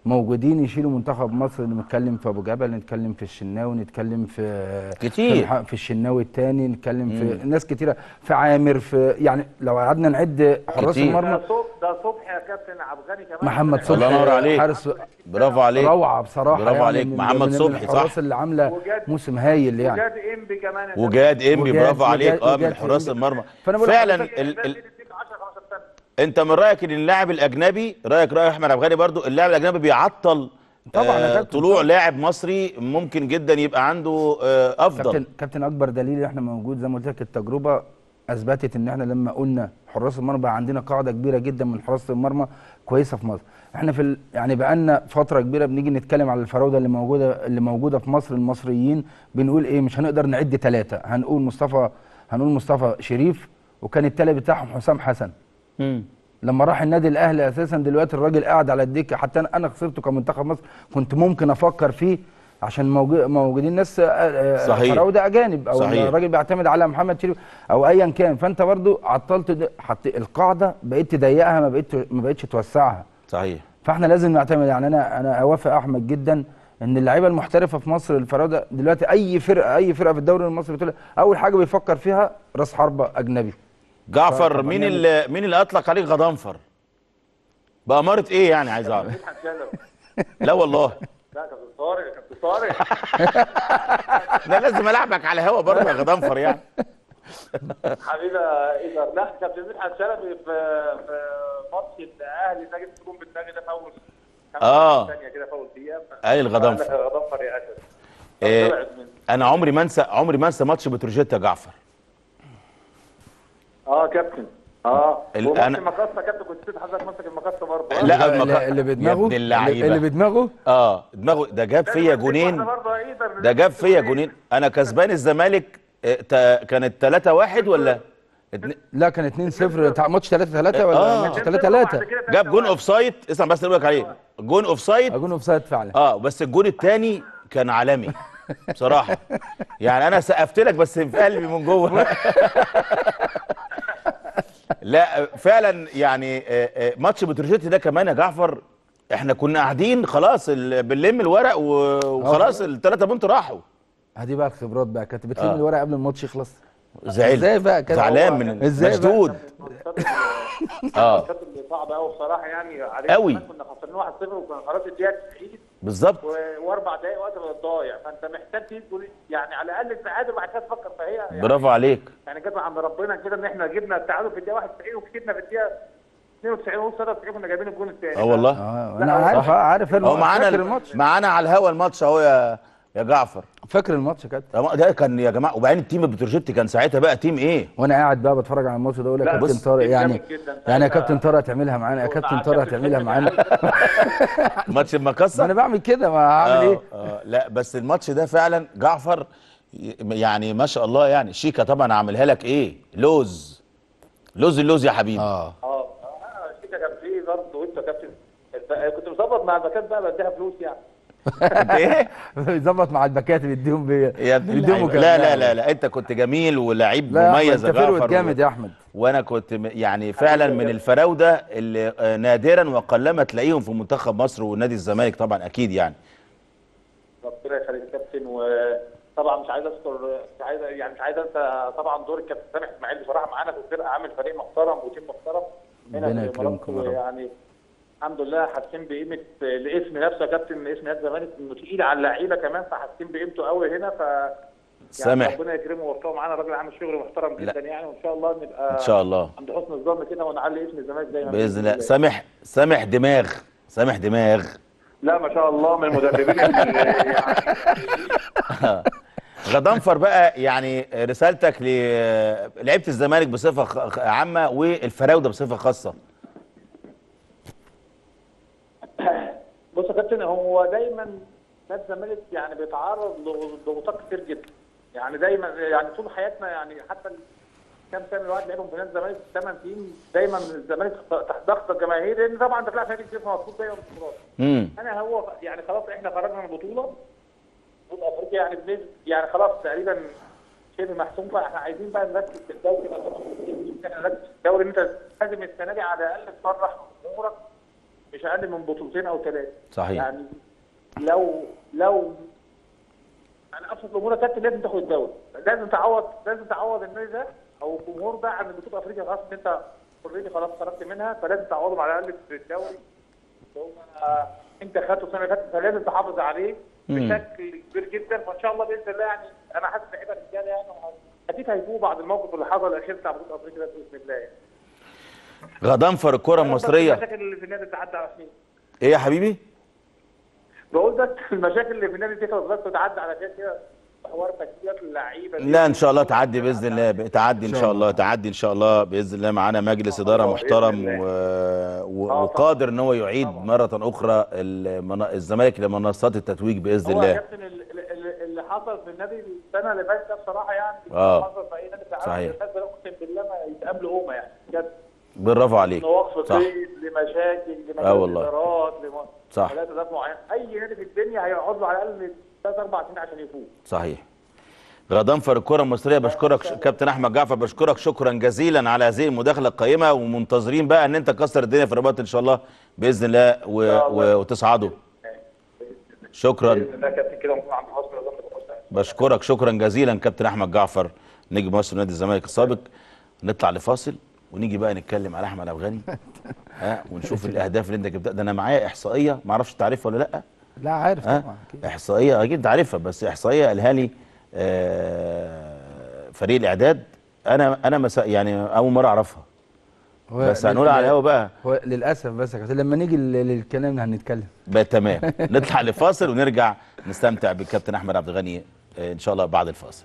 موجودين يشيلوا منتخب مصر نتكلم في ابو جبل نتكلم في الشناوي نتكلم في كتير. في, الح- في الشناوي الثاني نتكلم في ناس كتيره في عامر في يعني لو قعدنا نعد حراس كتير. المرمى ده صبح ده صبح يا كابتن عبد الغني كمان محمد صبحي الله ينور عليك. حارس برافو عليك روعه بصراحه برافو يعني عليك. من- محمد من صبحي، صح. الحراس اللي عامله وجاد- موسم هايل يعني وجاد انبي كمان يا وجاد انبي وجاد- برافو عليك وجاد- اه من وجاد حراس إنبي. المرمى فأنا بقول فعلا لحضرتك ال ال 10 15 سنه انت من رايك ان اللاعب الاجنبي رايك راي احمد عبد الغني برضو اللاعب الاجنبي بيعطل طبعاً يا آه كابتن، طلوع طبعاً. لاعب مصري ممكن جدا يبقى عنده آه افضل كابتن كابتن اكبر دليل ان احنا موجود زي ما قلت لك التجربه اثبتت ان احنا لما قلنا حراس المرمى بقى عندنا قاعده كبيره جدا من حراس المرمى كويسه في مصر احنا في ال... يعني بقى لنا فتره كبيره بنيجي نتكلم على الفراوده اللي موجوده اللي موجوده في مصر المصريين بنقول ايه مش هنقدر نعد ثلاثه هنقول مصطفى هنقول مصطفى شريف وكان التالت بتاعهم حسام حسن مم. لما راح النادي الاهلي اساسا دلوقتي الراجل قاعد على الدكه حتى انا انا خسرته كمنتخب مصر كنت ممكن افكر فيه عشان موجو- موجودين ناس آه، آه، صحيح. فراوده اجانب او صحيح. الراجل بيعتمد على محمد شريف او ايا كان فانت برضو عطلت ده- حط القاعده بقيت تضيقها ما بقيت ما بقتش توسعها صحيح فاحنا لازم نعتمد يعني انا انا اوافق احمد جدا ان اللعيبه المحترفه في مصر الفراوده دلوقتي اي فرقه اي فرقه في الدوري المصري بتقول اول حاجه بيفكر فيها راس حربه اجنبي جعفر طبعاً مين يعني- اللي مين اللي اطلق عليك غضنفر بأمارة ايه يعني عايز اعرف مدحت شلبي لا والله لا كابتن طارق يا كابتن طارق ده لازم العبك على هوا برضه يا غضنفر يعني حبيبي ايجار لا كابتن مدحت شلبي في في ماتش الاهلي ده جبت جون بالنادي ده فاول كان آه. ثانيه كده فاول دقيقه أي الغضنفر. لا، غضنفر يا اسد إيه، طلعت من انا عمري ما انسى عمري ما انسى ماتش بتروجيت يا جعفر اه كابتن اه ال- وماتش أنا- المقصه كابتن كنت نسيت حضرتك ماسك المقصه برضه آه. لا، اللي, المك- اللي بدماغه يا ابن اللعيبة. اللي بدماغه اه دماغه ده جاب فيا واحدة جونين برضه ايدر ده جاب فيا جونين انا كسبان الزمالك آه، تا- كانت 3 1 ولا اتنين- لا كان 2-0 بتاع ماتش 3-3 ولا آه. ماتش 3-3 جاب جون اوف سايد اسمع بس اللي بقولك عليه جون اوف سايد اجون اوف سايد فعلا اه بس الجون الثاني كان عالمي بصراحه يعني انا سقفت لك بس في قلبي من جوه لا فعلا يعني آه، آه، ماتش بتروجيت ده كمان يا جعفر احنا كنا قاعدين خلاص ال- بنلم الورق و- وخلاص الثلاثه بونت راحوا هذه بقى الخبرات بقى كانت بتلم آه. الورق قبل الماتش يخلص زعلت ازاي بقى كده زعلان من ازاي بقى؟ مشدود اه الماتشات اللي صعبه قوي بصراحه يعني علينا أوي. كمان كنا خسرانين 1-0 وكان خلاص الدقيقه 90 بالظبط و- واربع دقائق وقت بقى ضايع فانت محتاج تجيب جول يعني على الاقل التعادل وبعد كده تفكر فهي يعني برافو عليك يعني جت عند ربنا كده ان احنا جبنا التعادل في الدقيقه 91 وكسبنا في الدقيقه 92 ونص 93 كنا جايبين الجول الثاني اه والله اه انا عارف آه، عارف هو الماتش معانا فاكر ال- الماتش معانا على الهوا الماتش اهو يا يا جعفر فاكر الماتش كده طب ده كان يا جماعه وبعدين التيم بتروجيت كان ساعتها بقى تيم ايه وانا قاعد بقى بتفرج على الماتش ده اقول يا لا، كابتن بص، طارق جامد يعني جدا. يعني يا ساعتها- كابتن طارق هتعملها معانا يا كابتن مع طارق كابتن هتعملها حلمي معانا ماتش ما المقصه انا بعمل كده ما هعمل آه، ايه آه لا بس الماتش ده فعلا جعفر ي- يعني ما شاء الله يعني شيكا طبعا عاملها لك ايه لوز لوز اللوز يا حبيبي اه اه اه شيكا كان فيه برضه وانت يا كابتن الب- كنت مظبط مع الباكات بقى بديها فلوس يعني انت ايه يظبط مع الباكات بيديهم بي يا ابن بيديهم اللعيبة. مكافأة. لا لا لا لا انت كنت جميل ولعيب لا مميز انت يا فروت جعفر جامد يا احمد وانا كنت م- يعني فعلا من الفراوده اللي آه، نادرا وقلما تلاقيهم في منتخب مصر ونادي الزمالك طبعا اكيد يعني ربنا يخليك يا كابتن وطبعا مش عايز اذكر مش عايز يعني مش عايز انسى طبعا دور الكابتن سامح اسماعيل بصراحه معانا في الفرقه عامل فريق محترم وتيم محترم هنا ربنا في يكرمكم الامارات يا رب. يعني الحمد لله حاسين بقيمه الاسم نفسه يا كابتن اسم نادي الزمالك انه تقيل على اللعيبه كمان فحاسين بقيمته قوي هنا ف يعني سامح. ربنا يكرمه ويوفقه معانا راجل عامل شغل محترم لا. جدا يعني وان شاء الله نبقى ان شاء الله عند حسن الظن كده ونعلي اسم الزمالك دايما باذن الله سامح سامح دماغ سامح دماغ لا ما شاء الله من المدربين اللي يعني غضنفر بقى يعني رسالتك للعيبه الزمالك بصفه خ- عامه والفراوده بصفه خاصه بص يا كابتن هو دايما نادي الزمالك يعني بيتعرض لضغوطات كتير جدا يعني دايما يعني طول حياتنا يعني حتى كام سنه الواحد لعبهم في نادي الزمالك ثمان سنين دايما الزمالك تحت ضغط الجماهير لان طبعا انت بتلعب في نادي كتير مطلوب دايما بطولات امم انا هو يعني خلاص احنا خرجنا من البطوله بطوله افريقيا يعني بنسبة يعني خلاص تقريبا شبه محسوم فاحنا عايزين بقى نركز في الدوري احنا نركز في الدوري ان انت لازم السنه دي على الاقل تفرح جمهورك مش اقل من بطولتين او ثلاثه صحيح يعني لو لو انا ابسط الامور يا كابتن لازم تاخد الدوري لازم تعوض لازم تعوض النادي ده او الجمهور ده عن بطوله افريقيا خلاص ان انت اوريدي خلاص خرجت منها فلازم تعوضهم على الاقل في الدوري اللي هو انت خدته السنه اللي فاتت فلازم تحافظ عليه مم. بشكل كبير جدا فان شاء الله باذن الله يعني انا حاسس لعيبه رجاله يعني اكيد هيفوقوا بعد الموقف اللي حصل الاخير بتاع بطوله افريقيا ده باذن الله يعني غضنفر الكره المصريه المشاكل اللي في النادي تعدى على خير ايه يا حبيبي بقول بس المشاكل اللي في النادي دي بس تعدي على خير كده حوار تكتيكات اللعيبه دي. لا ان شاء الله تعدي باذن الله تعدي ان شاء الله تعدي ان شاء الله باذن الله معانا مجلس اداره الله، محترم بإذن و... و... آه، وقادر ان هو يعيد مره اخرى المن... الزمالك لمنصات التتويج باذن هو يا الله كابتن ال- ال- ال- اللي حصل في النادي السنه اللي فاتت ده بصراحه يعني آه. حصل في اي نادي في العالم صحيح. الناس ده اقسم بالله ما يتقابلوا هما يعني بجد برافو عليك من وقف صح قيد لمشاكل لمجال آه والله. إدارات، لم... صح. ملاذات معينه اي نادي في الدنيا هيقعد له على الاقل ثلاث اربع سنين عشان يفوق صحيح غضنفر الكره المصريه بشكرك ش... كابتن احمد جعفر بشكرك شكرا جزيلا على هذه المداخله القيمه ومنتظرين بقى ان انت تكسر الدنيا في الرباط ان شاء الله باذن الله و... و... وتصعدوا شكرا باذن الله كابتن كده ونكون عند حسن الظن بالحسنى بشكرك شكرا جزيلا كابتن احمد جعفر نجم مصر نادي الزمالك السابق نطلع لفاصل ونيجي بقى نتكلم على احمد افغاني ها ونشوف الاهداف اللي انت جبتها ده انا معايا احصائيه ما اعرفش تعرفها ولا لا لا عارف ها طبعا أكيد. احصائيه اكيد عارفها بس احصائيه قالها لي آه، فريق الاعداد انا انا مس... يعني اول مره اعرفها هو بس لل- هنقولها على الهوا بقى هو للاسف بس يا كابتن لما نيجي لل- للكلام هنتكلم بقى تمام نطلع لفاصل ونرجع نستمتع بالكابتن احمد عبد الغني آه، ان شاء الله بعد الفاصل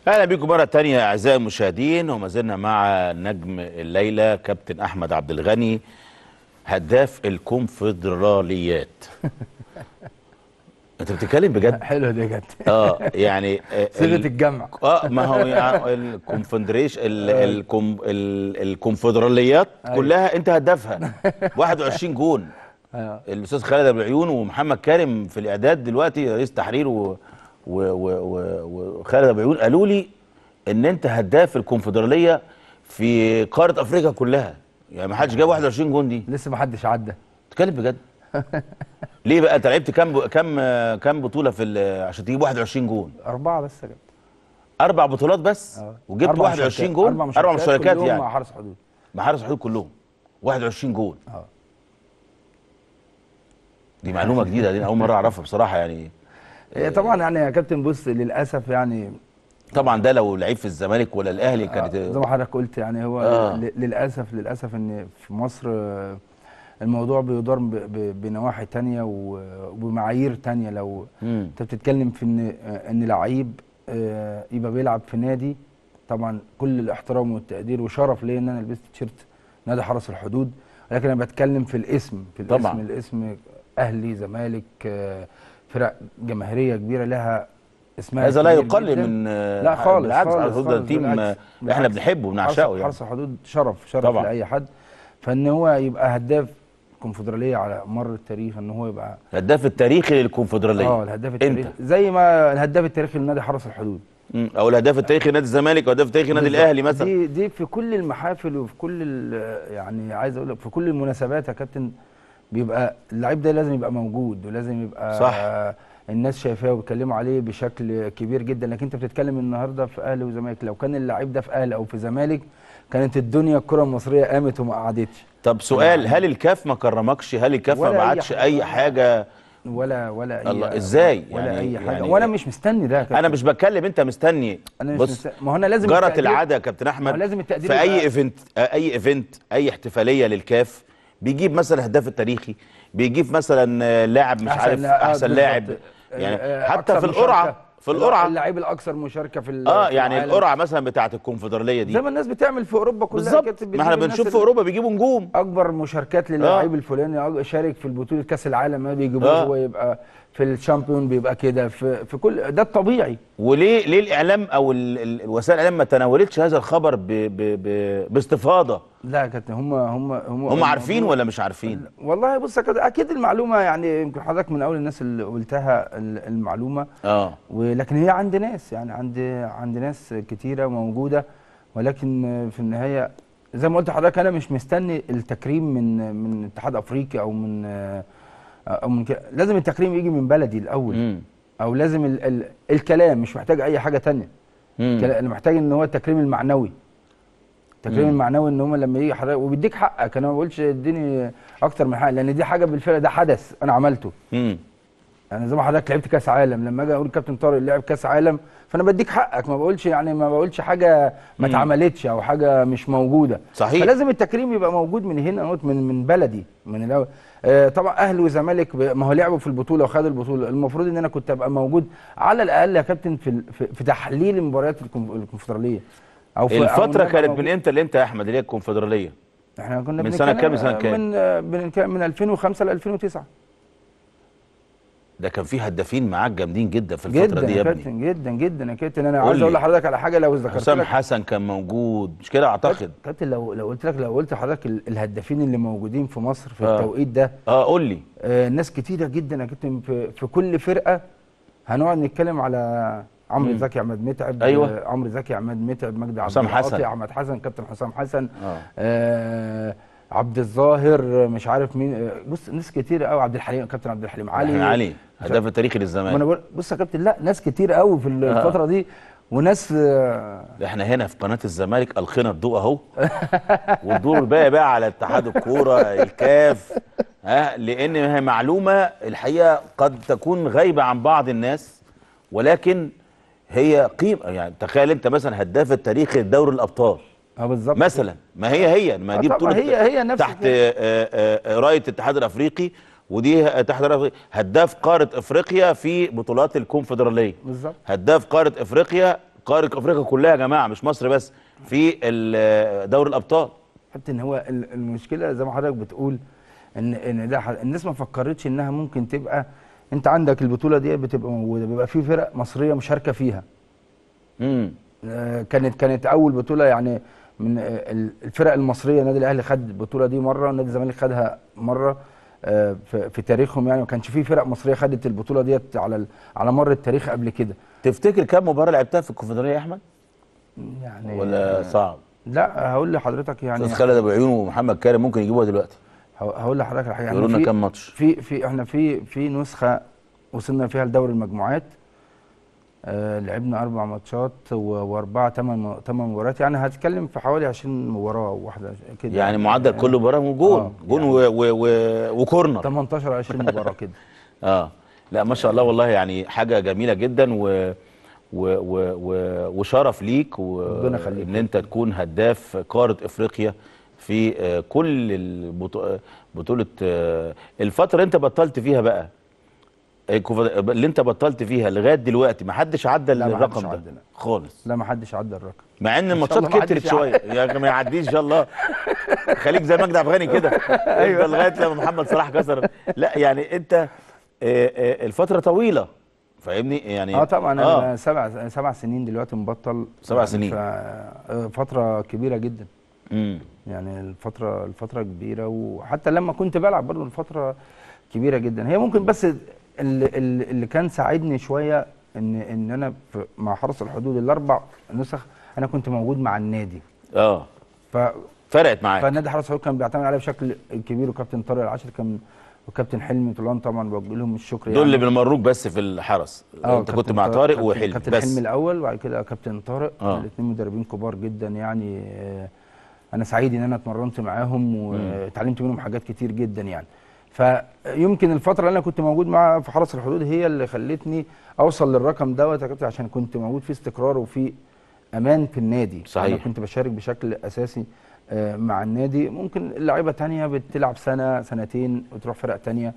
اهلا بكم مره تانية اعزائي المشاهدين وما زلنا مع نجم الليله كابتن احمد عبد الغني هداف الكونفدراليات انت بتتكلم بجد حلو ده جد اه يعني آه، صيغه ال- الجمع اه ما هو يعني الكونفدريشن ال- الكم ال- الكونفدراليات أيوة. كلها انت هدافها 21 جون آه. الاستاذ خالد ابو العيون ومحمد كارم في الاعداد دلوقتي رئيس تحرير و- و- و- و- وخالد ابو العيون قالوا لي ان انت هداف الكونفدراليه في قاره افريقيا كلها يعني ما حدش جاب 21 جون دي لسه ما حدش عدى تتكلم بجد ليه بقى انت لعبت كام كام كام بطوله في ال- عشان تجيب 21 جون اربعه بس يا جدع اربع بطولات بس آه. وجبت أربع 21 مشاركات. جون اربع مشاركات كلهم يعني مع حرس حدود مع حارس الحدود كلهم 21 جون اه دي معلومه جديده دي أنا اول مره اعرفها بصراحه يعني هي طبعا يعني يا كابتن بص للاسف يعني طبعا ده لو لعيب في الزمالك ولا الاهلي كانت زي ما حضرتك قلت يعني هو آه. ل- للاسف للاسف ان في مصر آه، الموضوع بيدار ب- ب- بنواحي تانية و- وبمعايير تانية لو مم. انت بتتكلم في ان آه، ان لعيب آه، يبقى بيلعب في نادي طبعا كل الاحترام والتقدير وشرف ليا ان انا لبست تيشيرت نادي حرس الحدود ولكن انا بتكلم في الاسم في الاسم طبعاً. الاسم اهلي زمالك آه، فرق جماهيريه كبيره لها اسمها هذا لا كبير يقلل جداً. من آه، لا خالص بالعكس خالص حرس الحدود ده خالص، تيم بالعكس، آه، بالعكس. احنا بنحبه وبنعشقه حرس- يعني حرس الحدود شرف شرف طبعاً. لاي حد فان هو يبقى هداف الكونفدراليه على مر التاريخ ان هو يبقى الهداف التاريخي للكونفدراليه اه الهداف انت التاريخي زي ما الهداف التاريخي لنادي حرس الحدود مم. او الهداف التاريخي نادي الزمالك او الهداف التاريخي نادي بالظبط. الاهلي مثلا دي دي في كل المحافل وفي كل ال- يعني عايز اقول لك في كل المناسبات يا كابتن بيبقى اللعيب ده لازم يبقى موجود ولازم يبقى صح. الناس شايفاه وبيتكلموا عليه بشكل كبير جدا لكن انت بتتكلم النهارده في اهلي وزمالك لو كان اللعيب ده في اهلي او في زمالك كانت الدنيا الكره المصريه قامت وما قعدتش طب سؤال هل الكاف ما كرمكش هل الكاف ما ولا أي بعتش حاجة. اي حاجه ولا ولا اي الله، إزاي؟ ولا يعني- اي حاجه يعني- وانا مش مستني ده يا كابتن. انا مش بتكلم انت مستني انا مش بص مستني. ما هو انا لازم جرت التقدير- العاده يا كابتن ما هو احمد لازم التقدير في اي يبقى- ايفنت اي ايفنت اي احتفاليه للكاف بيجيب مثلا الهداف التاريخي بيجيب مثلا آه، لاعب مش عارف لا- آه، احسن بالظبط. لاعب آه، يعني آه، حتى أكثر في القرعه مشاركة. في القرعه اللاعب الاكثر مشاركه في ال- اه في يعني العالم. القرعه مثلا بتاعه الكونفدراليه دي زي ما الناس بتعمل في اوروبا كلها بالظبط كابتن، ما احنا بتجيب الناس بنشوف في اللي- اوروبا بيجيبوا نجوم اكبر مشاركات للاعب الفلاني أج- شارك في البطوله كاس العالم ما بيجيبوه آه. هو يبقى في الشامبيون بيبقى كده في, في كل ده الطبيعي وليه ليه الاعلام او ال- ال- وسائل الاعلام ما تناولتش هذا الخبر ب ب ب باستفاضه لا يا كابتن هم هم هم هم عارفين ولا مش عارفين والله بص يا كابتن اكيد المعلومه يعني يمكن حضرتك من اول الناس اللي قلتها ال- المعلومه اه ولكن هي عند ناس يعني عند عند ناس كتيره موجوده ولكن في النهايه زي ما قلت لحضرتك انا مش مستني التكريم من من اتحاد افريقيا او من او من كده لازم التكريم يجي من بلدي الاول مم. او لازم ال ال الكلام مش محتاج اي حاجه تانية مم. كلا- انا محتاج ان هو التكريم المعنوي التكريم مم. المعنوي ان هم لما يجي حضرتك وبيديك حقك انا ما بقولش اديني اكتر من حق لان دي حاجه بالفعل ده حدث انا عملته مم. يعني زي ما حضرتك لعبت كاس عالم لما اجي اقول كابتن طارق لعب كاس عالم فانا بديك حقك ما بقولش يعني ما بقولش حاجه ما مم. اتعملتش او حاجه مش موجوده صحيح. فلازم التكريم يبقى موجود من هنا أهوت، من من بلدي من الأول. آه طبعا اهلي وزمالك ب- ما هو لعبوا في البطوله وخدوا البطوله المفروض ان انا كنت ابقى موجود على الاقل يا كابتن في ال- في, في تحليل مباريات الكونف- الكونفدراليه او في أو إن الفتره أبقى كانت موجود. من امتى لامتى يا احمد اللي هي الكونفدراليه احنا كنا من سنة بنتكلم- كام لسنة كام؟ من آه، بنتكلم من 2005 ل 2009 ده كان في هدافين معاك جامدين جدا في الفتره جدا دي يا يا ابني كابتن جدا جدا يا كابتن انا قول عايز اقول لي. لحضرتك على حاجه لو ذكرت حسام لك حسن كان موجود مش كده اعتقد كابتن لو لو قلت لك لو قلت لحضرتك ال- الهدافين اللي موجودين في مصر في آه. التوقيت ده اه قول لي آه ناس كتيره جدا يا كابتن في, في كل فرقه هنقعد نتكلم على عمرو مم. زكي احمد متعب أيوة. آه، عمرو زكي عماد متعب مجدي عبد حسام العاطي، حسن. احمد حسن كابتن حسام حسن اه آه عبد الظاهر آه، مش عارف مين آه، بص ناس كتير قوي عبد الحليم كابتن عبد الحليم علي علي علي هداف التاريخي ما انا للزمالك بقول بص يا كابتن لا ناس كتير قوي في الفتره دي وناس آه، احنا هنا في قناه الزمالك القينا الضوء اهو والدور الباقي بقى على اتحاد الكوره الكاف ها لان هي معلومه الحقيقه قد تكون غايبه عن بعض الناس ولكن هي قيمه يعني تخيل انت مثلا هداف التاريخ لدوري الابطال اه بالظبط مثلا ما هي هي ما آه دي طبعا بطوله هي- هي نفس تحت كده. آه، آه، آه، رايه الاتحاد الافريقي ودي تحت رايه هداف قاره افريقيا في بطولات الكونفدراليه بالظبط هداف قاره افريقيا قاره افريقيا كلها يا جماعه مش مصر بس في ال- دوري الابطال كابتن هو ال- المشكله زي ما حضرتك بتقول ان ان ده ح- الناس ما فكرتش انها ممكن تبقى انت عندك البطوله دي بتبقى موجوده بيبقى في فرق مصريه مشاركه فيها امم آه، كانت كانت اول بطوله يعني من آه، ال- الفرق المصريه النادي الاهلي خد البطوله دي مره ونادي الزمالك خدها مره آه، في في تاريخهم يعني ما كانش في فرق مصريه خدت البطوله ديت على ال- على مر التاريخ قبل كده تفتكر كام مباراه لعبتها في الكونفدراليه يا احمد يعني ولا صعب لا هقول لحضرتك يعني استاذ خالد ابو عيون ومحمد كارم ممكن يجيبوها دلوقتي هو- هقول لحضرتك على حاجه يقولوا لنا في- كام ماتش في في احنا في في نسخه وصلنا فيها لدوري المجموعات آه لعبنا اربع ماتشات و- واربعه ثمان ثمان مباريات يعني هتكلم في حوالي 20 مباراه واحده كده يعني معدل كل مباراه جون آه، جون و و و وكورنر 18 20 مباراه كده اه لا ما شاء الله والله يعني حاجه جميله جدا و و و و وشرف ليك و ربنا يخليك. ان انت تكون هداف قاره افريقيا في آه، كل البطو- بطوله آه، الفتره اللي انت بطلت فيها بقى الكوفا- اللي انت بطلت فيها لغايه دلوقتي ما حدش عدى لا، ما الرقم حدش ده عدى، لا. خالص لا ما حدش عدى الرقم مع ان شاء الماتشات الله ما كترت حدش شويه يا أخي ما يعديش ان شاء الله خليك زي مجدي عبد الغني كده ايوه لغايه لما محمد صلاح كسر لا يعني انت آه، آه، الفتره طويله فاهمني يعني اه طبعا اه انا سبع سبع سنين دلوقتي مبطل سبع يعني سنين. ف- آه، فتره كبيره جدا امم يعني الفترة الفترة كبيرة وحتى لما كنت بلعب برضه الفترة كبيرة جدا هي ممكن بس اللي, اللي كان ساعدني شوية ان ان انا في مع حرس الحدود الاربع نسخ انا كنت موجود مع النادي اه ف فرقت معاك فالنادي حرس الحدود كان بيعتمد عليا بشكل كبير وكابتن طارق العشر كان وكابتن حلمي طولان طبعا بوجه لهم الشكر دول اللي بيمروك بس في الحرس اه انت كنت كابتن مع طارق كابتن- وحلمي كابتن بس حلمي الاول وبعد كده كابتن طارق آه. الاثنين مدربين كبار جدا يعني آه، انا سعيد ان انا اتمرنت معاهم واتعلمت منهم حاجات كتير جدا يعني فيمكن الفتره اللي انا كنت موجود مع في حرس الحدود هي اللي خلتني اوصل للرقم دوت يا كابتن عشان كنت موجود في استقرار وفي امان في النادي صحيح. انا كنت بشارك بشكل اساسي آه، مع النادي ممكن لعيبه تانية بتلعب سنه سنتين وتروح فرق تانية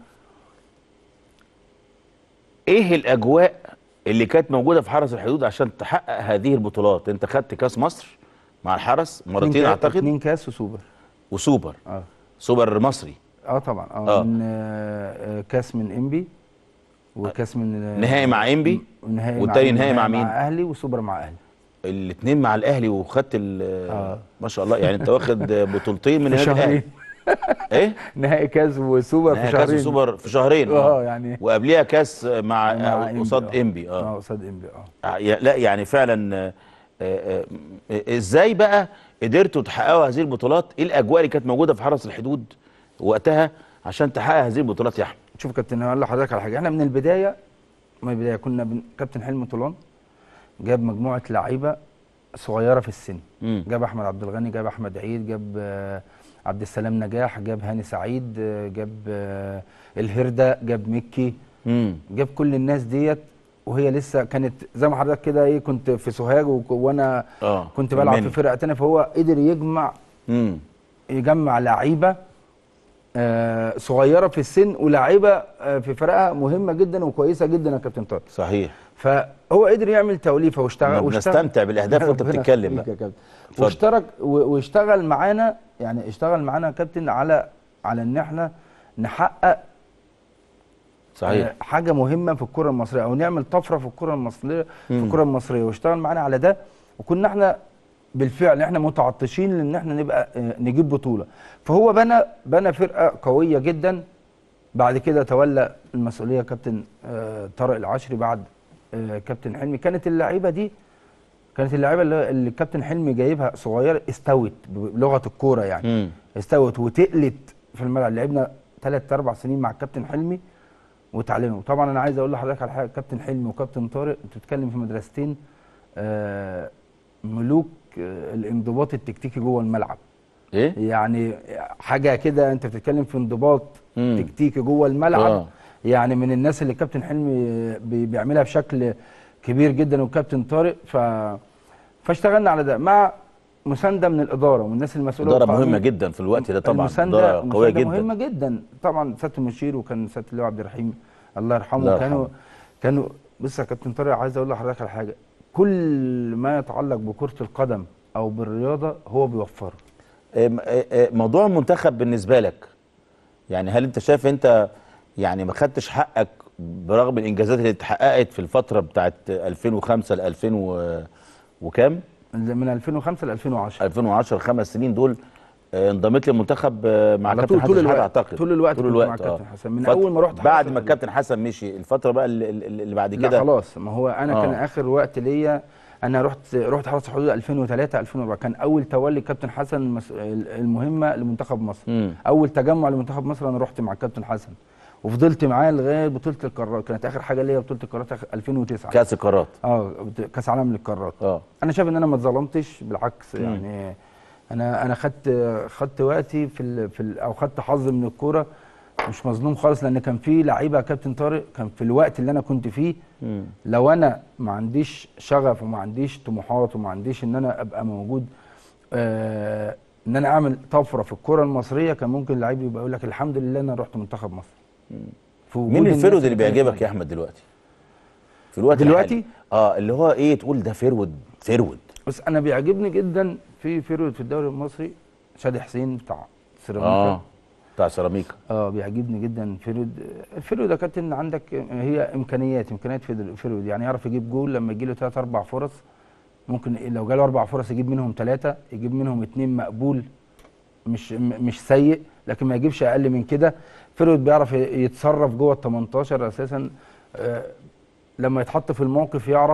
ايه الاجواء اللي كانت موجوده في حرس الحدود عشان تحقق هذه البطولات انت خدت كاس مصر مع الحرس مرتين اتنين كا- اعتقد اتنين كاس وسوبر وسوبر اه سوبر مصري اه طبعا اه, آه. آه. من آه آه، كاس من انبي وكاس من آه نهائي مع إنبي، ونهائي والتاني إنبي، نهائي مع مين؟ مع اهلي وسوبر مع اهلي الاثنين مع الاهلي وخدت ال- آه. ما شاء الله يعني انت واخد بطولتين من في النادي الاهلي شهرين ايه نهائي كاس وسوبر نهائي في كاس شهرين وسوبر في شهرين اه يعني وقبليها كاس مع, مع مع إنبي، قصاد آه. انبي اه اه قصاد انبي اه آه، يا- لا يعني فعلا آه، آه، آه، ازاي بقى قدرتوا تحققوا هذه البطولات ايه الاجواء اللي كانت موجوده في حرس الحدود وقتها عشان تحقق هذه البطولات يا احمد شوف يا كابتن هقول لحضرتك على حاجه احنا من البدايه من البدايه كنا بن... كابتن حلمي طولان جاب مجموعه لعيبه صغيره في السن مم. جاب احمد عبد الغني جاب احمد عيد جاب آه، عبد السلام نجاح جاب هاني سعيد آه، جاب آه، الهرده جاب مكي امم جاب كل الناس ديت وهي لسه كانت زي ما حضرتك كده ايه كنت في سوهاج وك- وانا اه كنت بلعب مني. في فرقه تانية فهو قدر يجمع امم يجمع لعيبه آه، صغيره في السن ولاعيبه آه، في فرقها مهمه جدا وكويسه جدا يا كابتن طارق صحيح فهو قدر يعمل توليفه واشتغل كنا بنستمتع بالاهداف وانت ربنا بتتكلم يخليك بقى يا كابتن اتفضل. واشترك و- واشتغل معانا يعني اشتغل معانا يا كابتن على على ان احنا نحقق صحيح آه، حاجه مهمه في الكره المصريه او نعمل طفره في الكره المصريه في مم. الكره المصريه واشتغل معانا على ده وكنا احنا بالفعل احنا متعطشين لان احنا نبقى آه، نجيب بطوله فهو بنى بنى فرقه قويه جدا بعد كده تولى المسؤوليه كابتن آه، طارق العشري بعد آه، كابتن حلمي كانت اللعيبه دي كانت اللعيبه اللي اللي الكابتن حلمي جايبها صغيره استوت بلغه الكوره يعني امم استوت وتقلت في الملعب لعبنا ثلاث اربع سنين مع الكابتن حلمي وتعلموا طبعا انا عايز اقول لحضرتك على حاجه كابتن حلمي وكابتن طارق انت بتتكلم في مدرستين آه، ملوك آه، الانضباط التكتيكي جوه الملعب ايه يعني حاجه كده انت بتتكلم في انضباط مم. تكتيكي جوه الملعب آه. يعني من الناس اللي الكابتن حلمي بي- بيعملها بشكل كبير جدا والكابتن طارق ف فاشتغلنا على ده مع مسانده من الاداره ومن الناس المسؤوله اداره والقائمين. مهمه جدا في الوقت ده طبعا المسانده اداره قويه المسانده جدا مهمه جدا طبعا سياده المشير وكان سياده اللواء عبد الرحيم الله يرحمه الله كانوا يرحمه. كانوا بص يا كابتن طارق عايز اقول لحضرتك على حاجه كل ما يتعلق بكره القدم او بالرياضه هو بيوفره آم، آه، آه، موضوع المنتخب بالنسبه لك يعني هل انت شايف انت يعني ما خدتش حقك برغم الانجازات اللي اتحققت في الفتره بتاعت 2005 ل 2000 و- وكام من 2005 ل 2010 2010 الخمس سنين دول آه، انضميت للمنتخب آه، مع على كابتن طول- حسن طول شحاتة الوقت. اعتقد طول الوقت طول كنت الوقت مع آه. كابتن حسن. من فت- أول ما رحت بعد حرس ما ال- الكابتن حسن مشي الفتره بقى اللي, اللي اللي بعد لا كده خلاص ما هو انا آه. كان اخر وقت ليا انا رحت رحت حرس الحدود 2003 2004 كان اول تولي كابتن حسن مس- المهمه لمنتخب مصر مم. اول تجمع لمنتخب مصر انا رحت مع الكابتن حسن وفضلت معاه لغايه بطوله القارات كانت اخر حاجه ليا بطوله القارات آخر- 2009 كاس القارات اه بت- كاس عالم للقارات اه انا شايف ان انا ما اتظلمتش بالعكس مم. يعني انا انا خدت خدت وقتي في ال في ال او خدت حظ من الكوره مش مظلوم خالص لان كان في لعيبه يا كابتن طارق كان في الوقت اللي انا كنت فيه مم. لو انا ما عنديش شغف وما عنديش طموحات وما عنديش ان انا ابقى موجود آه ان انا اعمل طفره في الكره المصريه كان ممكن اللعيب يبقى يقول لك الحمد لله انا رحت منتخب مصر في وجود مين الناس الفرود اللي كانت بيعجبك موجودة. يا احمد دلوقتي في الوقت دلوقتي؟ الحالي. اه اللي هو ايه تقول ده فرود فرود بس انا بيعجبني جدا في فيرود في الدوري المصري شادي حسين بتاع سيراميكا اه بتاع سيراميكا اه بيعجبني جدا فيرود الفيرود ده كابتن عندك هي امكانيات امكانيات في فيرود يعني يعرف يجيب جول لما يجي له ثلاث اربع فرص ممكن لو جاله اربع فرص يجيب منهم ثلاثه يجيب منهم اثنين مقبول مش م- مش سيء لكن ما يجيبش اقل من كده فيرود بيعرف ي- يتصرف جوه ال 18 اساسا آه لما يتحط في الموقف يعرف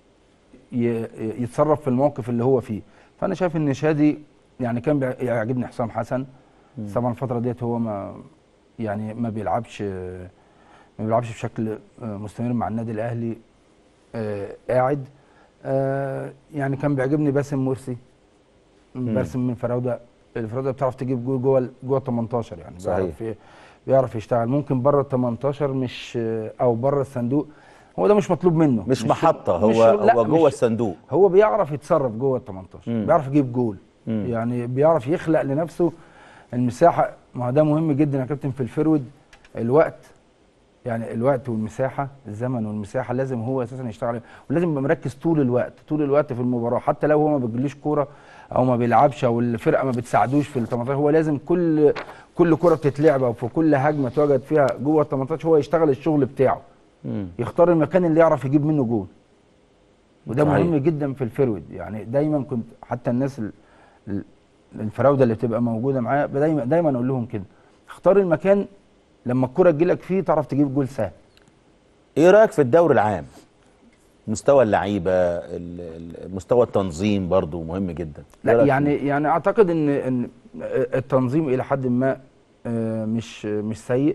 ي- يتصرف في الموقف اللي هو فيه فانا شايف ان شادي يعني كان بيع- يعجبني حسام حسن طبعا الفتره ديت هو ما يعني ما بيلعبش ما بيلعبش بشكل آه، مستمر مع النادي الاهلي آه، قاعد آه، يعني كان بيعجبني باسم مرسي مم. باسم من فراوده الفراوده بتعرف تجيب جول جوه ال- جوه ال 18 يعني صحيح. بيعرف ي- بيعرف يشتغل ممكن بره ال 18 مش آه، او بره الصندوق هو ده مش مطلوب منه مش محطه هو مش- لا، هو جوه مش- الصندوق هو بيعرف يتصرف جوه ال 18 مم. بيعرف يجيب جول مم. يعني بيعرف يخلق لنفسه المساحه ما هو ده مهم جدا يا كابتن في الفرود الوقت يعني الوقت والمساحه الزمن والمساحه لازم هو اساسا يشتغل عليه ولازم يبقى مركز طول الوقت طول الوقت في المباراه حتى لو هو ما بيجيلوش كوره او ما بيلعبش او الفرقه ما بتساعدوش في ال 18 هو لازم كل كل كوره بتتلعب او في كل هجمه تواجد فيها جوه ال 18 هو يشتغل الشغل بتاعه مم. يختار المكان اللي يعرف يجيب منه جول وده صحيح. مهم جدا في الفرود يعني دايما كنت حتى الناس ال- ال- الفراوده اللي بتبقى موجوده معايا دايما دايما اقول لهم كده اختار المكان لما الكره تجيلك فيه تعرف تجيب جول سهل ايه رايك في الدوري العام مستوى اللعيبه ال- ال- مستوى التنظيم برضو مهم جدا إيه لا رأيك يعني فيه؟ يعني اعتقد ان ان التنظيم الى حد ما آه، مش مش سيء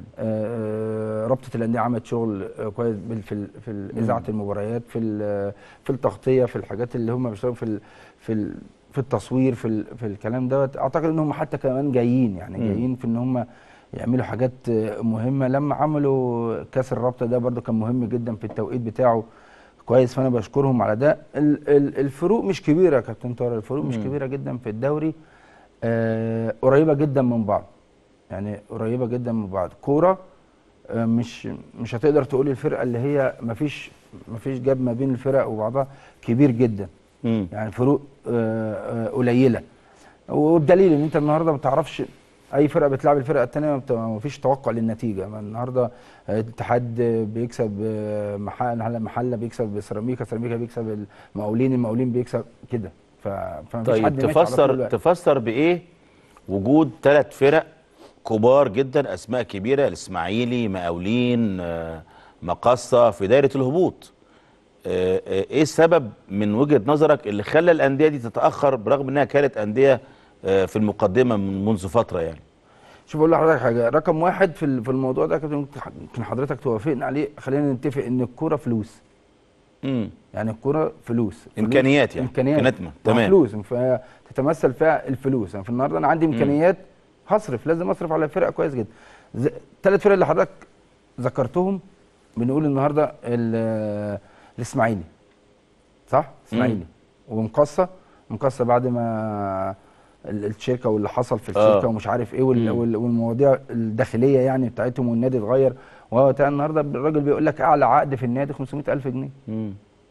آه، رابطه الانديه عملت شغل آه، كويس بال- في ال- في ال- اذاعه المباريات في ال- في التغطيه في الحاجات اللي هم بيشتغلوا في ال- في ال- في التصوير في ال- في الكلام دوت اعتقد ان هم حتى كمان جايين يعني مم. جايين في ان هم يعملوا حاجات آه، مهمه لما عملوا كاس الرابطه ده برده كان مهم جدا في التوقيت بتاعه كويس فانا بشكرهم على ده ال- ال- الفروق مش كبيره يا كابتن طارق الفروق مش مم. كبيره جدا في الدوري آه قريبه جدا من بعض يعني قريبه جدا من بعض كوره آه مش مش هتقدر تقول الفرقه اللي هي مفيش مفيش جاب ما بين الفرق وبعضها كبير جدا مم. يعني فروق آه آه قليله وبدليل ان انت النهارده ما تعرفش اي فرقه بتلعب الفرقه الثانيه ما فيش توقع للنتيجه ما النهارده آه، الاتحاد بيكسب آه، محل محله بيكسب سيراميكا سيراميكا بيكسب المقاولين المقاولين بيكسب كده ف... فمفيش طيب حد ماشي على طول تفسر الوقت. تفسر بايه وجود ثلاث فرق كبار جدا اسماء كبيره الاسماعيلي مقاولين آه، مقصه في دايره الهبوط آه، آه، ايه السبب من وجهه نظرك اللي خلى الانديه دي تتاخر برغم انها كانت انديه آه، في المقدمه من منذ فتره يعني شوف اقول لحضرتك حاجه رقم واحد في ال- في الموضوع ده كابتن يمكن حضرتك توافقنا عليه خلينا نتفق ان الكوره فلوس امم يعني الكوره فلوس فلوس- إمكانيات يعني. امكانيات إمكانيات، مع تمام. فلوس فتتمثل فيها الفلوس يعني في النهارده انا عندي امكانيات هصرف لازم اصرف على فرقه كويس جدا الثلاث فرق اللي حضرتك ذكرتهم بنقول النهارده ال- الاسماعيلي صح اسماعيلي ومقصه مقصه بعد ما ال- الشركه واللي حصل في الشركه آه. ومش عارف ايه وال- مم. وال- والمواضيع الداخليه يعني بتاعتهم والنادي اتغير وهو بتاع النهارده الراجل بيقول لك اعلى عقد في النادي 500000 جنيه امم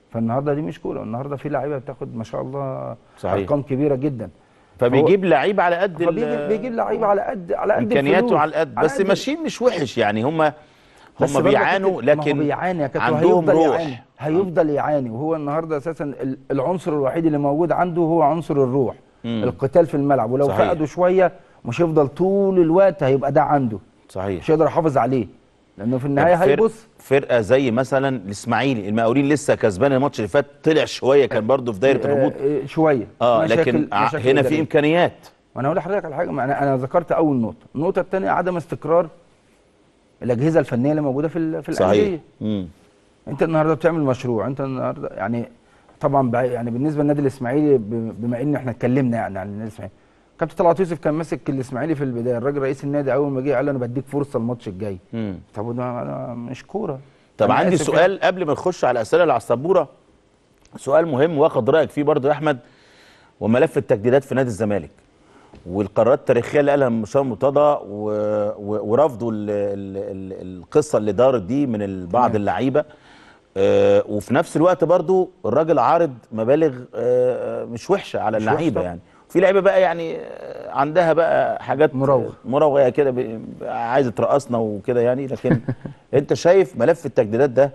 فالنهارده دي مش كوره النهارده في لعيبه بتاخد ما شاء الله صحيح. ارقام كبيره جدا فبيجيب لعيب على قد ال- فبيجيب بيجيب لعيبه على قد على قد امكانياته الفلوس. على قد بس ماشيين مش وحش يعني هم بس هم برضه بيعانوا حتة- ما هو لكن بيعاني يا كابتن عندهم وهيفضل روح يعاني هيفضل يعاني وهو النهارده اساسا ال- العنصر الوحيد اللي موجود عنده هو عنصر الروح مم. القتال في الملعب ولو صحيح. فقده شويه مش هيفضل طول الوقت هيبقى ده عنده صحيح مش هيقدر يحافظ عليه لانه في النهايه طب فرق- هيبص فرقه زي مثلا الاسماعيلي المقاولين لسه كسبان الماتش اللي فات طلع شويه كان برضه في دايره الهبوط آه، آه، شويه اه مشاكل- لكن ع- مشاكل هنا في إدارية. امكانيات وانا اقول لحضرتك على حاجه ما انا انا ذكرت اول نقطه النقطه الثانيه عدم استقرار الاجهزه الفنيه اللي موجوده في ال- في صحيح الانديه مم. انت النهارده بتعمل مشروع انت النهارده يعني طبعا بع- يعني بالنسبه للنادي الاسماعيلي ب- بما ان احنا اتكلمنا يعني عن النادي الاسماعيلي كابتن طلعت يوسف كان ماسك الاسماعيلي في البدايه الراجل رئيس النادي اول ما جه قال له انا بديك فرصه الماتش الجاي مم. طب وده أنا مش كوره طب أنا عندي آسف سؤال قبل ما نخش على الاسئله اللي على السبوره سؤال مهم واخد رايك فيه برضه يا احمد وملف التجديدات في نادي الزمالك والقرارات التاريخيه اللي قالها مشوار مرتضى و... و... ورفضوا ال... ال... ال... القصه اللي دارت دي من ال- بعض اللعيبه آه وفي نفس الوقت برضه الراجل عارض مبالغ آه مش وحشه على مش اللعيبه وحشة. يعني في لعيبه بقى يعني آه، عندها بقى حاجات مراوغة. مراوغه كده ب- عايزه ترقصنا وكده يعني لكن انت شايف ملف التجديدات ده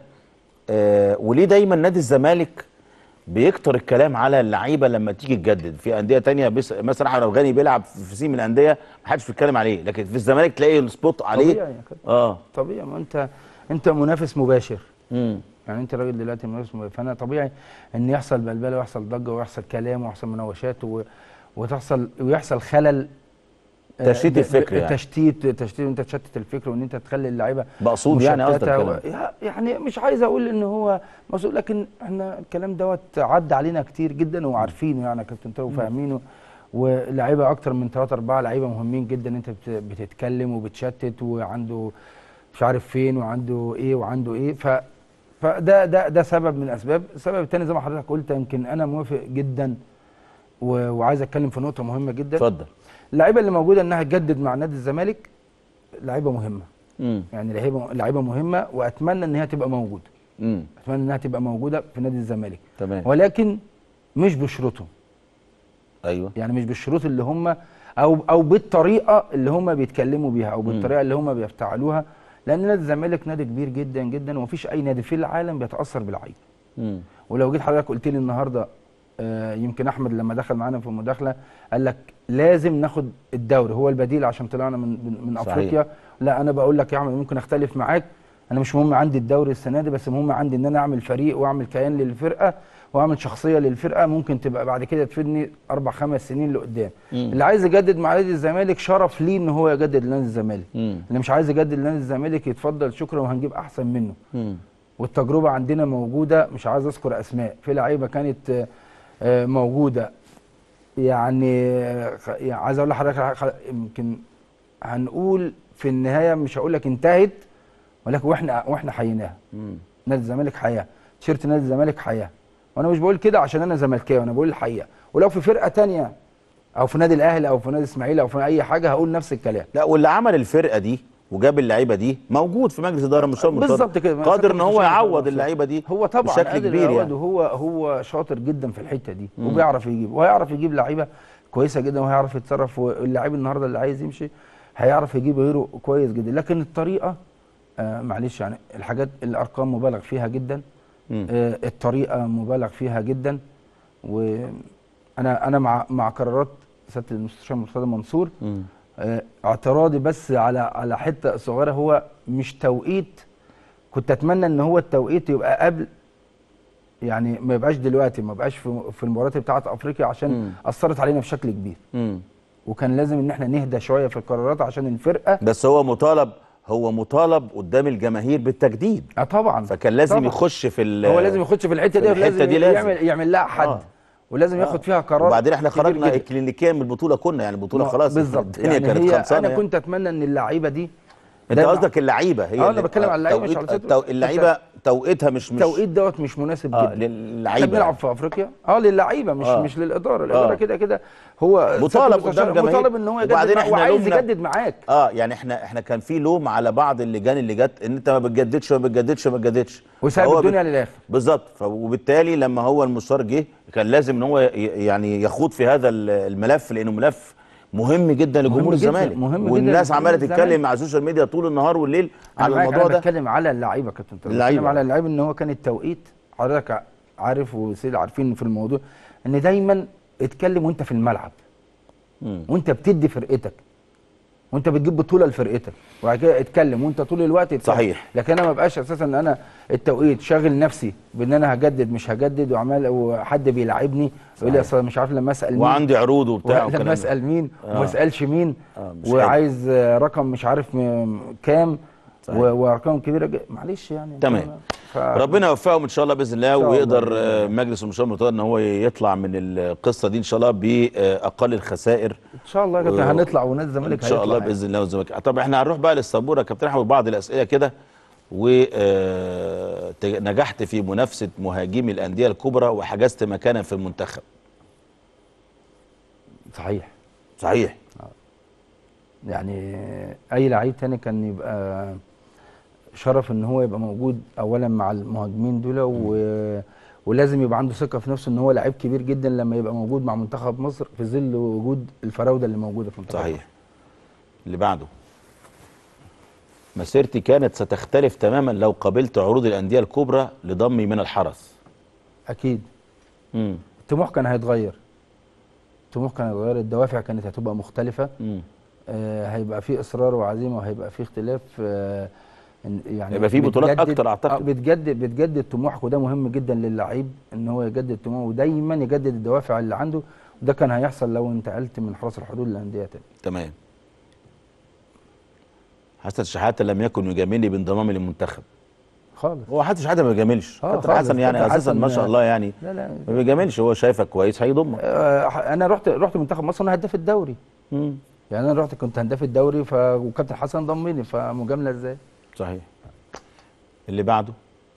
آه وليه دايما نادي الزمالك بيكتر الكلام على اللعيبه لما تيجي تجدد في انديه تانية بس مثلا احمد افغاني بيلعب في سين من الانديه ما حدش بيتكلم عليه لكن في الزمالك تلاقي السبوت عليه طبيعي يا كابتن. اه طبيعي ما انت انت منافس مباشر امم يعني انت راجل دلوقتي منافس مباشر فانا طبيعي ان يحصل بلبله ويحصل ضجه ويحصل كلام ويحصل مناوشات و... وتحصل ويحصل خلل آه، تشتيت ب- ب- الفكر يعني. تشتيت تشتيت انت تشتت الفكر وان انت تخلي اللعيبه مقصود يعني قصدك مشتتة و... الكلام. يعني مش عايز اقول ان هو مقصود لكن احنا الكلام دوت عدى علينا كتير جدا وعارفينه يعني يا كابتن طارق وفاهمينه ولاعيبه اكتر من ثلاثة أربعة لعيبه مهمين جدا انت بت- بتتكلم وبتشتت وعنده مش عارف فين وعنده ايه وعنده ايه ف فده ده ده سبب من الاسباب السبب الثاني زي ما حضرتك قلت يمكن انا موافق جدا و- وعايز اتكلم في نقطه مهمه جدا اتفضل اللعيبه اللي موجوده انها تجدد مع نادي الزمالك لعيبه مهمه امم يعني لعيبه لعيبه مهمه واتمنى ان هي تبقى موجوده امم اتمنى انها تبقى موجوده في نادي الزمالك تمام ولكن مش بشروطهم ايوه يعني مش بالشروط اللي هم او او بالطريقه اللي هم بيتكلموا بيها او بالطريقه اللي هم بيفتعلوها لان نادي الزمالك نادي كبير جدا جدا ومفيش اي نادي في العالم بيتاثر باللعيبه امم ولو جيت حضرتك قلت لي النهارده آه، يمكن احمد لما دخل معانا في المداخله قال لك لازم ناخد الدوري هو البديل عشان طلعنا من من, من صحيح. افريقيا لا انا بقول لك يا احمد ممكن اختلف معاك انا مش مهم عندي الدوري السنه دي بس مهم عندي ان انا اعمل فريق واعمل كيان للفرقه واعمل شخصيه للفرقه ممكن تبقى بعد كده تفيدني اربع خمس سنين لقدام مم. اللي عايز يجدد مع نادي الزمالك شرف ليه ان هو يجدد لنادي الزمالك مم. اللي مش عايز يجدد لنادي الزمالك يتفضل شكرا وهنجيب احسن منه امم والتجربه عندنا موجوده مش عايز اذكر اسماء في لعيبه كانت آه، آه، موجوده يعني آه، خ- يعني عايز اقول لحضرتك على حاجة، يمكن هنقول في النهايه مش هقول لك انتهت ولكن واحنا واحنا حييناها امم نادي الزمالك حياه تيشيرت نادي الزمالك حياه وانا مش بقول كده عشان انا زملكاوي انا بقول الحقيقه ولو في فرقه تانية او في نادي الاهلي او في نادي اسماعيلي او في اي حاجه هقول نفس الكلام لا واللي عمل الفرقه دي وجاب اللعيبه دي موجود في مجلس اداره مشوار مرتضى بالظبط كده قادر ان هو مش يعوض هيعوض. اللعيبه دي هو طبعا بشكل قادر كبير يعوض يعني وهو هو شاطر جدا في الحته دي مم. وبيعرف يجيب وهيعرف يجيب لعيبه كويسه جدا وهيعرف يتصرف واللعيب النهارده اللي عايز يمشي هيعرف يجيب غيره كويس جدا لكن الطريقه آه معلش يعني الحاجات الارقام مبالغ فيها جدا مم. آه الطريقه مبالغ فيها جدا وانا انا مع مع قرارات سياده المستشار مرتضى منصور مم. آه، اعتراضي بس على على حته صغيره هو مش توقيت كنت اتمنى ان هو التوقيت يبقى قبل يعني ما يبقاش دلوقتي ما يبقاش في في المباريات بتاعه افريقيا عشان مم. اثرت علينا بشكل كبير مم. وكان لازم ان احنا نهدى شويه في القرارات عشان الفرقه بس هو مطالب هو مطالب قدام الجماهير بالتجديد اه طبعا فكان لازم طبعا. يخش في ال- هو لازم يخش في الحته في دي الحتة ولازم دي لازم. يعمل يعمل لها حد آه. ولازم ياخد فيها قرار وبعدين احنا كبير خرجنا جداً. اكلينيكيا من البطوله كنا يعني البطوله ما- خلاص بالظبط الدنيا يعني كانت هي خلصانه انا يعني. كنت اتمنى ان اللعيبه دي انت دايماً- قصدك اللعيبه هي اه انا اللي- بتكلم على اللعيبه مش التوقيت- على صدره. التو- اللعيبه توقيتها مش مش التوقيت دوت مش مناسب اه جدا للعيبه احنا بنلعب في افريقيا اه للعيبه مش آه. آه. مش للاداره الاداره آه. كده كده هو مطالب ست قدام مستشار- جماهير مطالب ان هو يجدد وبعدين معاك احنا وعايز لومنا- يجدد معاك اه يعني احنا احنا كان في لوم على بعض اللجان اللي جت ان انت ما بتجددش ما بتجددش ما بتجددش وسايب فهو الدنيا بت- للاخر بالظبط ف- وبالتالي لما هو المستشار جه كان لازم ان هو ي- يعني يخوض في هذا ال- الملف لانه ملف مهم جدا لجمهور مهم جداً، الزمالك مهم جداً والناس لجمهور عماله الزمالك. تتكلم على السوشيال ميديا طول النهار والليل أنا على معاك، الموضوع انا ده بتكلم على اللعيبه يا كابتن طارق. اللعيبة. بتكلم على اللعيبه ان هو كان التوقيت حضرتك ع- عارف وسيل عارفين في الموضوع ان دايما اتكلم وانت في الملعب مم. وانت بتدي فرقتك وانت بتجيب بطوله لفرقتك وبعد كده اتكلم وانت طول الوقت اتكلم. صحيح. لكن انا ما بقاش اساسا ان انا التوقيت شاغل نفسي بان انا هجدد مش هجدد وعمال وحد بيلاعبني يقول لي اصل مش عارف لما اسال مين وعندي عروض وبتاع والكلام لما ده. اسال مين آه. وما اسالش مين آه، مش وعايز آه، رقم مش عارف م- كام صحيح. و- وارقام كبيره جدا معلش يعني تمام. ف... ربنا يوفقهم ان شاء الله باذن الله إن شاء الله ويقدر بإذن آه، مجلس المشاور المرتضى ان هو يطلع من القصه دي ان شاء الله باقل الخسائر ان شاء الله يا كابتن و- هنطلع ونادي الزمالك ان شاء الله هيطلع باذن الله والزمالك طب احنا هنروح بقى للسبوره يا كابتن احمد بعض الاسئله كده ونجحت في منافسه مهاجمي الانديه الكبرى وحجزت مكانا في المنتخب صحيح صحيح يعني اي لعيب تاني كان يبقى شرف ان هو يبقى موجود اولا مع المهاجمين دول و... ولازم يبقى عنده ثقه في نفسه ان هو لعيب كبير جدا لما يبقى موجود مع منتخب مصر في ظل وجود الفراوده اللي موجوده في منتخب صحيح اللي بعده مسيرتي كانت ستختلف تماما لو قبلت عروض الانديه الكبرى لضمي من الحرس اكيد امم الطموح كان هيتغير الطموح كان هيتغير الدوافع كانت هتبقى مختلفه امم آه هيبقى في اصرار وعزيمه وهيبقى في اختلاف آه إن- يعني هيبقى في بطولات بتجدد- أكتر أعتقد. آه، بتجدد بتجدد طموحك وده مهم جدا للعيب ان هو يجدد طموحه ودايما يجدد الدوافع اللي عنده وده كان هيحصل لو انتقلت من حراس الحدود للانديه تاني تمام حسن شحاته لم يكن يجاملني بانضمامي للمنتخب خالص هو حسن شحاته ما بيجاملش آه، كابتن خالص. حسن يعني كابتن اساسا حسن ما شاء الله يعني لا لا ما بيجاملش هو شايفك كويس هيضمك آه انا رحت رحت منتخب مصر انا هداف الدوري مم. يعني انا رحت كنت هداف الدوري ف وكابتن حسن ضمني فمجامله ازاي صحيح اللي بعده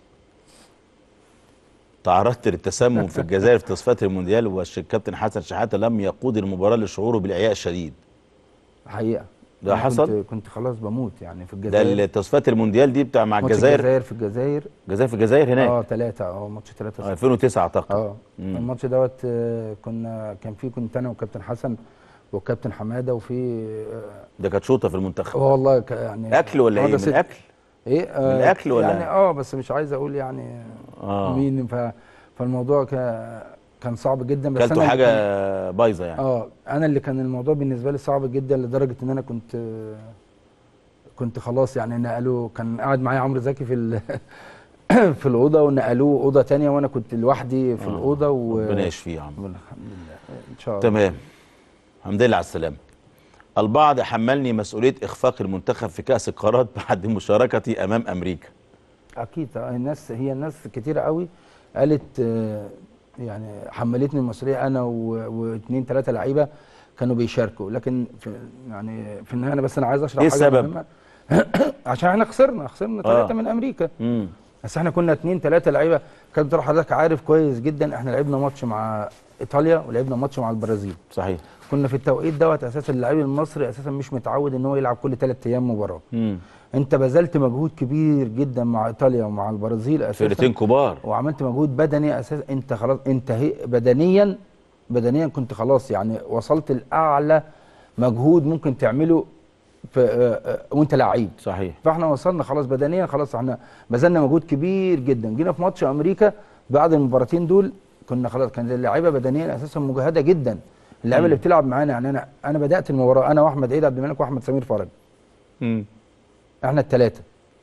تعرضت للتسمم في الجزائر في تصفيات المونديال والكابتن حسن شحاته لم يقود المباراه لشعوره بالاعياء الشديد حقيقه ده أنا حصل؟ كنت, كنت خلاص بموت يعني في ده الجزائر التصفيات المونديال دي بتاع مع ماتش الجزائر الجزائر في الجزائر الجزائر في الجزائر هناك اه ثلاثة اه ماتش ثلاثة آه، 2009 اعتقد اه مم. الماتش دوت آه، كنا كان فيه كنت انا وكابتن حسن وكابتن حماده وفي ده كانت شوطه في المنتخب آه والله ك- يعني اكل ولا ايه واحدة من ست- اكل ايه آه من الأكل ولا؟ يعني اه بس مش عايز اقول يعني اه مين ف فالموضوع ك... كان صعب جدا بس كلتوا انا حاجه اللي بايظه يعني كان... اه انا اللي كان الموضوع بالنسبه لي صعب جدا لدرجه ان انا كنت آه، كنت خلاص يعني نقلوا كان قاعد معايا عمرو زكي في ال... في الاوضه ونقلوه اوضه تانية وانا كنت لوحدي في آه. الاوضه و... ربنا يشفيه يا عم الحمد لله ان شاء الله تمام الحمد لله على السلامه البعض حملني مسؤوليه اخفاق المنتخب في كاس القارات بعد مشاركتي امام امريكا اكيد آه، الناس هي الناس كتيره قوي قالت آه، يعني حملتني المسؤوليه انا و- واثنين ثلاثه لعيبه كانوا بيشاركوا لكن في يعني في النهايه انا بس انا عايز اشرح إيه حاجه السبب؟ مهمه عشان احنا خسرنا خسرنا آه. ثلاثه من امريكا امم بس احنا كنا اثنين ثلاثه لعيبه كابتن طارق حضرتك عارف كويس جدا احنا لعبنا ماتش مع ايطاليا ولعبنا ماتش مع البرازيل صحيح كنا في التوقيت دوت اساسا اللعيب المصري اساسا مش متعود ان هو يلعب كل ثلاث ايام مباراه امم انت بذلت مجهود كبير جدا مع ايطاليا ومع البرازيل اساسا فرقتين كبار وعملت مجهود بدني اساسا انت خلاص انت هي بدنيا بدنيا كنت خلاص يعني وصلت لاعلى مجهود ممكن تعمله في اه، اه، وانت لعيب صحيح فاحنا وصلنا خلاص بدنيا خلاص احنا بذلنا مجهود كبير جدا جينا في ماتش امريكا بعد المباراتين دول كنا خلاص كان اللعيبه بدنيا اساسا مجهده جدا اللعيبه اللي بتلعب معانا يعني انا انا بدات المباراه انا واحمد عيد عبد الملك واحمد سمير فرج امم احنا الثلاثه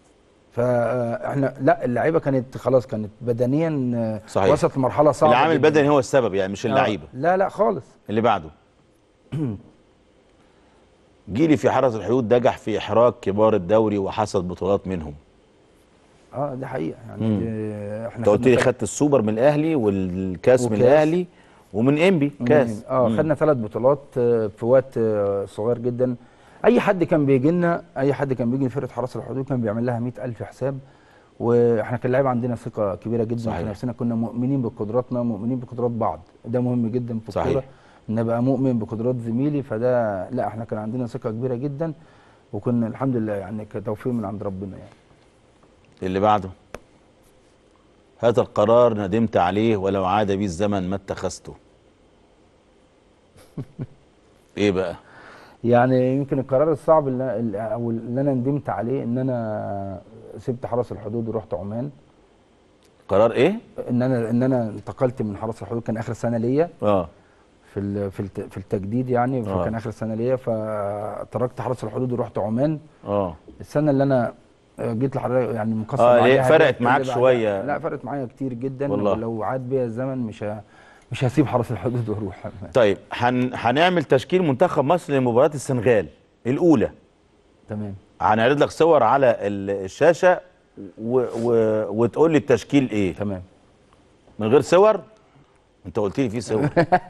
فاحنا لا اللعيبه كانت خلاص كانت بدنيا آه، صحيح. وصلت لمرحله صعبه العامل جداً. البدني هو السبب يعني مش آه، اللعيبه لا لا خالص اللي بعده جيلي في حرس الحدود نجح في احراج كبار الدوري وحصد بطولات منهم اه دي حقيقه يعني مم. دي احنا انت قلت لي خدنا خدت السوبر من الاهلي والكاس من وكاس. الاهلي ومن انبي من- كاس اه مم. خدنا ثلاث بطولات آه، في وقت آه، صغير جدا اي حد كان بيجي لنا اي حد كان بيجي لفرقه حرس الحدود كان بيعمل لها 100000 حساب واحنا كان اللعيبه عندنا ثقه كبيره جدا صحيح. في نفسنا كنا مؤمنين بقدراتنا مؤمنين بقدرات بعض ده مهم جدا في صحيح. الكوره ان ابقى مؤمن بقدرات زميلي فده لا احنا كان عندنا ثقه كبيره جدا وكنا الحمد لله يعني كتوفيق من عند ربنا يعني اللي بعده هذا القرار ندمت عليه ولو عاد بي الزمن ما اتخذته ايه بقى يعني يمكن القرار الصعب اللي اللي- او اللي انا ندمت عليه ان انا سبت حرس الحدود ورحت عمان قرار ايه ان انا ان انا انتقلت من حرس الحدود كان اخر سنه ليا اه في ال- في الت- في التجديد يعني آه. فكان اخر سنه ليا فتركت حرس الحدود ورحت عمان اه السنه اللي انا جيت لحضرتك يعني مقصر آه، عليها ليه؟ فرقت اللي معاك بعدها. شوية. لا فرقت معايا كتير جدا والله. ولو عاد بيا الزمن مش ه... مش هسيب حرس الحدود واروح طيب هن... هنعمل تشكيل منتخب مصر لمباراة السنغال الأولى تمام هنعرض لك صور على ال- الشاشة و... و... وتقول لي التشكيل ايه تمام من غير صور انت قلت لي في صور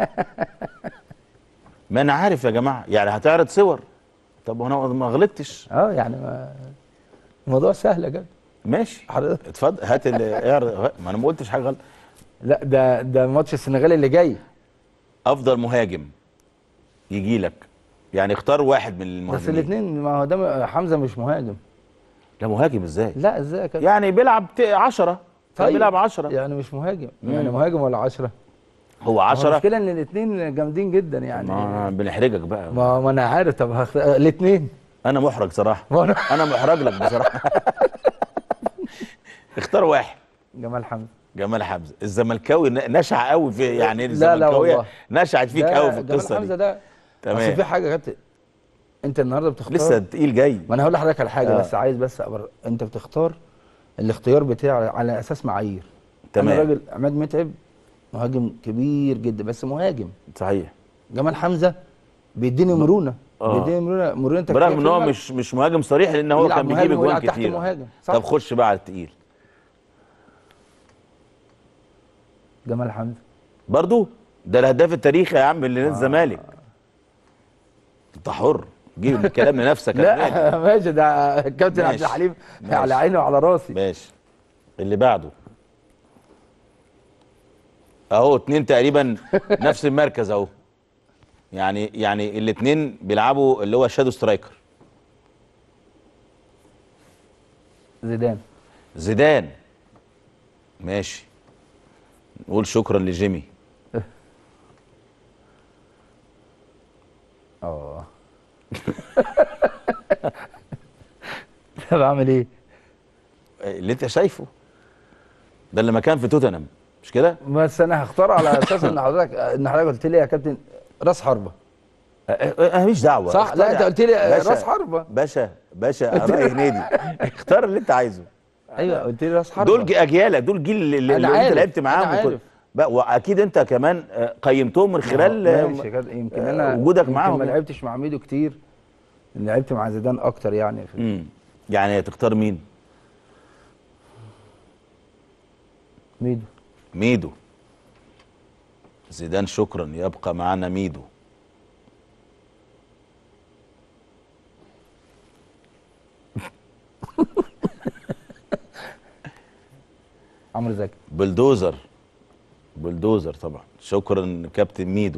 ما انا عارف يا جماعة يعني هتعرض صور طب وانا ما غلطتش اه يعني ما... الموضوع سهل يا جد ماشي حضرتك اتفضل هات ال... اعرض ما انا ما قلتش حاجة غلط لا ده ده ماتش السنغال اللي جاي افضل مهاجم يجي لك يعني اختار واحد من بس المهاجمين الاثنين ما هو ده حمزه مش مهاجم لا مهاجم ازاي لا ازاي يا كابتن؟ يعني بيلعب 10 طيب بيلعب 10 يعني مش مهاجم مم. يعني مهاجم ولا 10 هو 10 المشكله ان الاثنين جامدين جدا يعني ما بنحرجك بقى ما, ما انا عارف طب هخت... الاثنين انا محرج صراحه ما انا انا محرج لك بصراحه اختار واحد جمال حمزه جمال حمزه الزملكاوي ن- نشع قوي في يعني لا الزملكاويه والله. نشعت فيك ده قوي في جمال القصه حمزه دي ده تمام. اصل في حاجه يا كابتن انت النهارده بتختار لسه تقيل جاي ما انا هقول لحضرتك على حاجه آه. بس عايز بس أبر... انت بتختار الاختيار بتاعي على اساس معايير تمام. انا راجل عماد متعب مهاجم كبير جدا بس مهاجم صحيح جمال حمزه بيديني مرونه آه. بيديني مرونه مرونه تكتيكية برغم في ان هو الملعب. مش مش مهاجم صريح لان هو يلعب كان بيجيب مهاجم اجوان ويلعب تحت كتير مهاجم، صح. طب خش بقى على التقيل جمال حمزه برضو ده الهداف التاريخي يا عم اللي نادي الزمالك انت حر جيب الكلام لنفسك يا زميلي. لا ماشي ده الكابتن عبد ماشي. الحليم ماشي. على عيني وعلى راسي ماشي اللي بعده اهو اتنين تقريبا نفس المركز اهو يعني يعني الاتنين بيلعبوا اللي هو شادو سترايكر زيدان زيدان ماشي نقول شكرا لجيمي اه طب اعمل ايه؟ اللي انت شايفه ده اللي مكان في توتنهام مش كده بس انا هختار على اساس ان حضرتك ان حضرتك قلت لي يا كابتن راس حربه انا ماليش دعوه صح اختار لا انت يا- قلت لي باشا- راس حربه باشا باشا راي هنيدي اختار اللي انت عايزه ايوه قلت لي راس حربه دول جي- اجيالك دول جيل اللي, اللي أنا انت عارف، لعبت أنا معاهم وكنت- عارف. بقى واكيد انت كمان آه، قيمتهم من خلال آه، ماشي كده يمكن آه، انا وجودك يمكن معاهم ما يعني. لعبتش مع ميدو كتير لعبت مع زيدان اكتر يعني في امم يعني تختار مين ميدو ميدو زيدان شكرا يبقى معنا ميدو عمرو زكي بلدوزر بلدوزر طبعا شكرا كابتن ميدو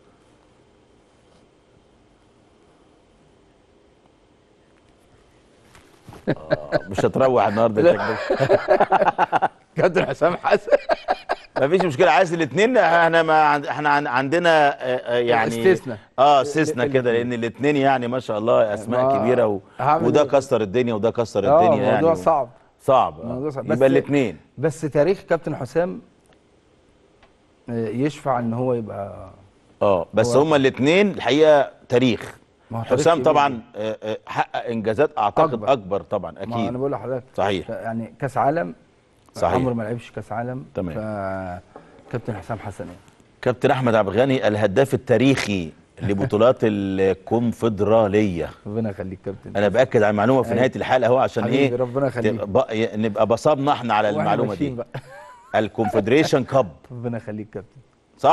آه، مش هتروح النهارده شكلك كابتن حسام حسن مفيش مشكله عايز الاثنين احنا ما عند- احنا عن- عندنا آه، آه، يعني استثناء. اه استثناء كده لان الاثنين يعني ما شاء الله اسماء ما- كبيره و... هعمل وده إيه؟ كسر الدنيا وده كسر اه الدنيا يعني موضوع و- صعب صعب آه. موضوع صعب. يبقى بس- الاثنين بس تاريخ كابتن حسام آه، يشفع ان هو يبقى اه بس هو- هما الاثنين الحقيقه تاريخ ما هو تاريخ حسام كبير طبعا آه، آه، حقق انجازات اعتقد أكبر. اكبر, طبعا ما انا اكيد بقول لحضرتك صحيح. يعني كاس عالم صحيح. عمره ما لعبش كاس عالم تمام. فكابتن حسام حسن يعني كابتن احمد عبد الغني الهداف التاريخي لبطولات الكونفدراليه ربنا يخليك كابتن انا باكد على المعلومه في أيوة. نهايه الحلقه اهو عشان حبيبي، ايه ربنا يخليك. تبقى- ي- نبقى بصبنا احنا على وإحنا المعلومه دي ماشيين بقى. الكونفدريشن كاب ربنا يخليك كابتن صح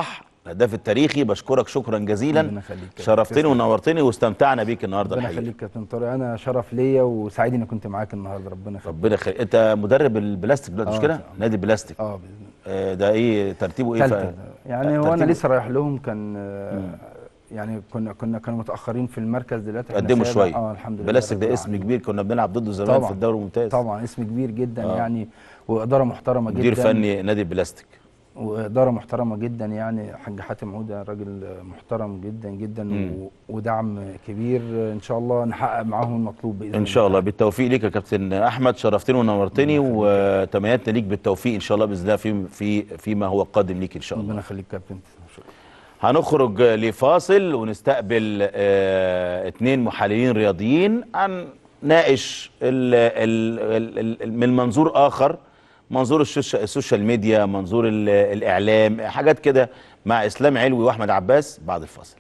الهداف التاريخي بشكرك شكرا جزيلا ربنا يخليك يا شرفتني تسلم. ونورتني واستمتعنا بيك النهارده ربنا الحقيقه يخليك كابتن طارق انا شرف ليا وسعيد اني كنت معاك النهارده ربنا يخليك ربنا يخليك انت مدرب البلاستيك دلوقتي مش آه، كده إن شاء الله. نادي البلاستيك اه باذن الله آه، ده ايه ترتيبه ايه تالتة ف- يعني هو انا ترتيبه- لسه رايح لهم كان آه، يعني كنا كنا كانوا متاخرين في المركز دلوقتي إحنا قدموا سابع. شويه اه الحمد لله بلاستيك رب ده اسم العالمين. كبير كنا بنلعب ضده زمان طبعا في الدوري الممتاز طبعا اسم كبير جدا آه. يعني واداره محترمه جدا مدير فني نادي البلاستيك واداره محترمه جدا يعني حاج حاتم عوده راجل محترم جدا جدا مم. و- ودعم كبير ان شاء الله نحقق معاهم المطلوب باذن ان شاء الله بالتوفيق ليك يا كابتن احمد شرفتني ونورتني وتمنياتنا ليك بالتوفيق ان شاء الله باذن الله في في فيما هو قادم ليك ان شاء الله ربنا يخليك كابتن شكرا هنخرج لفاصل ونستقبل آه اتنين محللين رياضيين عن ناقش ال ال ال ال من منظور اخر منظور الشوش- السوشيال ميديا منظور ال- الاعلام حاجات كده مع اسلام علوي واحمد عباس بعد الفاصل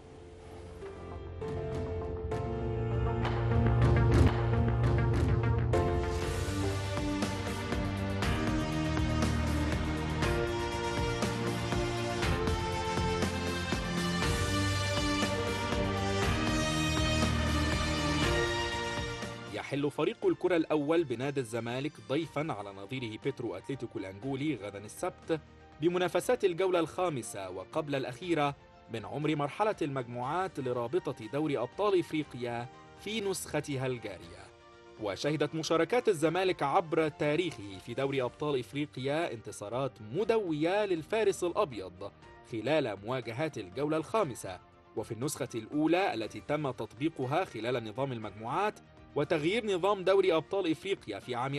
يحل فريق الكرة الأول بنادي الزمالك ضيفا على نظيره بيترو أتلتيكو الأنجولي غدا السبت بمنافسات الجولة الخامسة وقبل الأخيرة من عمر مرحلة المجموعات لرابطة دوري أبطال إفريقيا في نسختها الجارية وشهدت مشاركات الزمالك عبر تاريخه في دوري أبطال إفريقيا انتصارات مدوية للفارس الأبيض خلال مواجهات الجولة الخامسة وفي النسخة الأولى التي تم تطبيقها خلال نظام المجموعات وتغيير نظام دوري أبطال إفريقيا في عام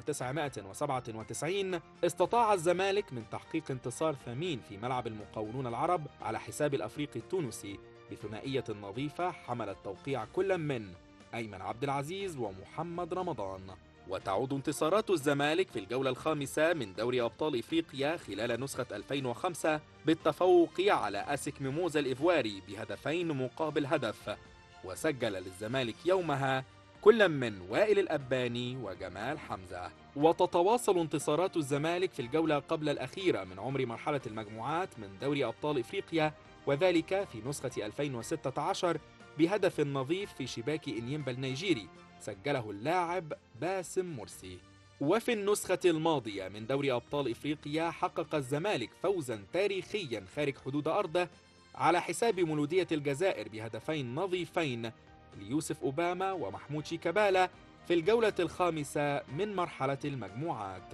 1997 استطاع الزمالك من تحقيق انتصار ثمين في ملعب المقاولون العرب على حساب الأفريقي التونسي بثنائية نظيفة حملت توقيع كل من أيمن عبد العزيز ومحمد رمضان وتعود انتصارات الزمالك في الجولة الخامسة من دوري أبطال إفريقيا خلال نسخة 2005 بالتفوق على أسك ميموزا الإيفواري بهدفين مقابل هدف وسجل للزمالك يومها كل من وائل الأباني وجمال حمزة وتتواصل انتصارات الزمالك في الجولة قبل الأخيرة من عمر مرحلة المجموعات من دوري أبطال إفريقيا وذلك في نسخة 2016 بهدف نظيف في شباك إنيمبا النيجيري سجله اللاعب باسم مرسي وفي النسخة الماضية من دوري أبطال إفريقيا حقق الزمالك فوزا تاريخيا خارج حدود أرضه على حساب مولودية الجزائر بهدفين نظيفين ليوسف أوباما ومحمود شيكابالا في الجولة الخامسة من مرحلة المجموعات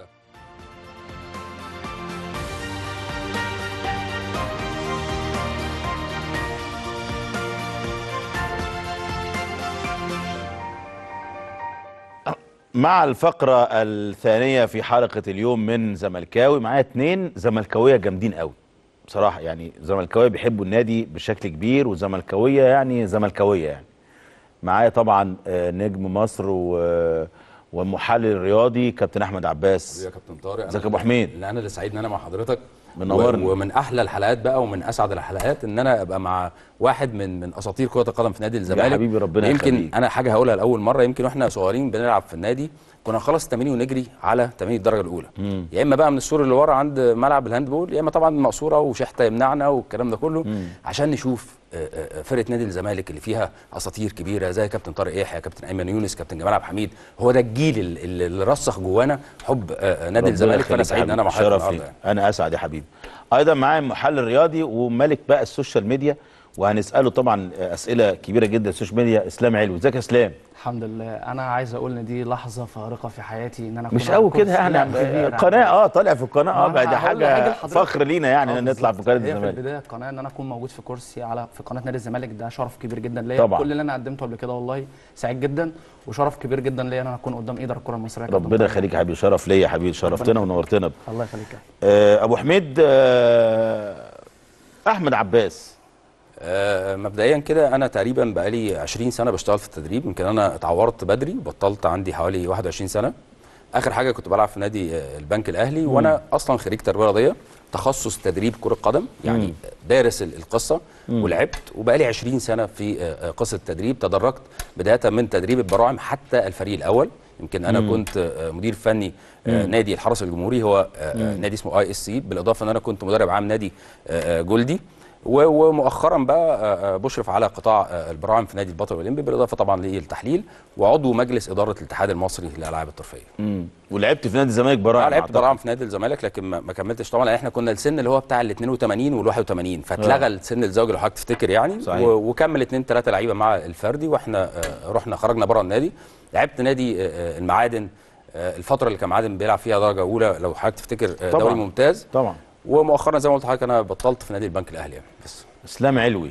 مع الفقرة الثانية في حلقة اليوم من زملكاوي معايا اتنين زملكاوية جامدين قوي بصراحة يعني زملكاوية بيحبوا النادي بشكل كبير وزملكاوية يعني زملكاوية يعني معايا طبعا آه، نجم مصر و والمحلل الرياضي كابتن احمد عباس يا كابتن طارق ازيك يا ابو حميد اللي انا اللي سعيد ان انا مع حضرتك منورني. و- ومن احلى الحلقات بقى ومن اسعد الحلقات ان انا ابقى مع واحد من من اساطير كره القدم في نادي الزمالك حبيبي ربنا يمكن يخليك. انا حاجه هقولها لاول مره يمكن واحنا صغيرين بنلعب في النادي كنا نخلص التمرين ونجري على تمرين الدرجه الاولى مم. يا اما بقى من السور اللي ورا عند ملعب الهاندبول يا اما طبعا المقصوره وشحته يمنعنا والكلام ده كله مم. عشان نشوف آه، آه، فرقه نادي الزمالك اللي فيها اساطير كبيره زي كابتن طارق يحيى كابتن ايمن يونس كابتن جمال عبد الحميد هو ده الجيل اللي اللي رسخ جوانا حب آه، آه، نادي ربنا الزمالك فانا يخليك سعيد ان يا انا مع حبيبي. حضرتك شرف النهارده لي. انا اسعد يا حبيبي ايضا معايا محلل رياضي وملك بقى السوشيال ميديا وهنساله طبعا اسئله كبيره جدا السوشيال ميديا اسلام علوي ازيك يا اسلام الحمد لله انا عايز اقول ان دي لحظه فارقه في حياتي ان انا أكون مش على قوي كرسي كده لاعب يعني كبير. قناه اه طالع في القناه اه ما بقى دي أنا هقول حاجه لحضرتك. فخر لينا يعني آه ان نطلع في قناه هي في الزمالك البدايه القناه ان انا اكون موجود في كرسي على في قناه نادي الزمالك ده شرف كبير جدا ليا طبعاً. كل اللي انا قدمته قبل كده والله سعيد جدا وشرف كبير جدا ليا ان انا اكون قدام ايدر الكره المصريه كابتن ربنا طارق. يخليك يا حبيبي شرف ليا يا حبيبي شرفتنا ونورتنا الله يخليك يا آه ابو حميد آه احمد عباس آه، مبدئيا كده انا تقريبا بقالي 20 سنه بشتغل في التدريب يمكن انا اتعورت بدري بطلت عندي حوالي 21 سنه اخر حاجه كنت بلعب في نادي آه، البنك الاهلي وانا اصلا خريج تربيه رياضيه تخصص تدريب كره قدم يعني مم. دارس ال- القصه مم. ولعبت وبقالي 20 سنه في آه، آه، قصه التدريب تدرجت بدايه من تدريب البراعم حتى الفريق الاول يمكن انا مم. كنت آه، مدير فني آه، مم. نادي الحرس الجمهوري هو آه، آه، مم. نادي اسمه اي اس سي بالاضافه ان انا كنت مدرب عام نادي آه، آه، جولدي و- ومؤخرا بقى آه، آه، بشرف على قطاع آه، البراعم في نادي البطل الاولمبي بالاضافه طبعا للتحليل وعضو مجلس اداره الاتحاد المصري للالعاب الطرفيه امم ولعبت في نادي الزمالك براعم اه لعبت أعتقد. براعم في نادي الزمالك لكن ما ما كملتش طبعا لان احنا كنا السن اللي هو بتاع ال 82 وال 81 فاتلغى آه. السن الزوجي لو حضرتك تفتكر يعني صحيح. و- وكمل اثنين ثلاثه لعيبه مع الفردي واحنا آه، رحنا خرجنا بره النادي لعبت نادي آه، آه، المعادن آه، الفتره اللي كان معادن بيلعب فيها درجه اولى لو حضرتك تفتكر آه، طبعاً. دوري ممتاز طبعا ومؤخرا زي ما قلت لحضرتك انا بطلت في نادي البنك الاهلي يعني بس اسلام علوي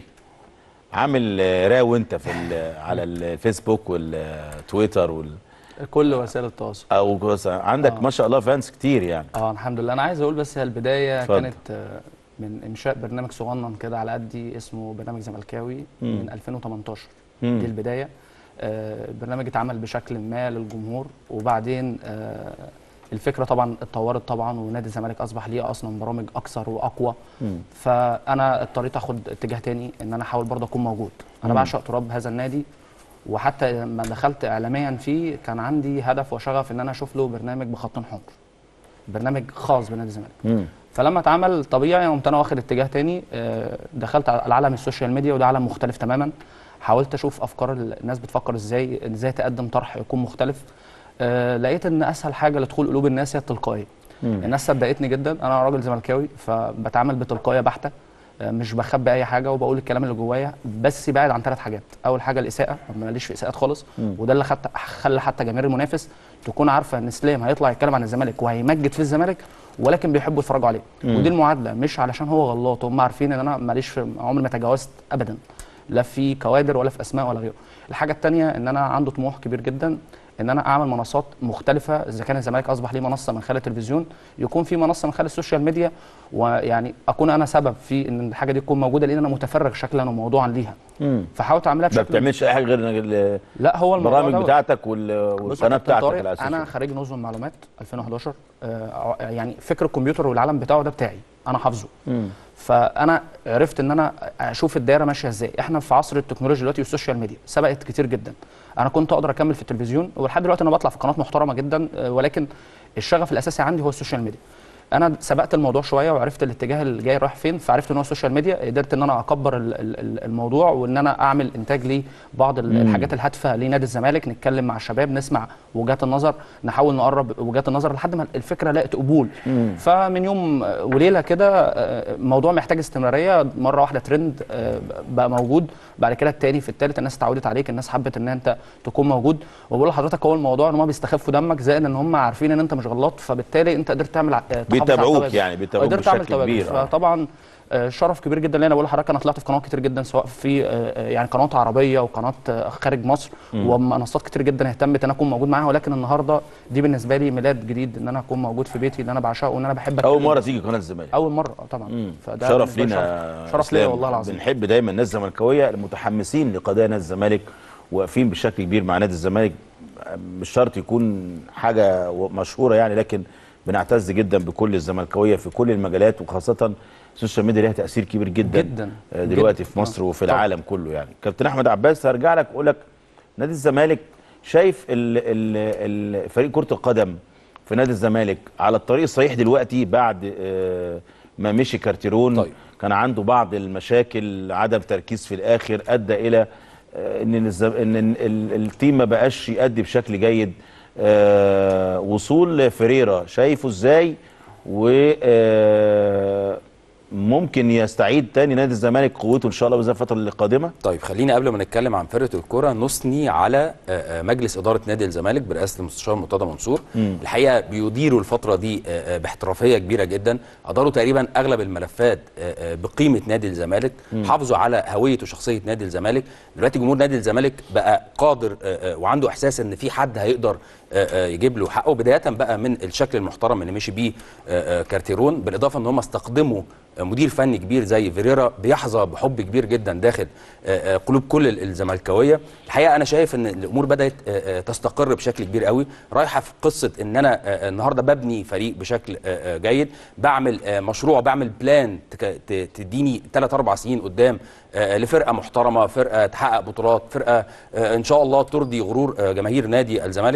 عامل آه، راو انت في ال- على الفيسبوك والتويتر وال كل وسائل التواصل او كويس. عندك آه. ما شاء الله فانس كتير يعني اه الحمد لله انا عايز اقول بس هي البدايه اتفضل. كانت آه، من انشاء برنامج صغنن كده على قدي اسمه برنامج زملكاوي مم. من 2018 مم. دي البدايه آه، البرنامج اتعمل بشكل ما للجمهور وبعدين آه، الفكره طبعا اتطورت طبعا ونادي الزمالك اصبح ليه اصلا برامج اكثر واقوى مم. فانا اضطريت اخد اتجاه تاني ان انا احاول برضه اكون موجود انا مم. بعشق تراب هذا النادي وحتى لما دخلت اعلاميا فيه كان عندي هدف وشغف ان انا اشوف له برنامج بخط حمر برنامج خاص بنادي الزمالك مم. فلما اتعمل طبيعي قمت انا واخد اتجاه تاني آه، دخلت على عالم السوشيال ميديا وده عالم مختلف تماما حاولت اشوف افكار الناس بتفكر ازاي ازاي تقدم طرح يكون مختلف آه، لقيت ان اسهل حاجه لدخول قلوب الناس هي التلقائيه مم. الناس صدقتني جدا انا راجل زملكاوي فبتعامل بتلقائيه بحته آه، مش بخبي اي حاجه وبقول الكلام اللي جوايا بس بعد عن ثلاث حاجات اول حاجه الاساءه أنا ماليش في اساءات خالص مم. وده اللي خدت خلى حتى جماهير المنافس تكون عارفه ان اسلام هيطلع يتكلم عن الزمالك وهيمجد في الزمالك ولكن بيحبوا يتفرجوا عليه مم. ودي المعادله مش علشان هو غلط هم عارفين ان انا ماليش في عمري ما تجاوزت ابدا لا في كوادر ولا في اسماء ولا غيره الحاجه الثانيه ان انا عنده طموح كبير جدا ان انا اعمل منصات مختلفه اذا كان الزمالك اصبح ليه منصه من خلال التلفزيون يكون في منصه من خلال السوشيال ميديا ويعني اكون انا سبب في ان الحاجه دي تكون موجوده لان انا متفرغ شكلا وموضوعا ليها مم. فحاولت اعملها ما بشكل بتعملش اي حاجه غير ال- لا هو الموضوع البرامج دوت. بتاعتك وال- بص يا والقناه كابتن بتاعتك طارق، الاساسيه انا خريج نظم معلومات 2011 آه يعني فكر الكمبيوتر والعالم بتاعه ده بتاعي انا حافظه مم. فانا عرفت ان انا اشوف الدايره ماشيه ازاي احنا في عصر التكنولوجيا دلوقتي والسوشيال ميديا سبقت كتير جدا انا كنت اقدر اكمل في التلفزيون ولحد دلوقتي انا بطلع في قناه محترمه جدا آه، ولكن الشغف الاساسي عندي هو السوشيال ميديا انا سبقت الموضوع شويه وعرفت الاتجاه اللي جاي رايح فين فعرفت ان هو السوشيال ميديا قدرت ان انا اكبر ال- ال- ال- الموضوع وان انا اعمل انتاج لبعض ال- مم. الحاجات الهادفه لنادي الزمالك نتكلم مع الشباب نسمع وجهات النظر نحاول نقرب وجهات النظر لحد ما الفكره لقت قبول مم. فمن يوم وليله كده آه، موضوع محتاج استمراريه مره واحده ترند آه، بقى موجود بعد كده التاني في التالت الناس اتعودت عليك الناس حبت ان انت تكون موجود وبقول لحضرتك هو الموضوع ان هم بيستخفوا دمك زائد ان هم عارفين ان انت مش غلط فبالتالي انت قدرت تعمل ع- آه، تحافظ على بيتابعوك التوازن. يعني، بيتابعوك قدرت تعمل بشكل توازن. كبير، آه. فطبعا آه، شرف كبير جدا ليا انا بقول لحضرتك انا طلعت في قنوات كتير جدا سواء في آه، آه، يعني قنوات عربيه وقناه آه، خارج مصر مم. ومنصات كتير جدا اهتمت ان انا اكون موجود معاها ولكن النهارده دي بالنسبه لي ميلاد جديد ان انا اكون موجود في بيتي اللي انا بعشقه وان انا بحب اول أتكلم. مره تيجي قناه الزمالك اول مره آه، طبعا مم. فده شرف بالنسبة لي لينا شرف, شرف ليا إسلام. والله العظيم بنحب دايما الناس الزملكاويه المتحمسين لقضايا نادي الزمالك واقفين بشكل كبير مع نادي الزمالك مش شرط يكون حاجه مشهوره يعني لكن بنعتز جدا بكل الزملكاويه في كل المجالات وخاصه السوشيال ميديا ليها تاثير كبير جدا جدا آه، دلوقتي جداً. في مصر آه. وفي طبعاً. العالم كله يعني كابتن احمد عباس هرجع لك اقول لك نادي الزمالك شايف ال ال ال فريق كره القدم في نادي الزمالك على الطريق الصحيح دلوقتي بعد آه، ما مشي كارتيرون طيب. كان عنده بعض المشاكل عدم تركيز في الاخر ادى الى آه، ان الز- ان ال- ال- التيم ما بقاش يأدي بشكل جيد آه، وصول فيريرا شايفه ازاي و آه، ممكن يستعيد تاني نادي الزمالك قوته ان شاء الله باذن الله الفتره القادمه طيب خلينا قبل ما نتكلم عن فرقه الكره نثني على آه، آه، مجلس اداره نادي الزمالك برئاسه المستشار مرتضى منصور مم. الحقيقه بيديروا الفتره دي آه، آه، باحترافيه كبيره جدا اداروا تقريبا اغلب الملفات آه، آه، بقيمه نادي الزمالك مم. حافظوا على هويه وشخصيه نادي الزمالك دلوقتي جمهور نادي الزمالك بقى قادر آه، آه، وعنده احساس ان في حد هيقدر آه، آه، يجيب له حقه بدايه بقى من الشكل المحترم اللي مشي بيه آه، آه، كارتيرون بالاضافه ان هم استخدموا مدير فني كبير زي فيريرا بيحظى بحب كبير جدا داخل آه، آه، قلوب كل ال- الزملكاويه الحقيقه انا شايف ان الامور بدات آه، آه، تستقر بشكل كبير قوي رايحه في قصه ان انا آه، النهارده ببني فريق بشكل آه، آه، جيد بعمل آه، مشروع بعمل بلان تك- ت- تديني 3 4 سنين قدام آه، لفرقه محترمه فرقه تحقق بطولات فرقه آه، ان شاء الله ترضي غرور آه، جماهير نادي الزمالك بدايه بقى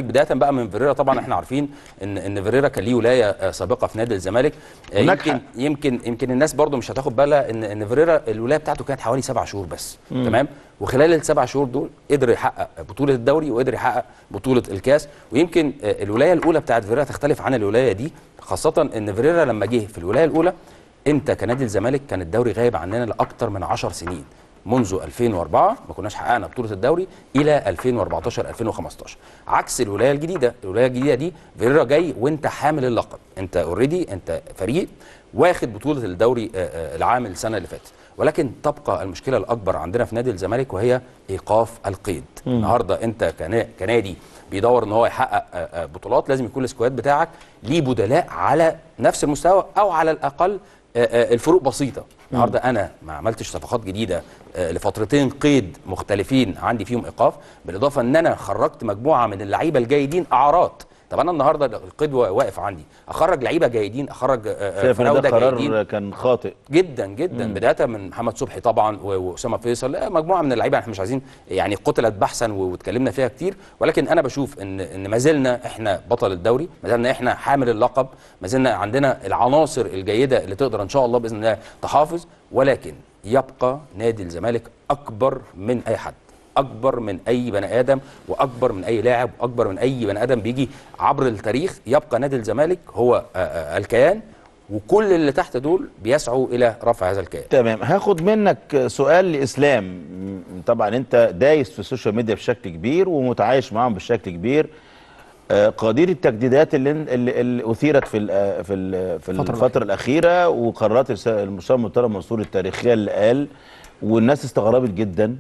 بقى من فيريرا طبعا احنا عارفين ان ان فيريرا كان ليه ولايه آه، سابقه في نادي الزمالك آه، وناجحة. يمكن يمكن يمكن الناس برضو مش هتاخد بالها ان ان فيريرا الولايه بتاعته كانت حوالي سبع شهور بس مم. تمام وخلال السبع شهور دول قدر يحقق بطوله الدوري وقدر يحقق بطوله الكاس ويمكن آه، الولايه الاولى بتاعت فيريرا تختلف عن الولايه دي خاصه ان فيريرا لما جه في الولايه الاولى انت كنادي الزمالك كان الدوري غايب عننا لاكثر من 10 سنين منذ 2004 ما كناش حققنا بطوله الدوري الى 2014 2015 عكس الولايه الجديده الولايه الجديده دي فيريرا جاي وانت حامل اللقب انت اوريدي انت فريق واخد بطوله الدوري آه، آه، العام السنه اللي فاتت ولكن تبقى المشكله الاكبر عندنا في نادي الزمالك وهي ايقاف القيد مم. النهارده انت كنا- كنادي بيدور ان هو يحقق آه، آه، بطولات لازم يكون السكواد بتاعك ليه بدلاء على نفس المستوى او على الاقل آه، آه، الفروق بسيطه النهارده انا ما عملتش صفقات جديده آه، لفترتين قيد مختلفين عندي فيهم ايقاف بالاضافه ان انا خرجت مجموعه من اللعيبه الجيدين اعارات طب انا النهارده القيد واقف عندي اخرج لعيبه جيدين اخرج آه، آه، شايف ان ده فراوده جيدين قرار كان خاطئ جدا جدا مم. بدايه من محمد صبحي طبعا و- واسامه فيصل لا، مجموعه من اللعيبه احنا مش عايزين يعني قتلت بحثا و- واتكلمنا فيها كتير ولكن انا بشوف ان ان ما زلنا احنا بطل الدوري ما زلنا احنا حامل اللقب ما زلنا عندنا العناصر الجيده اللي تقدر ان شاء الله باذن الله تحافظ ولكن يبقى نادي الزمالك اكبر من اي حد اكبر من اي بني ادم واكبر من اي لاعب واكبر من اي بني ادم بيجي عبر التاريخ يبقى نادي الزمالك هو آه، آه، الكيان وكل اللي تحت دول بيسعوا الى رفع هذا الكيان تمام هاخد منك سؤال لاسلام م- طبعا انت دايس في السوشيال ميديا بشكل كبير ومتعايش معاهم بشكل كبير آه، قضيه التجديدات اللي, اللي, اللي اثيرت في ال في ال في الفترة الفتره الاخيره وقرارات الس- المستشار مرتضى منصور التاريخيه اللي قال والناس استغربت جدا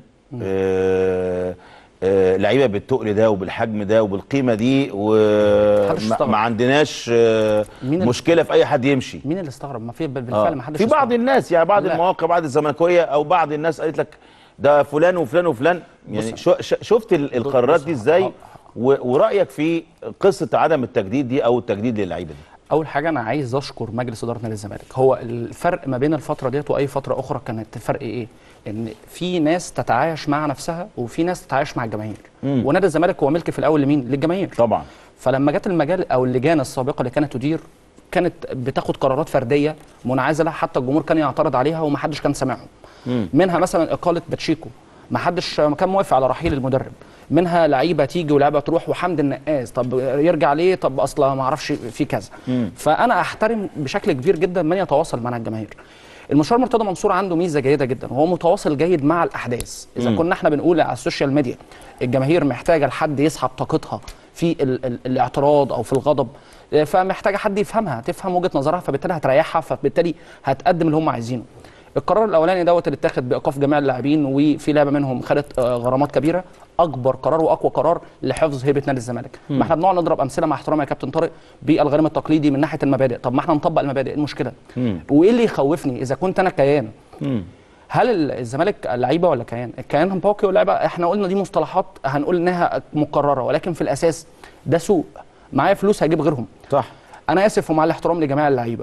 آه، آه، لعيبه بالتقل ده وبالحجم ده وبالقيمه دي محدش وما استغرب. ما عندناش آه، مين ال- مشكله في اي حد يمشي مين اللي استغرب ما في بالفعل آه. ما حدش في بعض الناس يعني بعض لا. المواقع بعض الزملكاويه او بعض الناس قالت لك ده فلان وفلان وفلان يعني بص- شو ش- شفت ال- القرارات دي ازاي و- ورايك في قصه عدم التجديد دي او التجديد للعيبه دي اول حاجه انا عايز اشكر مجلس اداره نادي الزمالك هو الفرق ما بين الفتره ديت واي فتره اخرى كانت الفرق ايه ان في ناس تتعايش مع نفسها وفي ناس تتعايش مع الجماهير مم. ونادي الزمالك هو ملك في الاول لمين للجماهير طبعا فلما جت المجال او اللجان السابقه اللي كانت تدير كانت بتاخد قرارات فرديه منعزله حتى الجمهور كان يعترض عليها ومحدش كان سامعهم مم. منها مثلا اقاله باتشيكو ما حدش كان موافق على رحيل المدرب منها لعيبه تيجي ولعيبه تروح وحمد النقاز طب يرجع ليه طب اصلا ما اعرفش في كذا مم. فانا احترم بشكل كبير جدا من يتواصل مع الجماهير المشوار مرتضى منصور عنده ميزه جيده جدا وهو متواصل جيد مع الاحداث اذا مم. كنا احنا بنقول على السوشيال ميديا الجماهير محتاجه لحد يسحب طاقتها في ال ال الاعتراض او في الغضب آه، فمحتاجه حد يفهمها تفهم وجهه نظرها فبالتالي هتريحها فبالتالي هتقدم اللي هم عايزينه القرار الاولاني دوت اللي اتاخد بايقاف جميع اللاعبين وفي لعبه منهم خدت آه، غرامات كبيره اكبر قرار واقوى قرار لحفظ هيبه نادي الزمالك مم. ما احنا بنقعد نضرب امثله مع احترامي يا كابتن طارق بالغريم التقليدي من ناحيه المبادئ طب ما احنا نطبق المبادئ ايه المشكله مم. وايه اللي يخوفني اذا كنت انا كيان مم. هل ال- الزمالك لعيبه ولا كيان؟ الكيان باقي ولعيبه احنا قلنا دي مصطلحات هنقول انها مكرره ولكن في الاساس ده سوق معايا فلوس هجيب غيرهم صح انا اسف ومع الاحترام لجميع اللعيبه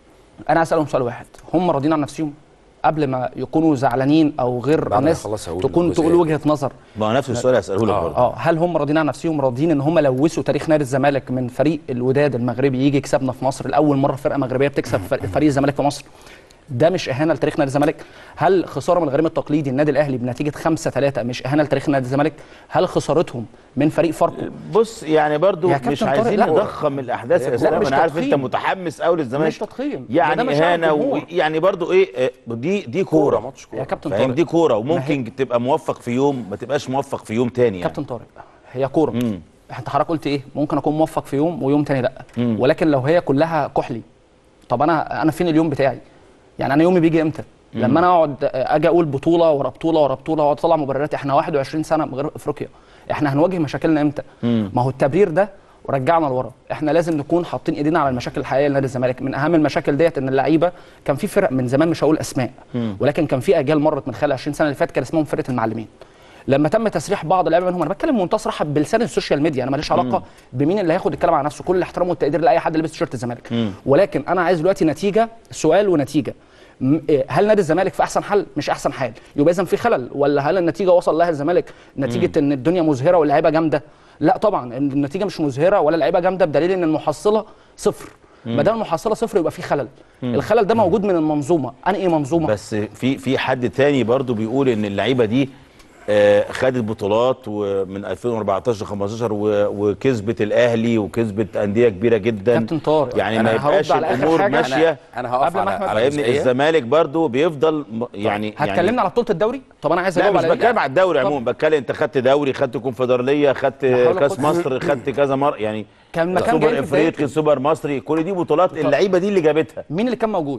انا هسالهم سؤال واحد هم راضيين عن نفسهم قبل ما يكونوا زعلانين او غير بعد ما ناس يخلص هقول تكون الجزئية تقول دي. وجهه نظر ما هو نفس السؤال هساله لك آه. برضه اه هل هم راضيين عن نفسهم راضيين ان هم لوثوا تاريخ نادي الزمالك من فريق الوداد المغربي يجي يكسبنا في مصر لاول مره فرقه مغربيه بتكسب فريق فريق الزمالك في مصر ده مش اهانه لتاريخ نادي الزمالك هل خساره من الغريم التقليدي النادي الاهلي بنتيجه 5 3 مش اهانه لتاريخ نادي الزمالك هل خسارتهم من فريق فاركو بص يعني برضو يا مش كابتن طارق، عايزين لا. نضخم الاحداث يا لا، اسلام مش انا عارف انت تضخيم. متحمس قوي للزمالك مش تضخيم ده يعني مشاعر اهانه الجمهور. ويعني برضو ايه آه، دي دي كوره ماتش يا كابتن فاهم طارق دي كوره ما هي- وممكن تبقى موفق في يوم ما تبقاش موفق في يوم تاني يعني كابتن طارق هي كوره مم. انت حضرتك قلت ايه ممكن اكون موفق في يوم ويوم تاني لا مم. ولكن لو هي كلها كحلي طب انا انا فين اليوم بتاعي يعني انا يومي بيجي امتى لما انا اقعد اجي اقول بطوله ورا بطوله ورا بطوله واقعد اطلع مبررات احنا 21 سنه من غير افريقيا احنا هنواجه مشاكلنا امتى مم. ما هو التبرير ده ورجعنا لورا احنا لازم نكون حاطين ايدينا على المشاكل الحقيقيه لنادي الزمالك من اهم المشاكل ديت ان اللعيبه كان في فرق من زمان مش هقول اسماء مم. ولكن كان في اجيال مرت من خلال 20 سنه اللي فاتت كان اسمهم فرقه المعلمين لما تم تسريح بعض اللعيبه منهم انا بتكلم بمنتهى الصراحه بلسان السوشيال ميديا انا ماليش علاقه بمين اللي هياخد الكلام على نفسه كل الاحترام والتقدير لاي حد لابس تيشيرت الزمالك مم. ولكن انا عايز دلوقتي نتيجه سؤال ونتيجه م- إيه، هل نادي الزمالك في احسن حال مش احسن حال يبقى اذا في خلل ولا هل النتيجه وصل لها الزمالك نتيجه ان الدنيا مزهره واللعيبه جامده لا طبعا النتيجه مش مزهره ولا لعيبه جامده بدليل ان المحصله صفر مم. ما دام المحصله صفر يبقى في خلل مم. الخلل ده موجود من المنظومه انا ايه منظومه بس في في حد تاني برضو بيقول ان اللعيبه دي آه، خدت بطولات ومن 2014 15 و- وكسبت الاهلي وكسبت انديه كبيره جدا كابتن طارق يعني أنا ما هرد يبقاش على آخر الامور حاجة. ماشيه أنا- أنا هقف قبل ما على- أحمد- على فاهمني جزئية. الزمالك برضو بيفضل م- يعني هتكلمنا يعني على بطوله الدوري طب انا عايز لا اجاوب مش على بتكلم على الدوري طب عموما بتكلم انت خدت دوري خدت كونفدراليه خدت بحاول كاس أخد- مصر خدت كذا مره يعني كان مكان سوبر جاي في افريقي بدايته. سوبر مصري كل دي بطولات اللعيبه دي اللي جابتها مين اللي كان موجود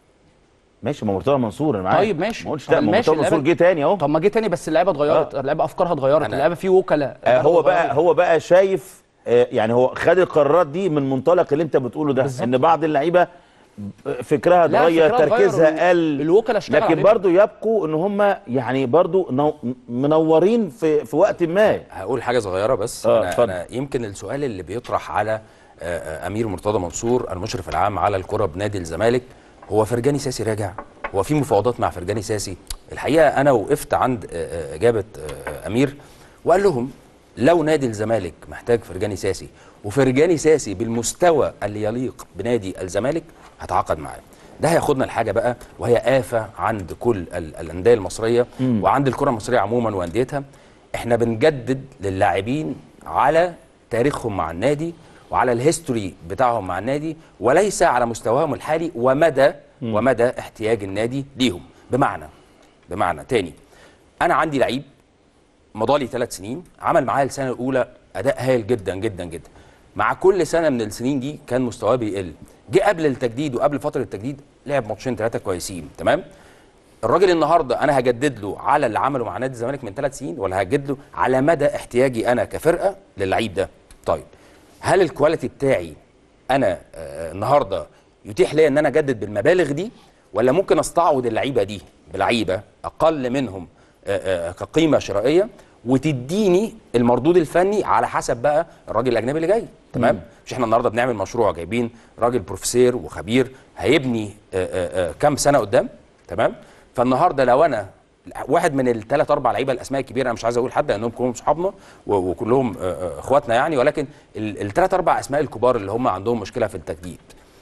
ماشي ما مرتضى منصور انا معاك طيب ماشي ما قلتش طب لا ما ماشي، مرتضى منصور اللعيبة- جه تاني اهو طب ما جه تاني بس اللعيبه اتغيرت اللعيبه افكارها اتغيرت اللعيبه في وكلاء آه هو بقى هو بقى شايف آه يعني هو خد القرارات دي من منطلق اللي انت بتقوله ده بالظبط. ان بعض اللعيبه فكرها لا، اتغير فكرها اتغير تركيزها قل الوكلاء اشتغلوا لكن عليهم. برضو يبقوا ان هم يعني برضو نو- منورين في في وقت ما هقول حاجه صغيره بس آه، أنا, اتفضل. انا يمكن السؤال اللي بيطرح على آه، آه، امير مرتضى منصور المشرف العام على الكره بنادي الزمالك هو فرجاني ساسي راجع هو في مفاوضات مع فرجاني ساسي الحقيقه انا وقفت عند آه، آه، اجابه آه، آه، امير وقال لهم لو نادي الزمالك محتاج فرجاني ساسي وفرجاني ساسي بالمستوى اللي يليق بنادي الزمالك هتعاقد معاه ده هياخدنا لحاجه بقى وهي آفة عند كل ال- الأندية المصرية مم. وعند الكرة المصرية عموما وأنديتها احنا بنجدد للاعبين على تاريخهم مع النادي وعلى الهيستوري بتاعهم مع النادي وليس على مستواهم الحالي ومدى مم. ومدى احتياج النادي ليهم بمعنى بمعنى تاني انا عندي لعيب مضالي ثلاث سنين عمل معايا السنه الاولى اداء هايل جدا جدا جدا مع كل سنه من السنين دي كان مستواه بيقل جه قبل التجديد وقبل فتره التجديد لعب ماتشين ثلاثه كويسين تمام الراجل النهارده انا هجدد له على اللي عمله مع نادي الزمالك من ثلاث سنين ولا هجدد له على مدى احتياجي انا كفرقه للعيب ده طيب هل الكواليتي بتاعي انا آه النهارده يتيح لي ان انا اجدد بالمبالغ دي ولا ممكن استعوض اللعيبه دي بلعيبه اقل منهم آه آه كقيمه شرائيه وتديني المردود الفني على حسب بقى الراجل الاجنبي اللي جاي تمام مم. مش احنا النهارده بنعمل مشروع جايبين راجل بروفيسور وخبير هيبني آه آه آه كام سنه قدام تمام فالنهارده لو انا واحد من الثلاث اربع لعيبه الاسماء الكبيره انا مش عايز اقول حد لانهم كلهم صحابنا و- وكلهم آه، آه، اخواتنا يعني ولكن الثلاث اربع اسماء الكبار اللي هم عندهم مشكله في التجديد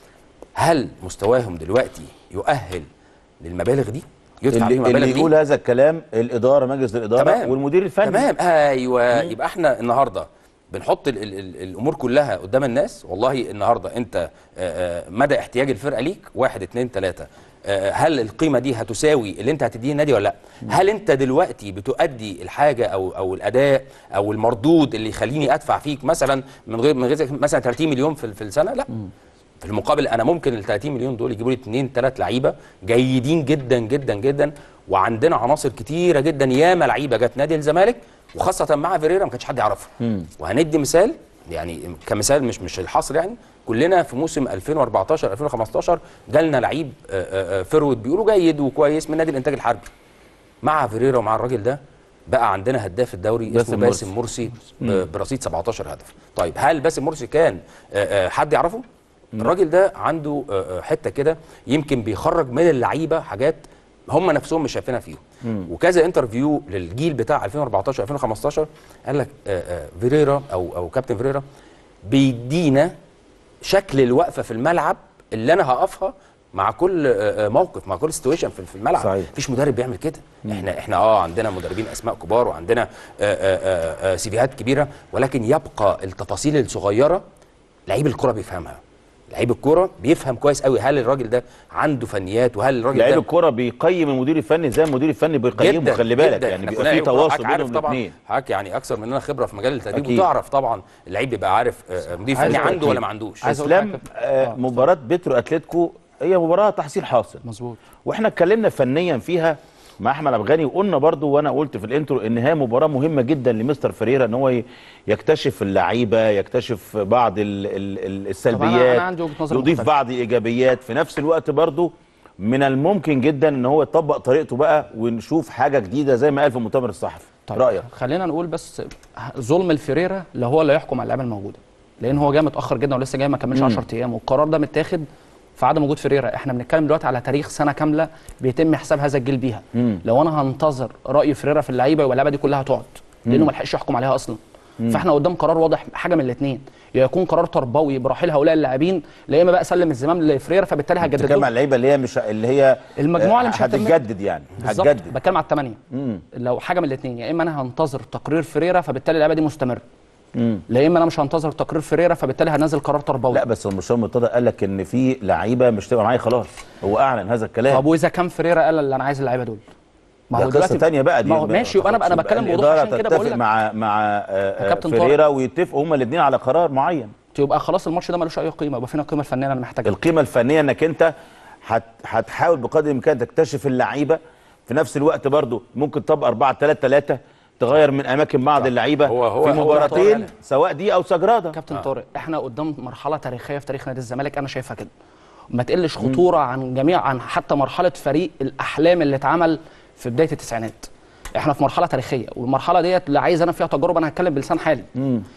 هل مستواهم دلوقتي يؤهل للمبالغ دي يدفع اللي, بيه المبالغ اللي دي يقول هذا الكلام الاداره مجلس الاداره تمام. والمدير الفني تمام ايوه يبقى احنا النهارده بنحط ال ال ال الامور كلها قدام الناس والله النهارده انت آه، آه، مدى احتياج الفرقه ليك واحد اتنين تلاته آه، هل القيمه دي هتساوي اللي انت هتديه النادي ولا لا؟ هل انت دلوقتي بتؤدي الحاجه او او الاداء او المردود اللي يخليني ادفع فيك مثلا من غير من غير مثلا 30 مليون في في السنه؟ لا في المقابل انا ممكن ال 30 مليون دول يجيبوا لي اثنين ثلاث لعيبه جيدين جدا جدا جدا وعندنا عناصر كتيره جدا ياما لعيبه جت نادي الزمالك وخاصه مع فيريرا ما كانش حد يعرفها وهندي مثال يعني كمثال مش مش الحصر يعني كلنا في موسم 2014 2015 جالنا لعيب آه، آه، آه، فرود بيقولوا جيد وكويس من نادي الانتاج الحربي مع فيريرا ومع الراجل ده بقى عندنا هداف الدوري باسم اسمه باسم مرسي ب- برصيد 17 هدف طيب هل باسم مرسي كان آه، آه، حد يعرفه الراجل ده عنده آه، آه، حته كده يمكن بيخرج من اللعيبه حاجات هم نفسهم مش شايفينها فيهم وكذا انترفيو للجيل بتاع 2014 2015 قال لك آه، آه، فيريرا او او كابتن فيريرا بيدينا شكل الوقفه في الملعب اللي انا هقفها مع كل آه، آه، موقف مع كل سيتويشن في في الملعب صحيح. مفيش مدرب بيعمل كده احنا احنا اه عندنا مدربين اسماء كبار وعندنا آه، آه، آه، آه، سيفيهات كبيره ولكن يبقى التفاصيل الصغيره لعيب الكره بيفهمها لعيب الكره بيفهم كويس قوي هل الراجل ده عنده فنيات وهل الراجل لعيب ده الكره بيقيم المدير الفني زي ما المدير الفني بيقيمه جداً، خلي بالك جداً. يعني إحنا بيبقى كنا في أيوة، تواصل حضرتك عارف بينهم طبعا الاثنين حضرتك يعني اكثر مننا خبره في مجال التدريب أكيد. وتعرف طبعا اللعيب بيبقى عارف آه، آه، مدير عايز فني أقول عنده لك ولا إيه؟ ما عندوش عايز أقول اسلام حاجة. آه مباراه بيترو اتلتيكو هي مباراه تحصيل حاصل مظبوط واحنا اتكلمنا فنيا فيها مع احمد افغاني وقلنا برضو وانا قلت في الانترو ان هي مباراه مهمه جدا لمستر فريرا ان هو ي- يكتشف اللعيبه يكتشف بعض ال ال ال السلبيات أنا عندي وجهة نظر يضيف مختلفة. بعض الايجابيات في نفس الوقت برضو من الممكن جدا ان هو يطبق طريقته بقى ونشوف حاجه جديده زي ما قال في المؤتمر الصحفي طيب رايك خلينا نقول بس ظلم الفريرة اللي هو اللي يحكم على اللعيبه الموجوده لان هو جاي متاخر جدا ولسه جاي ما كملش مم. 10 ايام والقرار ده متاخد في عدم وجود فريرة احنا بنتكلم دلوقتي على تاريخ سنه كامله بيتم حساب هذا الجيل بيها مم. لو انا هنتظر راي فريرة في اللعيبه يبقى اللعيبه دي كلها هتقعد لانه مم. ما لحقش يحكم عليها اصلا مم. فاحنا قدام قرار واضح حاجه من الاثنين يا يكون قرار تربوي برحيل هؤلاء اللاعبين لا اما بقى سلم الزمام لفريرا فبالتالي بتتكلم هجدد على اللعيبه اللي هي مش اللي هي المجموعه اللي مش هتكمل. هتتجدد يعني بالظبط هتجدد بتكلم على الثمانيه مم. لو حاجه من الاثنين يا اما انا هنتظر تقرير فريرا فبالتالي اللعيبه دي مستمره مم. لا اما انا مش هنتظر تقرير فريرا فبالتالي هنزل قرار تربوي لا بس المستشار مرتضى قال لك ان في لعيبه مش تبقى معايا خلاص هو اعلن هذا الكلام طب واذا كان فريرا قال اللي انا عايز اللعيبه دول ده قصه ثانيه بقى دي ما هو ماشي يبقى انا انا بتكلم بوضوح الاداره عشان كده بقول تتفق لك مع مع آه، آه، كابتن طارق. فريرا ويتفقوا هما الاثنين على قرار معين يبقى خلاص الماتش ده ملوش اي قيمه يبقى فين القيمه الفنيه اللي انا محتاجها القيمه الفنيه انك انت هت- هتحاول بقدر الامكان تكتشف اللعيبه في نفس الوقت برضو ممكن تطبق 4 3 3 تغير من اماكن بعض اللعيبه هو- هو- في هو مباراتين طارق. سواء دي او سجراده كابتن طارق احنا قدام مرحله تاريخيه في تاريخ نادي الزمالك انا شايفها كده ما تقلش خطوره عن جميع عن حتى مرحله فريق الاحلام اللي اتعمل في بدايه التسعينات احنا في مرحله تاريخيه والمرحله ديت لا عايز انا فيها تجارب انا هتكلم بلسان حالي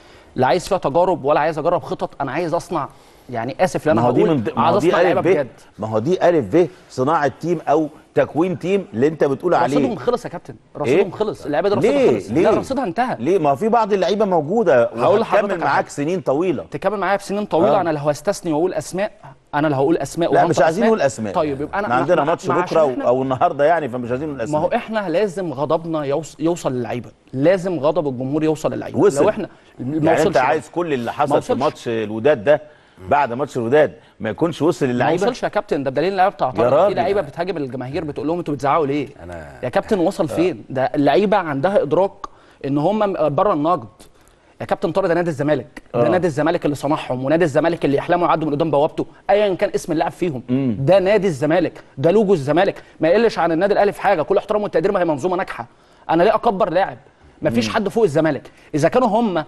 لا عايز فيها تجارب ولا عايز اجرب خطط انا عايز اصنع يعني اسف لان ما انا هو دي هقول من ما عايز هو دي اصنع لعيبه الف ب بجد ما هو دي الف ب صناعه تيم او تكوين تيم اللي انت بتقول عليه رصيدهم خلص يا كابتن رصيدهم خلص اللعيبه دي رصيدها ليه خلص ليه لا رصيدها انتهى ليه ما هو في بعض اللعيبه موجوده هقول لحضرتك وهتكمل على معاك حاجة. سنين طويله تكمل معايا بسنين طويله آه. انا لو هستثني واقول اسماء انا اللي هقول اسماء لا وهنطق مش عايزين نقول اسماء طيب يبقى انا احنا عندنا مع- ماتش مع- بكره عشان إحنا- او النهارده يعني فمش عايزين نقول ما اسماء هو احنا لازم غضبنا يوص... يوصل للعيبه لازم غضب الجمهور يوصل للعيبه وصل لو احنا ما يعني وصلش انت بقى. عايز كل اللي ما حصل في وصلش. ماتش الوداد ده بعد ماتش الوداد ما يكونش وصل ما للعيبه وصلش يا كابتن ده بدليل اللعيبه بتاعتنا يا في راجل. لعيبه بتهاجم الجماهير بتقول لهم انتوا بتزعقوا ليه انا يا كابتن وصل فين ده اللعيبه عندها ادراك ان هم بره النقد يا كابتن طارق ده نادي الزمالك ده آه. نادي الزمالك اللي صنعهم ونادي الزمالك اللي يحلموا يعدوا من قدام بوابته ايا كان اسم اللاعب فيهم ده نادي الزمالك ده لوجو الزمالك ما يقلش عن النادي الاهلي في حاجه كل احترام والتقدير ما هي منظومه ناجحه انا ليه اكبر لاعب ما فيش حد فوق الزمالك اذا كانوا هم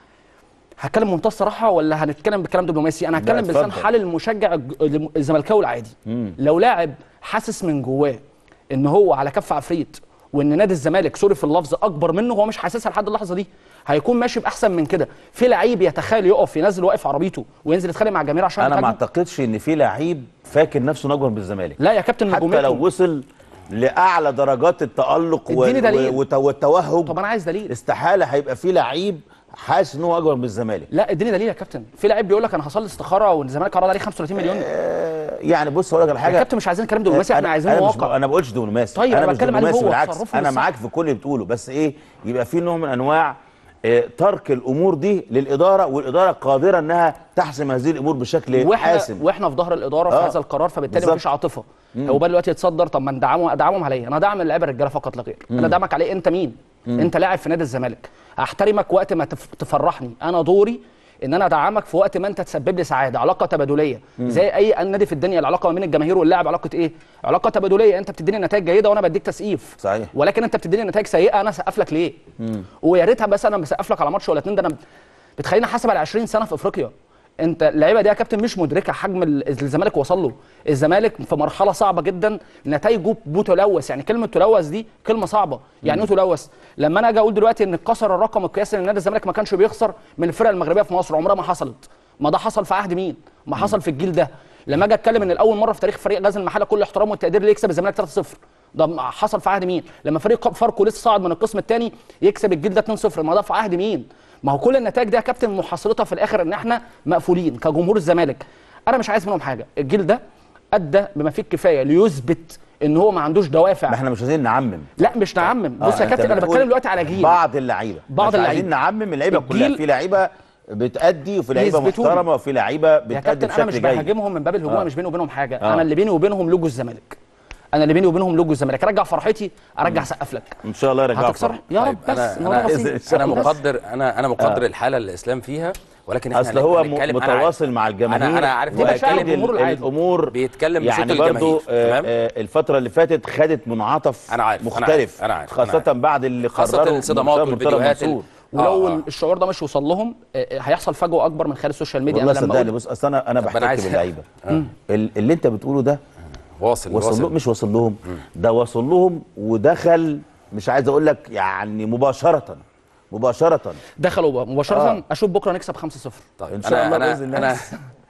هتكلم بمنتهى الصراحه ولا هنتكلم بكلام دبلوماسي انا هتكلم بلسان اتفضل. حال المشجع الج- الزملكاوي العادي لو لاعب حاسس من جواه ان هو على كف عفريت وان نادي الزمالك سوري في اللفظ اكبر منه هو مش حاسسها لحد اللحظه دي هيكون ماشي باحسن من كده في لعيب يتخيل يقف ينزل واقف عربيته وينزل يتخانق مع الجماهير عشان انا ما يتهاجمه؟ اعتقدش ان في لعيب فاكر نفسه إنه اكبر من الزمالك لا يا كابتن حتى نجوميته لو وصل لاعلى درجات التالق و- اديني دليل. و- وت- والتوهج طب انا عايز دليل استحاله هيبقى في لعيب حاسس ان هو اكبر من الزمالك لا اديني دليل يا كابتن في لعيب بيقول لك انا هصلي استخاره والزمالك عرض عليه 35 مليون آه، يعني بص اقول لك على يا حاجه كابتن مش عايزين كلام دبلوماسي احنا عايزين انا مش واقع انا ما بقولش دبلوماسي طيب، انا أنا مش بتكلم عليه دبلوماسي هو، بالعكس تصرفه انا بالصح. معاك في كل اللي بتقوله بس ايه يبقى في نوع من انواع آه، ترك الامور دي للاداره والاداره قادره انها تحسم هذه الامور بشكل واحنا حاسم واحنا في ظهر الاداره في آه. هذا القرار فبالتالي بالظبط. مفيش عاطفه هو بقى دلوقتي يتصدر طب ما ندعمه ادعمهم على ايه؟ انا ادعم اللعيبه الرجاله فقط لا غير انا ادعمك عليه انت مين؟ انت لاعب في نادي الزمالك احترمك وقت ما تف- تفرحني انا دوري ان انا ادعمك في وقت ما انت تسبب لي سعاده علاقه تبادليه زي اي نادي في الدنيا العلاقه ما بين الجماهير واللاعب علاقه ايه علاقه تبادليه انت بتديني نتائج جيده وانا بديك تسقيف صحيح. ولكن انت بتديني نتائج سيئه انا اسقف لك ليه ويا ريتها بس انا بسقف لك على ماتش ولا اتنين ده انا بتخليني احاسب على 20 سنه في افريقيا انت اللعيبه دي يا كابتن مش مدركه حجم ال- الزمالك وصل له الزمالك في مرحله صعبه جدا نتائجه بتلوث يعني كلمه تلوث دي كلمه صعبه يعني ايه تلوث لما انا اجي اقول دلوقتي ان اتكسر الرقم القياسي ان نادي الزمالك ما كانش بيخسر من الفرق المغربيه في مصر عمرها ما حصلت ما ده حصل في عهد مين ما حصل في الجيل ده لما اجي اتكلم ان الاول مره في تاريخ فريق غزل المحله كل احترام والتقدير اللي يكسب الزمالك 3-0 ده ما حصل في عهد مين لما فريق فاركو لسه صاعد من القسم الثاني يكسب الجيل ده 2-0 ما ده في عهد مين ما هو كل النتائج دي يا كابتن محصلتها في الاخر ان احنا مقفولين كجمهور الزمالك انا مش عايز منهم حاجه الجيل ده ادى بما فيه الكفايه ليثبت ان هو ما عندوش دوافع ما احنا مش عايزين نعمم لا مش نعمم بص آه، يا أنت كابتن انا بتقول بتكلم دلوقتي على جيل بعض اللعيبه بعض مش اللعيبة. عايزين نعمم اللعيبه كلها الجيل- في لعيبه بتأدي وفي لعيبه يثبتوا لي. محترمه وفي لعيبه يا بتأدي كابتن انا مش بشكل جيد بهاجمهم من باب الهجوم آه. أنا مش بيني وبينهم حاجه آه. انا اللي بيني وبينهم لوجو الزمالك انا اللي بيني وبينهم لوجو الزمالك ارجع فرحتي ارجع سقف لك ان شاء الله يرجعوا هتكسر فرح. يا طيب، رب بس انا الموضوع انا, بسيط. إن شاء أنا الله. مقدر انا انا مقدر آه. الحاله اللي الاسلام فيها ولكن احنا اصل هو هنتكلم- م- أنا عارف. متواصل مع الجماهير انا انا عارف دي مشاعر واكيد الجمهور ال- العادي. الامور بيتكلم بصوت يعني الجماهير برضو آه، تمام آه، الفتره اللي فاتت خدت منعطف أنا عارف، أنا مختلف عارف، أنا عارف، أنا خاصه عارف. بعد اللي خاصة قرروا الصدمات مرتضى والفيديوهات منصور. ولو آه، آه. الشعور ده مش وصل لهم آه، آه، هيحصل فجوه اكبر من خلال السوشيال ميديا والله انا لما صدقني أقول بص اصل انا انا طب أنا بحتك عايز- باللعيبه ال- اللي انت بتقوله ده واصل وصل واصل لهم مش وصل لهم ده وصل لهم ودخل مش عايز اقول لك يعني مباشره مباشره دخلوا بقى مباشره آه. اشوف بكره نكسب 5-0 طيب إن شاء أنا الله أنا بإذن الله. انا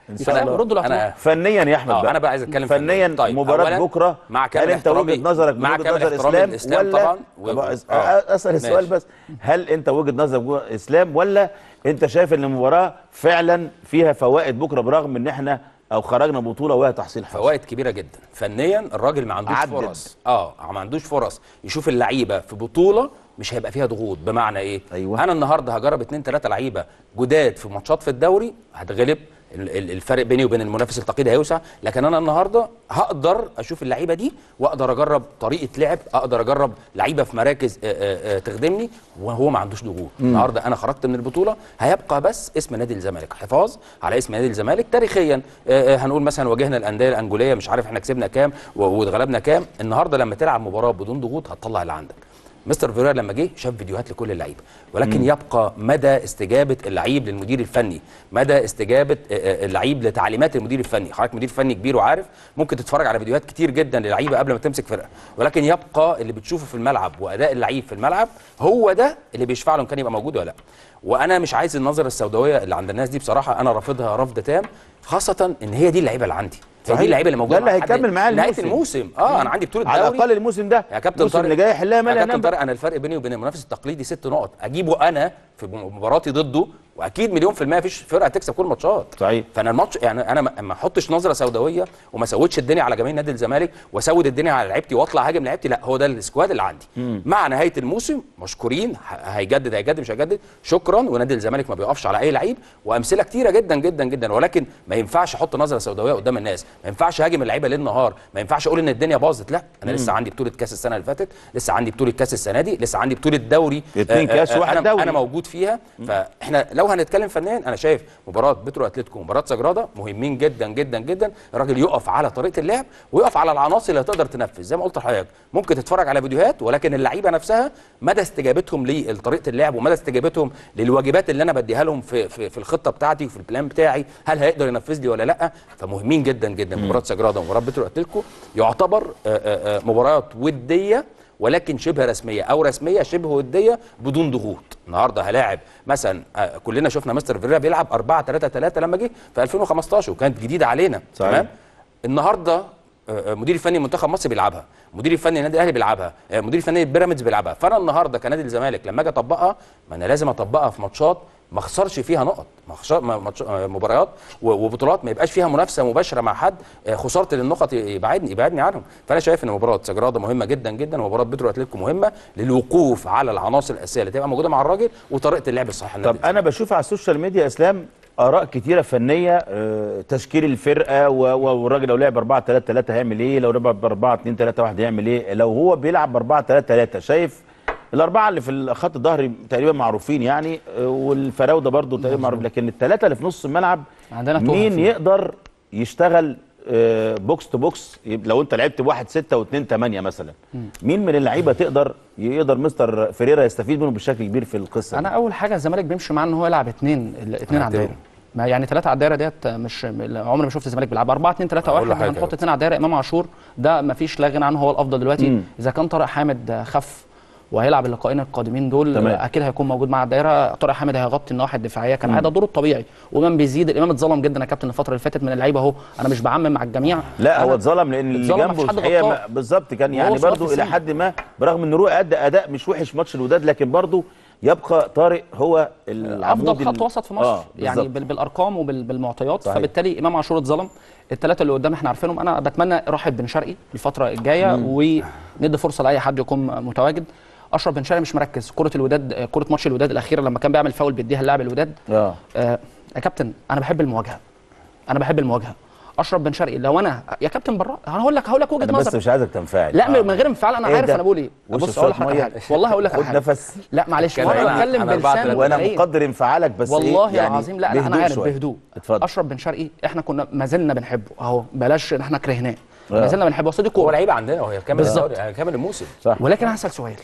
ان فأنا شاء الله برد له انا فنيا يا احمد آه، انا بقى عايز اتكلم فنيا فنياً. طيب، مباراه أولاً، بكره مع هل كامل انت وجهه احترامي- نظرك مع وجهه كامل نظر احترامي اسلام للإسلام ولا طبعاً، و- طب و- أس- آه. اسال السؤال ماشي. بس هل انت وجهه نظرك جوه اسلام ولا انت شايف ان المباراه فعلا فيها فوائد بكره برغم ان احنا او خرجنا بطوله وهي تحصيل حاصل فوائد كبيره جدا فنيا الراجل ما عندوش عدد. فرص اه ما عندوش فرص يشوف اللعيبه في بطوله مش هيبقى فيها ضغوط بمعنى ايه أيوة. انا النهارده هجرب اتنين تلاته لعيبه جداد في ماتشات في الدوري هتغلب ال- ال- الفرق بيني وبين المنافس التقليدي هيوسع لكن انا النهارده هقدر اشوف اللعيبه دي واقدر اجرب طريقه لعب اقدر اجرب لعيبه في مراكز آه، آه، آه، تخدمني وهو ما عندوش ضغوط مم. النهارده انا خرجت من البطوله هيبقى بس اسم نادي الزمالك حفاظ على اسم نادي الزمالك تاريخيا آه، آه، هنقول مثلا واجهنا الانديه الانجوليه مش عارف احنا كسبنا كام و- واتغلبنا كام النهارده لما تلعب مباراه بدون ضغوط هتطلع اللي عندك مستر فيريرا لما جه شاف فيديوهات لكل اللعيبه ولكن مم. يبقى مدى استجابه اللعيب للمدير الفني مدى استجابه آه، آه، اللعيب لتعليمات المدير الفني حضرتك مدير فني كبير وعارف ممكن تتفرج على فيديوهات كتير جدا للعيبه قبل ما تمسك فرقه ولكن يبقى اللي بتشوفه في الملعب واداء اللعيب في الملعب هو ده اللي بيشفع له إن كان يبقى موجود ولا لا وانا مش عايز النظره السوداويه اللي عند الناس دي بصراحه انا رافضها رفض تام خاصه ان هي دي اللعيبه اللي عندي هي صحيح. دي اللعيبه اللي موجوده ده اللي مع حد هيكمل معاه نهايه الموسم. الموسم اه انا عندي بطوله على دوري الاقل الموسم ده يا كابتن الموسم طارق اللي جاي يحلها مال يا كابتن ينام طارق انا الفرق بيني وبين المنافس التقليدي ست نقط اجيبه انا في مباراتي ضده واكيد مليون في الميه مفيش فرقه تكسب كل الماتشات صحيح فانا الماتش يعني انا ما ما احطش نظره سوداويه وما اسودش الدنيا على جماهير نادي الزمالك واسود الدنيا على لعيبتي واطلع هاجم لعيبتي لا هو ده السكواد اللي عندي مم. مع نهايه الموسم مشكورين ه- هيجدد هيجدد مش هيجدد شكرا ونادي الزمالك ما بيقفش على اي لعيب وامثله كتيره جدا جدا جدا ولكن ما ينفعش احط نظره سوداويه قدام الناس ما ينفعش هاجم اللعيبه ليل نهار ما ينفعش اقول ان الدنيا باظت لا انا مم. لسه عندي بطوله كاس السنه اللي فاتت لسه عندي بطوله كاس السنه دي لسه عندي بطوله دوري اتنين آه، آه، كاس آه، وواحد أنا دوري. انا موجود فيها فاحنا لو هنتكلم فنيا انا شايف مباراه بترو اتلتيكو ومباراه سجراده مهمين جدا جدا جدا الراجل يقف على طريقه اللعب ويقف على العناصر اللي هتقدر تنفذ زي ما قلت لحضرتك ممكن تتفرج على فيديوهات ولكن اللعيبه نفسها مدى استجابتهم لطريقه اللعب ومدى استجابتهم للواجبات اللي انا بديها لهم في في, في الخطه بتاعتي وفي البلان بتاعي هل هيقدر ينفذ لي ولا لا فمهمين جدا جدا مباراه سجراده ومباراه بترو اتلتيكو يعتبر آه، آه، آه، مباريات وديه ولكن شبه رسميه او رسميه شبه وديه بدون ضغوط النهارده هلاعب مثلا آه، كلنا شفنا مستر فيريرا بيلعب 4 3 3 لما جه في 2015 وكانت جديده علينا صحيح. تمام النهارده آه، آه، مدير الفني منتخب مصر بيلعبها مدير الفني النادي الاهلي بيلعبها آه، مدير الفني بيراميدز بيلعبها فانا النهارده كنادي الزمالك لما اجي اطبقها ما انا لازم اطبقها في ماتشات ما اخسرش فيها نقط ما اخسر ما- ماتش- آه، مباريات و- وبطولات ما يبقاش فيها منافسه مباشره مع حد آه، خساره للنقط يبعدني يبعدني عنهم فانا شايف ان مباراه سجراده مهمه جدا جدا ومباراه بترو اتلتيكو مهمه للوقوف على العناصر الاساسيه اللي تبقى موجوده مع الراجل وطريقه اللعب الصحيحه طب انا بشوف على السوشيال ميديا يا اسلام اراء كتيره فنيه آه، تشكيل الفرقه و- و- والراجل لو لعب 4 3 3 هيعمل ايه لو لعب ب 4 2 3 1 هيعمل ايه لو هو بيلعب ب 4 3 3 شايف الاربعه اللي في خط الظهر تقريبا معروفين يعني آه، والفراوده برضو تقريبا معروف لكن الثلاثه اللي في نص الملعب عندنا توهة مين فيه. يقدر يشتغل آه، بوكس تو بوكس يب- لو انت لعبت بواحد 6 و2 8 مثلا مين من اللعيبه تقدر يقدر مستر فيريرا يستفيد منه بشكل كبير في القصه انا اول حاجه الزمالك بيمشي معاه ان هو يلعب اثنين الاثنين على الدايره ما يعني ثلاثه على الدايره ديت مش عمري ما شفت الزمالك بيلعب 4 2 3 أقول 1 لحضرتك هنحط يا اثنين على الدايره امام عاشور ده ما فيش لا غنى عنه هو الافضل دلوقتي مم. اذا كان طارق حامد خف وهيلعب اللقاءين القادمين دول تمام. اكيد هيكون موجود مع الدايره طارق حامد هيغطي النواحي الدفاعيه كان عاده دوره الطبيعي وامام بيزيد الامام اتظلم جدا يا كابتن الفتره اللي فاتت من اللعيبه اهو انا مش بعمم مع الجميع لا أنا هو اتظلم لان اللي اتظلم، جنبه مفيش حد الحقيقه غطاه. ما- بالظبط كان يعني وهو صغير برضو في الى السن. حد ما برغم ان روقي ادى اداء مش وحش ماتش الوداد لكن برضو يبقى طارق هو العمود افضل خط ال- وسط في مصر آه يعني بالظبط. بال- بالارقام وبالمعطيات صحيح. فبالتالي امام عاشور اتظلم الثلاثه اللي قدام احنا عارفينهم انا بتمنى راحه بن شرقي الفتره الجايه مم. وندي فرصه لاي حد يكون متواجد اشرف بن شرقي مش مركز كره الوداد كره ماتش الوداد الاخيره لما كان بيعمل فاول بيديها اللاعب الوداد اه آه يا كابتن انا بحب المواجهه انا بحب المواجهه اشرف بن شرقي لو انا يا كابتن برا انا هقول لك هقول لك وجهه انا بس نظر مش عايزك تنفعل لا من غير انفعال انا إيه عارف ده؟ انا بقول ايه وش بص شوية اقول لك على مية؟ حاجه والله هقول لك على خد حاجه نفس لا معلش كان وانا أنا- بتكلم أنا أربعة بلسان تلاتة. وانا الفريقين. مقدر انفعالك بس والله إيه يعني العظيم لا لا انا بهدوء عارف شوية. بهدوء اتفضل اشرف بن شرقي احنا كنا ما زلنا بنحبه اهو بلاش ان احنا كرهناه آه. ما زلنا بنحبه اصل دي هو كوره لعيب عندنا وهي كامل بالظبط. الدوري- يعني كامل الموسم صح ولكن هسال سؤال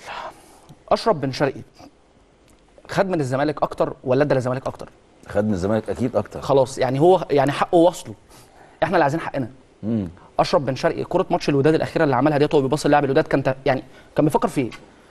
اشرف بن شرقي خد من الزمالك اكتر ولا ادى للزمالك اكتر خد من الزمالك اكيد اكتر خلاص يعني هو يعني حقه وصله احنا اللي عايزين حقنا مم. اشرف بن شرقي كره ماتش الوداد الاخيره اللي عملها ديت وهو بيبص اللاعب الوداد كان ت- يعني كان بيفكر في ايه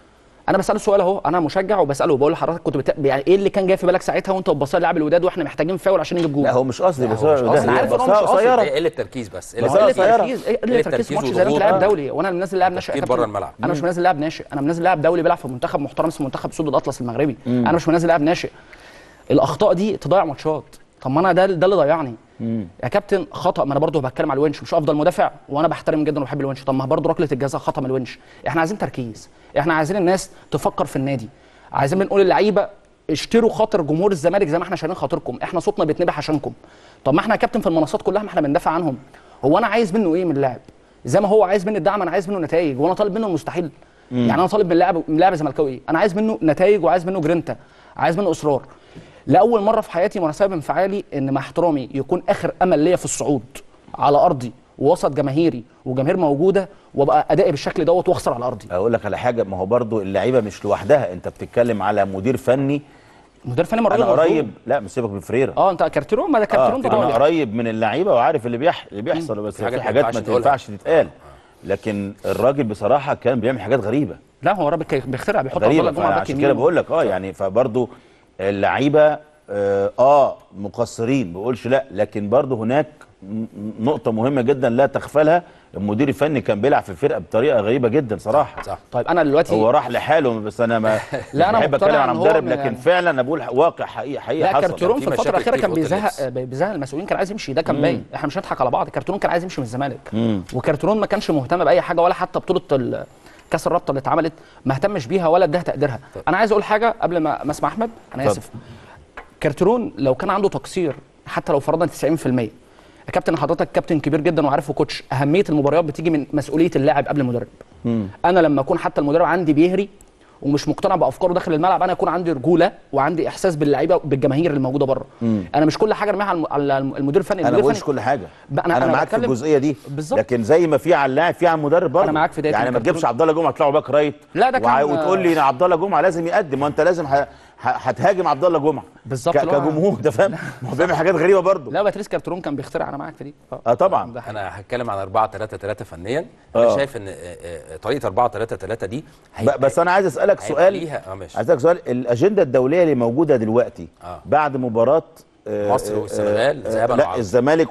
انا بساله سؤال اهو انا مشجع وبساله بقول لحضرتك كنت بت... يعني ايه اللي كان جاي في بالك ساعتها وانت بتبص لاعب الوداد واحنا محتاجين فاول عشان نجيب جول لا هو مش قصدي لا، بس هو مش هو قصدي. ده أنا عارف إن هو مش بصها قصدي. قصيره هي قله تركيز بس بس قلة قله صغيرة. تركيز إيه قله تركيز في ماتش زي ده انت وضغوط. لاعب آه. دولي وانا اللي منزل لاعب ناشئ تفكير يا كابتن. بره الملعب. انا مش منزل لاعب ناشئ انا منزل لاعب دولي بيلعب في منتخب محترم اسمه منتخب سود الاطلس المغربي انا مش منزل لاعب ناشئ الاخطاء دي تضيع ماتشات طب ما انا ده ده اللي ضيعني يا كابتن خطا ما انا برضه بتكلم على الونش مش افضل مدافع وانا بحترم جدا وبحب الونش طب ما برضه ركله الجزاء خطا من الونش احنا عايزين تركيز احنا عايزين الناس تفكر في النادي عايزين بنقول للعيبه اشتروا خاطر جمهور الزمالك زي ما احنا شايلين خاطركم احنا صوتنا بيتنبح عشانكم طب ما احنا يا كابتن في المنصات كلها ما احنا بندافع عنهم هو انا عايز منه ايه من اللاعب زي ما هو عايز مني الدعم انا عايز منه نتائج وانا طالب منه المستحيل يعني انا طالب من لاعب من لاعب زملكاوي ايه انا عايز منه نتائج وعايز منه جرينتا عايز منه اصرار لاول مره في حياتي وانا سبب انفعالي ان مع احترامي يكون اخر امل ليا في الصعود على ارضي ووسط جماهيري وجماهير موجوده وابقى ادائي بالشكل دوت واخسر على ارضي اقول لك على حاجه ما هو برضو اللعيبه مش لوحدها انت بتتكلم على مدير فني مدير فني مرة انا مظلوم. قريب لا مش سيبك من فريرة اه انت كارتيرون ما ده كارتيرون ده انا ضايع. قريب من اللعيبه وعارف اللي بيح... اللي بيحصل بس في حاجات في ما حاجات ينفعش ما نقولها. تنفعش تتقال لكن الراجل بصراحه كان بيعمل حاجات غريبه لا هو راجل كان بيخترع بيحط عبد الله غريبه الجمعه باك عشان يمين كده بقول لك اه يعني فبرضو اللعيبه اه, آه مقصرين بقولش لا لكن برضو هناك م- نقطه مهمه جدا لا تغفلها المدير الفني كان بيلعب في الفرقه بطريقه غريبه جدا صراحه صح طيب انا دلوقتي هو راح لحاله بس انا ما لا، أنا بحب مقتنع اتكلم عن إن هو مدرب من- لكن فعلا انا بقول واقع حقيقي حقيقي لا حصل كارتيرون في في الفتره مشاكل الاخيره كتير كان في أوضة بيزهق اللبس. بيزهق المسؤولين كان عايز يمشي ده كان باين احنا مش هنضحك على بعض كارتيرون كان عايز يمشي من الزمالك مم. وكارتيرون ما كانش مهتم باي حاجه ولا حتى بطوله ال- كاس الرابطه اللي اتعملت ما اهتمش بيها ولا اداها تقديرها انا عايز اقول حاجه قبل ما ما اسمع احمد انا اتفضل. اسف كارتيرون لو كان عنده تقصير حتى لو فرضنا 90% يا كابتن حضرتك كابتن كبير جدا وعارف وكوتش اهميه المباريات بتيجي من مسؤوليه اللاعب قبل المدرب انا لما اكون حتى المدرب عندي بيهري ومش مقتنع بافكاره داخل الملعب انا يكون عندي رجوله وعندي احساس باللعيبه بالجماهير اللي موجوده بره انا مش كل حاجه ارميها على الم- على المدير الفني انا ما المدير بقولش الفني كل حاجه بقى أنا- انا, أنا معاك في بتكلم- الجزئيه دي بالظبط. لكن زي ما في على اللاعب في على المدرب برضه أنا معاك في ده يعني ما كابتن تجيبش عبد الله جمعه تطلعه باك رايت لا، ده وع- كان- وتقول لي ان عبد الله جمعه لازم يقدم وانت لازم ه... ه... هتهاجم عبد الله جمعه بالظبط، ك... اللي هو- كجمهور انت فاهم ما هو بيعمل حاجات غريبه برضه لا باتريس كارترون كان بيخترع انا معاك في دي اه طبعا ده انا هتكلم عن 4 3 3 فنيا انا آه. شايف ان آه، آه، طريقه 4 3 3 دي ب... بس انا عايز اسالك هيبقى سؤال ليها- آه، ماشي. عايز اسالك سؤال الاجنده الدوليه اللي موجوده دلوقتي آه. بعد مباراه آه، مصر آه، والسنغال آه، ذهابا لا وعودة. الزمالك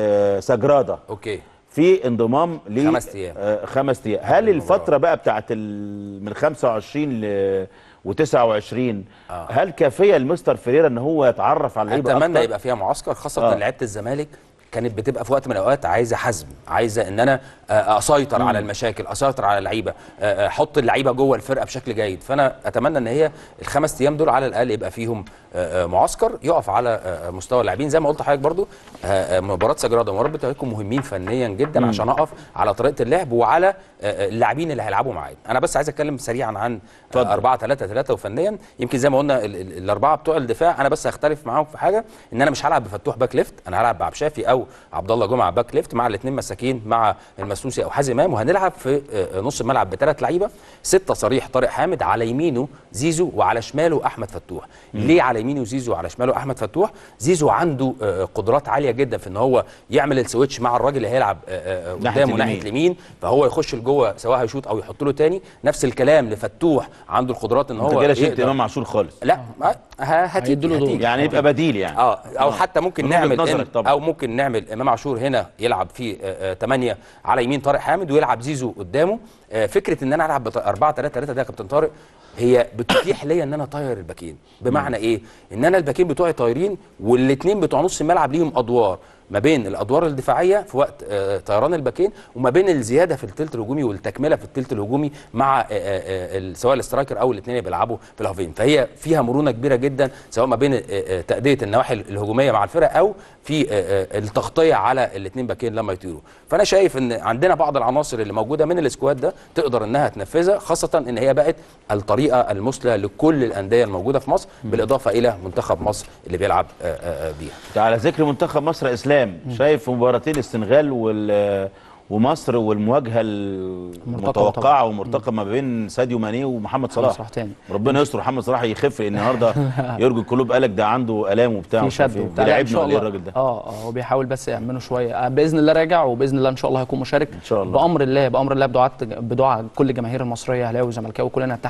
وسجراده اوكي في انضمام ل خمس أيام. آه خمس ايام هل الفتره بقى بتاعت ال... من 25 ل و29 آه. هل كافيه لمستر فريرا ان هو يتعرف على اللعيبه اتمنى اكتر يبقى فيها معسكر خاصه آه. لعيبه الزمالك كانت بتبقى في وقت من الاوقات عايزه حزم عايزه ان انا آه، اسيطر على المشاكل اسيطر على اللعيبه آه، آه، احط اللعيبه جوه الفرقه بشكل جيد فانا اتمنى ان هي الخمس ايام دول على الاقل يبقى فيهم آه، آه، معسكر يقف على آه، مستوى اللاعبين زي ما قلت لحضرتك برضو آه، آه، مباراه سجراده ومباراه بتاعتكم مهمين فنيا جدا عشان اقف على طريقه اللعب وعلى آه، آه، اللاعبين اللي هيلعبوا معايا انا بس عايز اتكلم سريعا عن 4 3 3 وفنيا يمكن زي ما قلنا ال- ال- الاربعه بتوع الدفاع انا بس هختلف معاهم في حاجه ان انا مش هلعب بفتوح باك ليفت انا هلعب بعبد شافي او عبد الله جمعه باك ليفت مع الاثنين مساكين مع المسلوسي او حازم امام وهنلعب في آه، نص الملعب بثلاث لعيبه سته صريح طارق حامد على يمينه زيزو وعلى شماله احمد فتوح ليه على يمينه زيزو وعلى شماله احمد فتوح زيزو عنده آه، قدرات عاليه جدا في ان هو يعمل السويتش مع الراجل اللي هيلعب آه، آه، ناحية قدامه ناحيه اليمين. اليمين فهو يخش لجوه سواء هيشوط او يحط له تاني نفس الكلام لفتوح عنده القدرات ان انت هو كده شلت يقدر- امام عاشور خالص لا ما- ه- هتيجي هيدوله دور. هتيجي. يعني يبقى بديل يعني اه او حتى ممكن من وجهة نعمل نظرك إن- طبعا. او ممكن نعمل امام عاشور هنا يلعب في 8 على يمين طارق حامد ويلعب زيزو قدامه آه، فكره ان انا العب 4 3 3 ده يا كابتن طارق هي بتتيح ليا ان انا اطير الباكين بمعنى ايه ان انا الباكين بتوعي طايرين والاثنين بتوع نص الملعب ليهم ادوار ما بين الادوار الدفاعيه في وقت آه، طيران الباكين وما بين الزياده في الثلث الهجومي والتكمله في الثلث الهجومي مع آه، آه، آه، سواء الاسترايكر او الاثنين اللي بيلعبوا في الهافين فهي فيها مرونه كبيره جدا سواء ما بين آه، آه، تاديه النواحي الهجوميه مع الفرق او في آه، آه، التغطيه على الاثنين باكين لما يطيروا فانا شايف ان عندنا بعض العناصر اللي موجوده من السكواد ده تقدر انها تنفذها خاصه ان هي بقت الطريقه المثلى لكل الانديه الموجوده في مصر بالاضافه الى منتخب مصر اللي بيلعب آه، آه، آه، بيها على ذكر منتخب مصر اسلام شايف في مباراتين السنغال وال ومصر والمواجهه المتوقعه والمرتقبه ما بين ساديو ماني ومحمد صلاح صلاح تاني. ربنا يستر محمد صلاح يخف لان النهارده يرجو القلوب قالك ده عنده الام وبتاع في ومش عارف شد إيه. وبتاع لا، ان بيلعبنا شاء ولا إيه الله الراجل ده اه اه هو بيحاول بس يامنه شويه آه باذن الله راجع وباذن الله ان شاء الله هيكون مشارك إن شاء الله. بامر الله بامر الله بدعاء بدعاء كل الجماهير المصريه اهلاوي وزملكاوي كلنا نتحد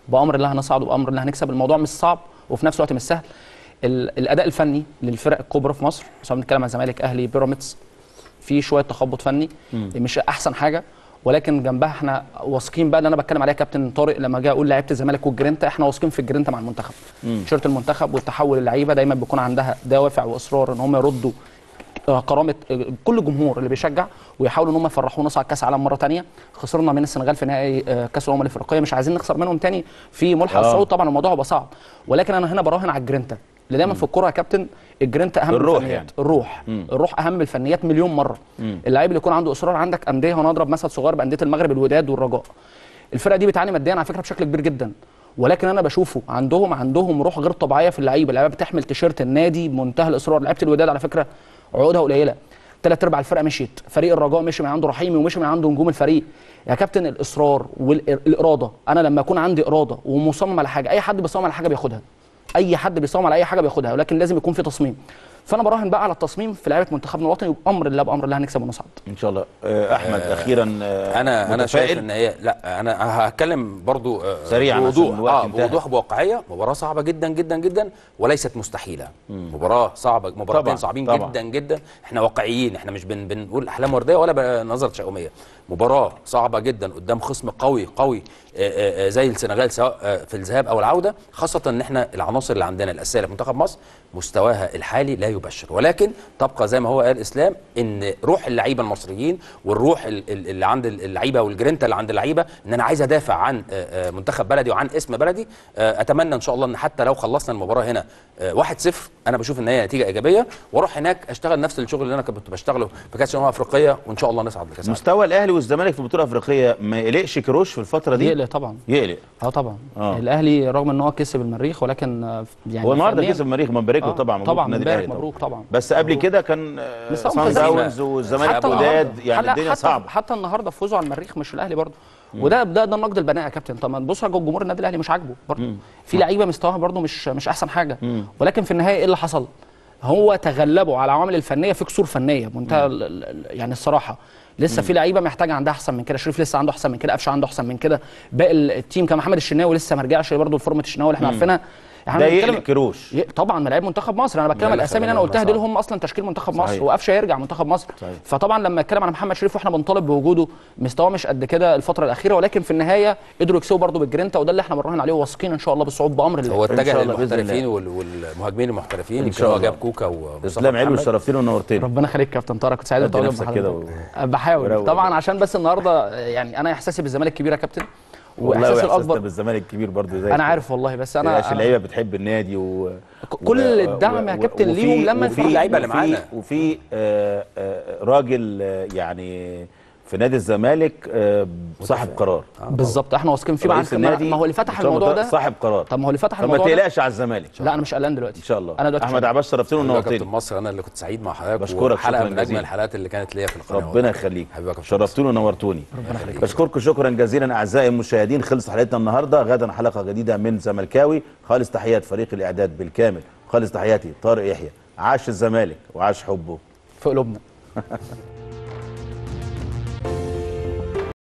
بامر الله هنصعد وبامر الله هنكسب الموضوع مش صعب وفي نفس الوقت مش سهل ال- الاداء الفني للفرق الكبرى في مصر سواء بنتكلم عن زمالك اهلي بيراميدز في شويه تخبط فني مش احسن حاجه ولكن جنبها احنا واثقين بقى اللي انا بتكلم عليها كابتن طارق لما جه اقول لعيبه الزمالك والجرينتا احنا واثقين في الجرينتا مع المنتخب شيرت المنتخب والتحول اللعيبه دايما بيكون عندها دوافع واصرار ان هم يردوا آه، كرامه آه، كل الجمهور اللي بيشجع ويحاولوا ان هم يفرحونا نصعد كاس عالم مره تانية خسرنا من السنغال في نهائي آه، كاس الامم الافريقيه مش عايزين نخسر منهم تاني في ملحق آه. الصعود طبعا الموضوع هيبقى صعب ولكن انا هنا براهن على الجرينتا اللي دايما في الكوره يا كابتن الجرينتا اهم الروح من الفنيات يعني. الروح مم. الروح اهم من الفنيات مليون مره مم. اللعيب اللي يكون عنده اصرار عندك انديه هنضرب مثل صغير بانديه المغرب الوداد والرجاء الفرقه دي بتعاني ماديا على فكره بشكل كبير جدا ولكن انا بشوفه عندهم عندهم روح غير طبيعيه في اللعيبه اللعيبه بتحمل تيشيرت النادي بمنتهى الاصرار لعيبه الوداد على فكره عقودها قليله ثلاث ارباع الفرقه مشيت فريق الرجاء مشي من عنده رحيمي ومشي من عنده نجوم الفريق يا كابتن الاصرار والاراده انا لما اكون عندي اراده ومصمم على حاجه اي حد بيصمم على حاجه بياخدها اي حد بيصمم على اي حاجه بياخدها ولكن لازم يكون في تصميم فانا براهن بقى على التصميم في لعيبه منتخبنا الوطني بامر الله بامر الله هنكسب ونصعد ان شاء الله آه، احمد اخيرا آه، انا انا شايف متفائل؟ ان هي لا انا هتكلم برضو آه، سريعاً عشان بوضوح الوقت اه انتهى. بوضوح بواقعيه مباراه صعبه جدا جدا جدا وليست مستحيله مباراه صعبه مباراتين طبعاً، صعبين طبعاً. جدا جدا احنا واقعيين احنا مش بن بنقول احلام ورديه ولا بنظره تشاؤميه مباراه صعبه جدا قدام خصم قوي قوي آه، آه، آه، زي السنغال سواء آه، في الذهاب او العوده خاصه ان احنا العناصر اللي عندنا الاساسيه في منتخب مصر مستواها الحالي لا يبشر ولكن تبقى زي ما هو قال اسلام ان روح اللعيبه المصريين والروح ال- ال- اللي عند اللعيبه والجرينتا اللي عند اللعيبه ان انا عايز ادافع عن آه، آه، منتخب بلدي وعن اسم بلدي آه، اتمنى ان شاء الله ان حتى لو خلصنا المباراه هنا آه، 1-0 انا بشوف ان هي نتيجه ايجابيه واروح هناك اشتغل نفس الشغل اللي انا كنت بشتغله في كاس الامم الافريقيه وان شاء الله نصعد لكاس العالم مستوى الاهلي والزمالك في البطوله الافريقيه ما يقلقش كروش في الفتره دي يقلق طبعا يقلق اه طبعا آه. آه. الاهلي رغم ان هو كسب المريخ ولكن آه، يعني هو النهارده فنياً- كسب المريخ مبارك له آه، طبعا مبروك طبعا النادي امبارح الأهلي مبروك طبعا بس قبل كده كان آه، مستوى سان متزايد. داونز والزمالك حتى وداد النهاردة- يعني لا، الدنيا حتى صعبه حتى النهارده فوزوا على المريخ مش الاهلي برضه وده ده ده النقد البناء يا كابتن طب ما تبص على جمهور النادي الاهلي مش عاجبه برضه في لعيبه مستواها برضه مش مش احسن حاجه ولكن في النهايه ايه اللي حصل؟ هو تغلبوا على العوامل الفنيه في كسور فنيه بمنتهى ال- ال- ال- يعني الصراحه لسه في لعيبه محتاجه عندها احسن من كده شريف لسه عنده احسن من كده قفشه عنده احسن من كده باقي التيم كان محمد الشناوي لسه ما رجعش برضه لفورمه الشناوي اللي احنا مم. عارفينها احنا ده بنتكلم- يقلق كروش ي- طبعا من لعيب منتخب مصر انا بتكلم لا، لا، الاسامي اللي انا خلينا قلتها دول صعب. هم اصلا تشكيل منتخب صحيح. مصر وقفشه يرجع منتخب مصر صحيح. فطبعا لما اتكلم عن محمد شريف واحنا بنطالب بوجوده مستواه مش قد كده الفتره الاخيره ولكن في النهايه قدروا يكسبوا برضه بالجرينتا وده اللي احنا بنراهن عليه وواثقين ان شاء الله بالصعود بامر الله هو إن اتجه شاء الله بإذن للمحترفين الله. وال- والمهاجمين المحترفين إن يمكن شاء هو الله. جاب كوكا ومصطفى اسلام علو محمد. شرفتني ونورتني ربنا يخليك يا كابتن طارق كنت سعيد قد بالتواجد نفسك مع كده حضرتك. بحاول وروق. طبعا عشان بس النهارده يعني انا احساسي بالزمالك كبير يا كابتن والله واحساسي واحساسنا الاكبر بالزمالك كبير برضه زي انا كده. عارف والله بس انا انا اللعيبه بتحب النادي و كل الدعم يا كابتن وفي- ليهم لما وفي يفرحوا. اللعيبة اللي وفي- معانا. وفي آه، آه، راجل آه، يعني في نادي الزمالك آه، صاحب قرار بالظبط احنا واثقين فيه رئيس معاك النادي ما هو اللي فتح أسامة الموضوع طارق ده صاحب قرار طب ما هو اللي فتح فما الموضوع ده تقلقش على الزمالك لا انا مش قلقان دلوقتي ان شاء الله انا دلوقتي احمد عباس شرفتني حبيبي يا ونورتني كابتن مصر انا اللي كنت سعيد مع حضرتك بشكرك حلقه شكراً من اجمل جزيلاً. الحلقات اللي كانت ليا في القناه ربنا والله. يخليك حبيبي يا كابتن شرفتوني ونورتوني بشكركم شكرا جزيلا اعزائي المشاهدين خلصت حلقتنا النهارده غدا حلقه جديده من زملكاوي خالص تحيات فريق الاعداد بالكامل خالص تحياتي طارق يحيى عاش الزمالك وعاش حبه في قلوبنا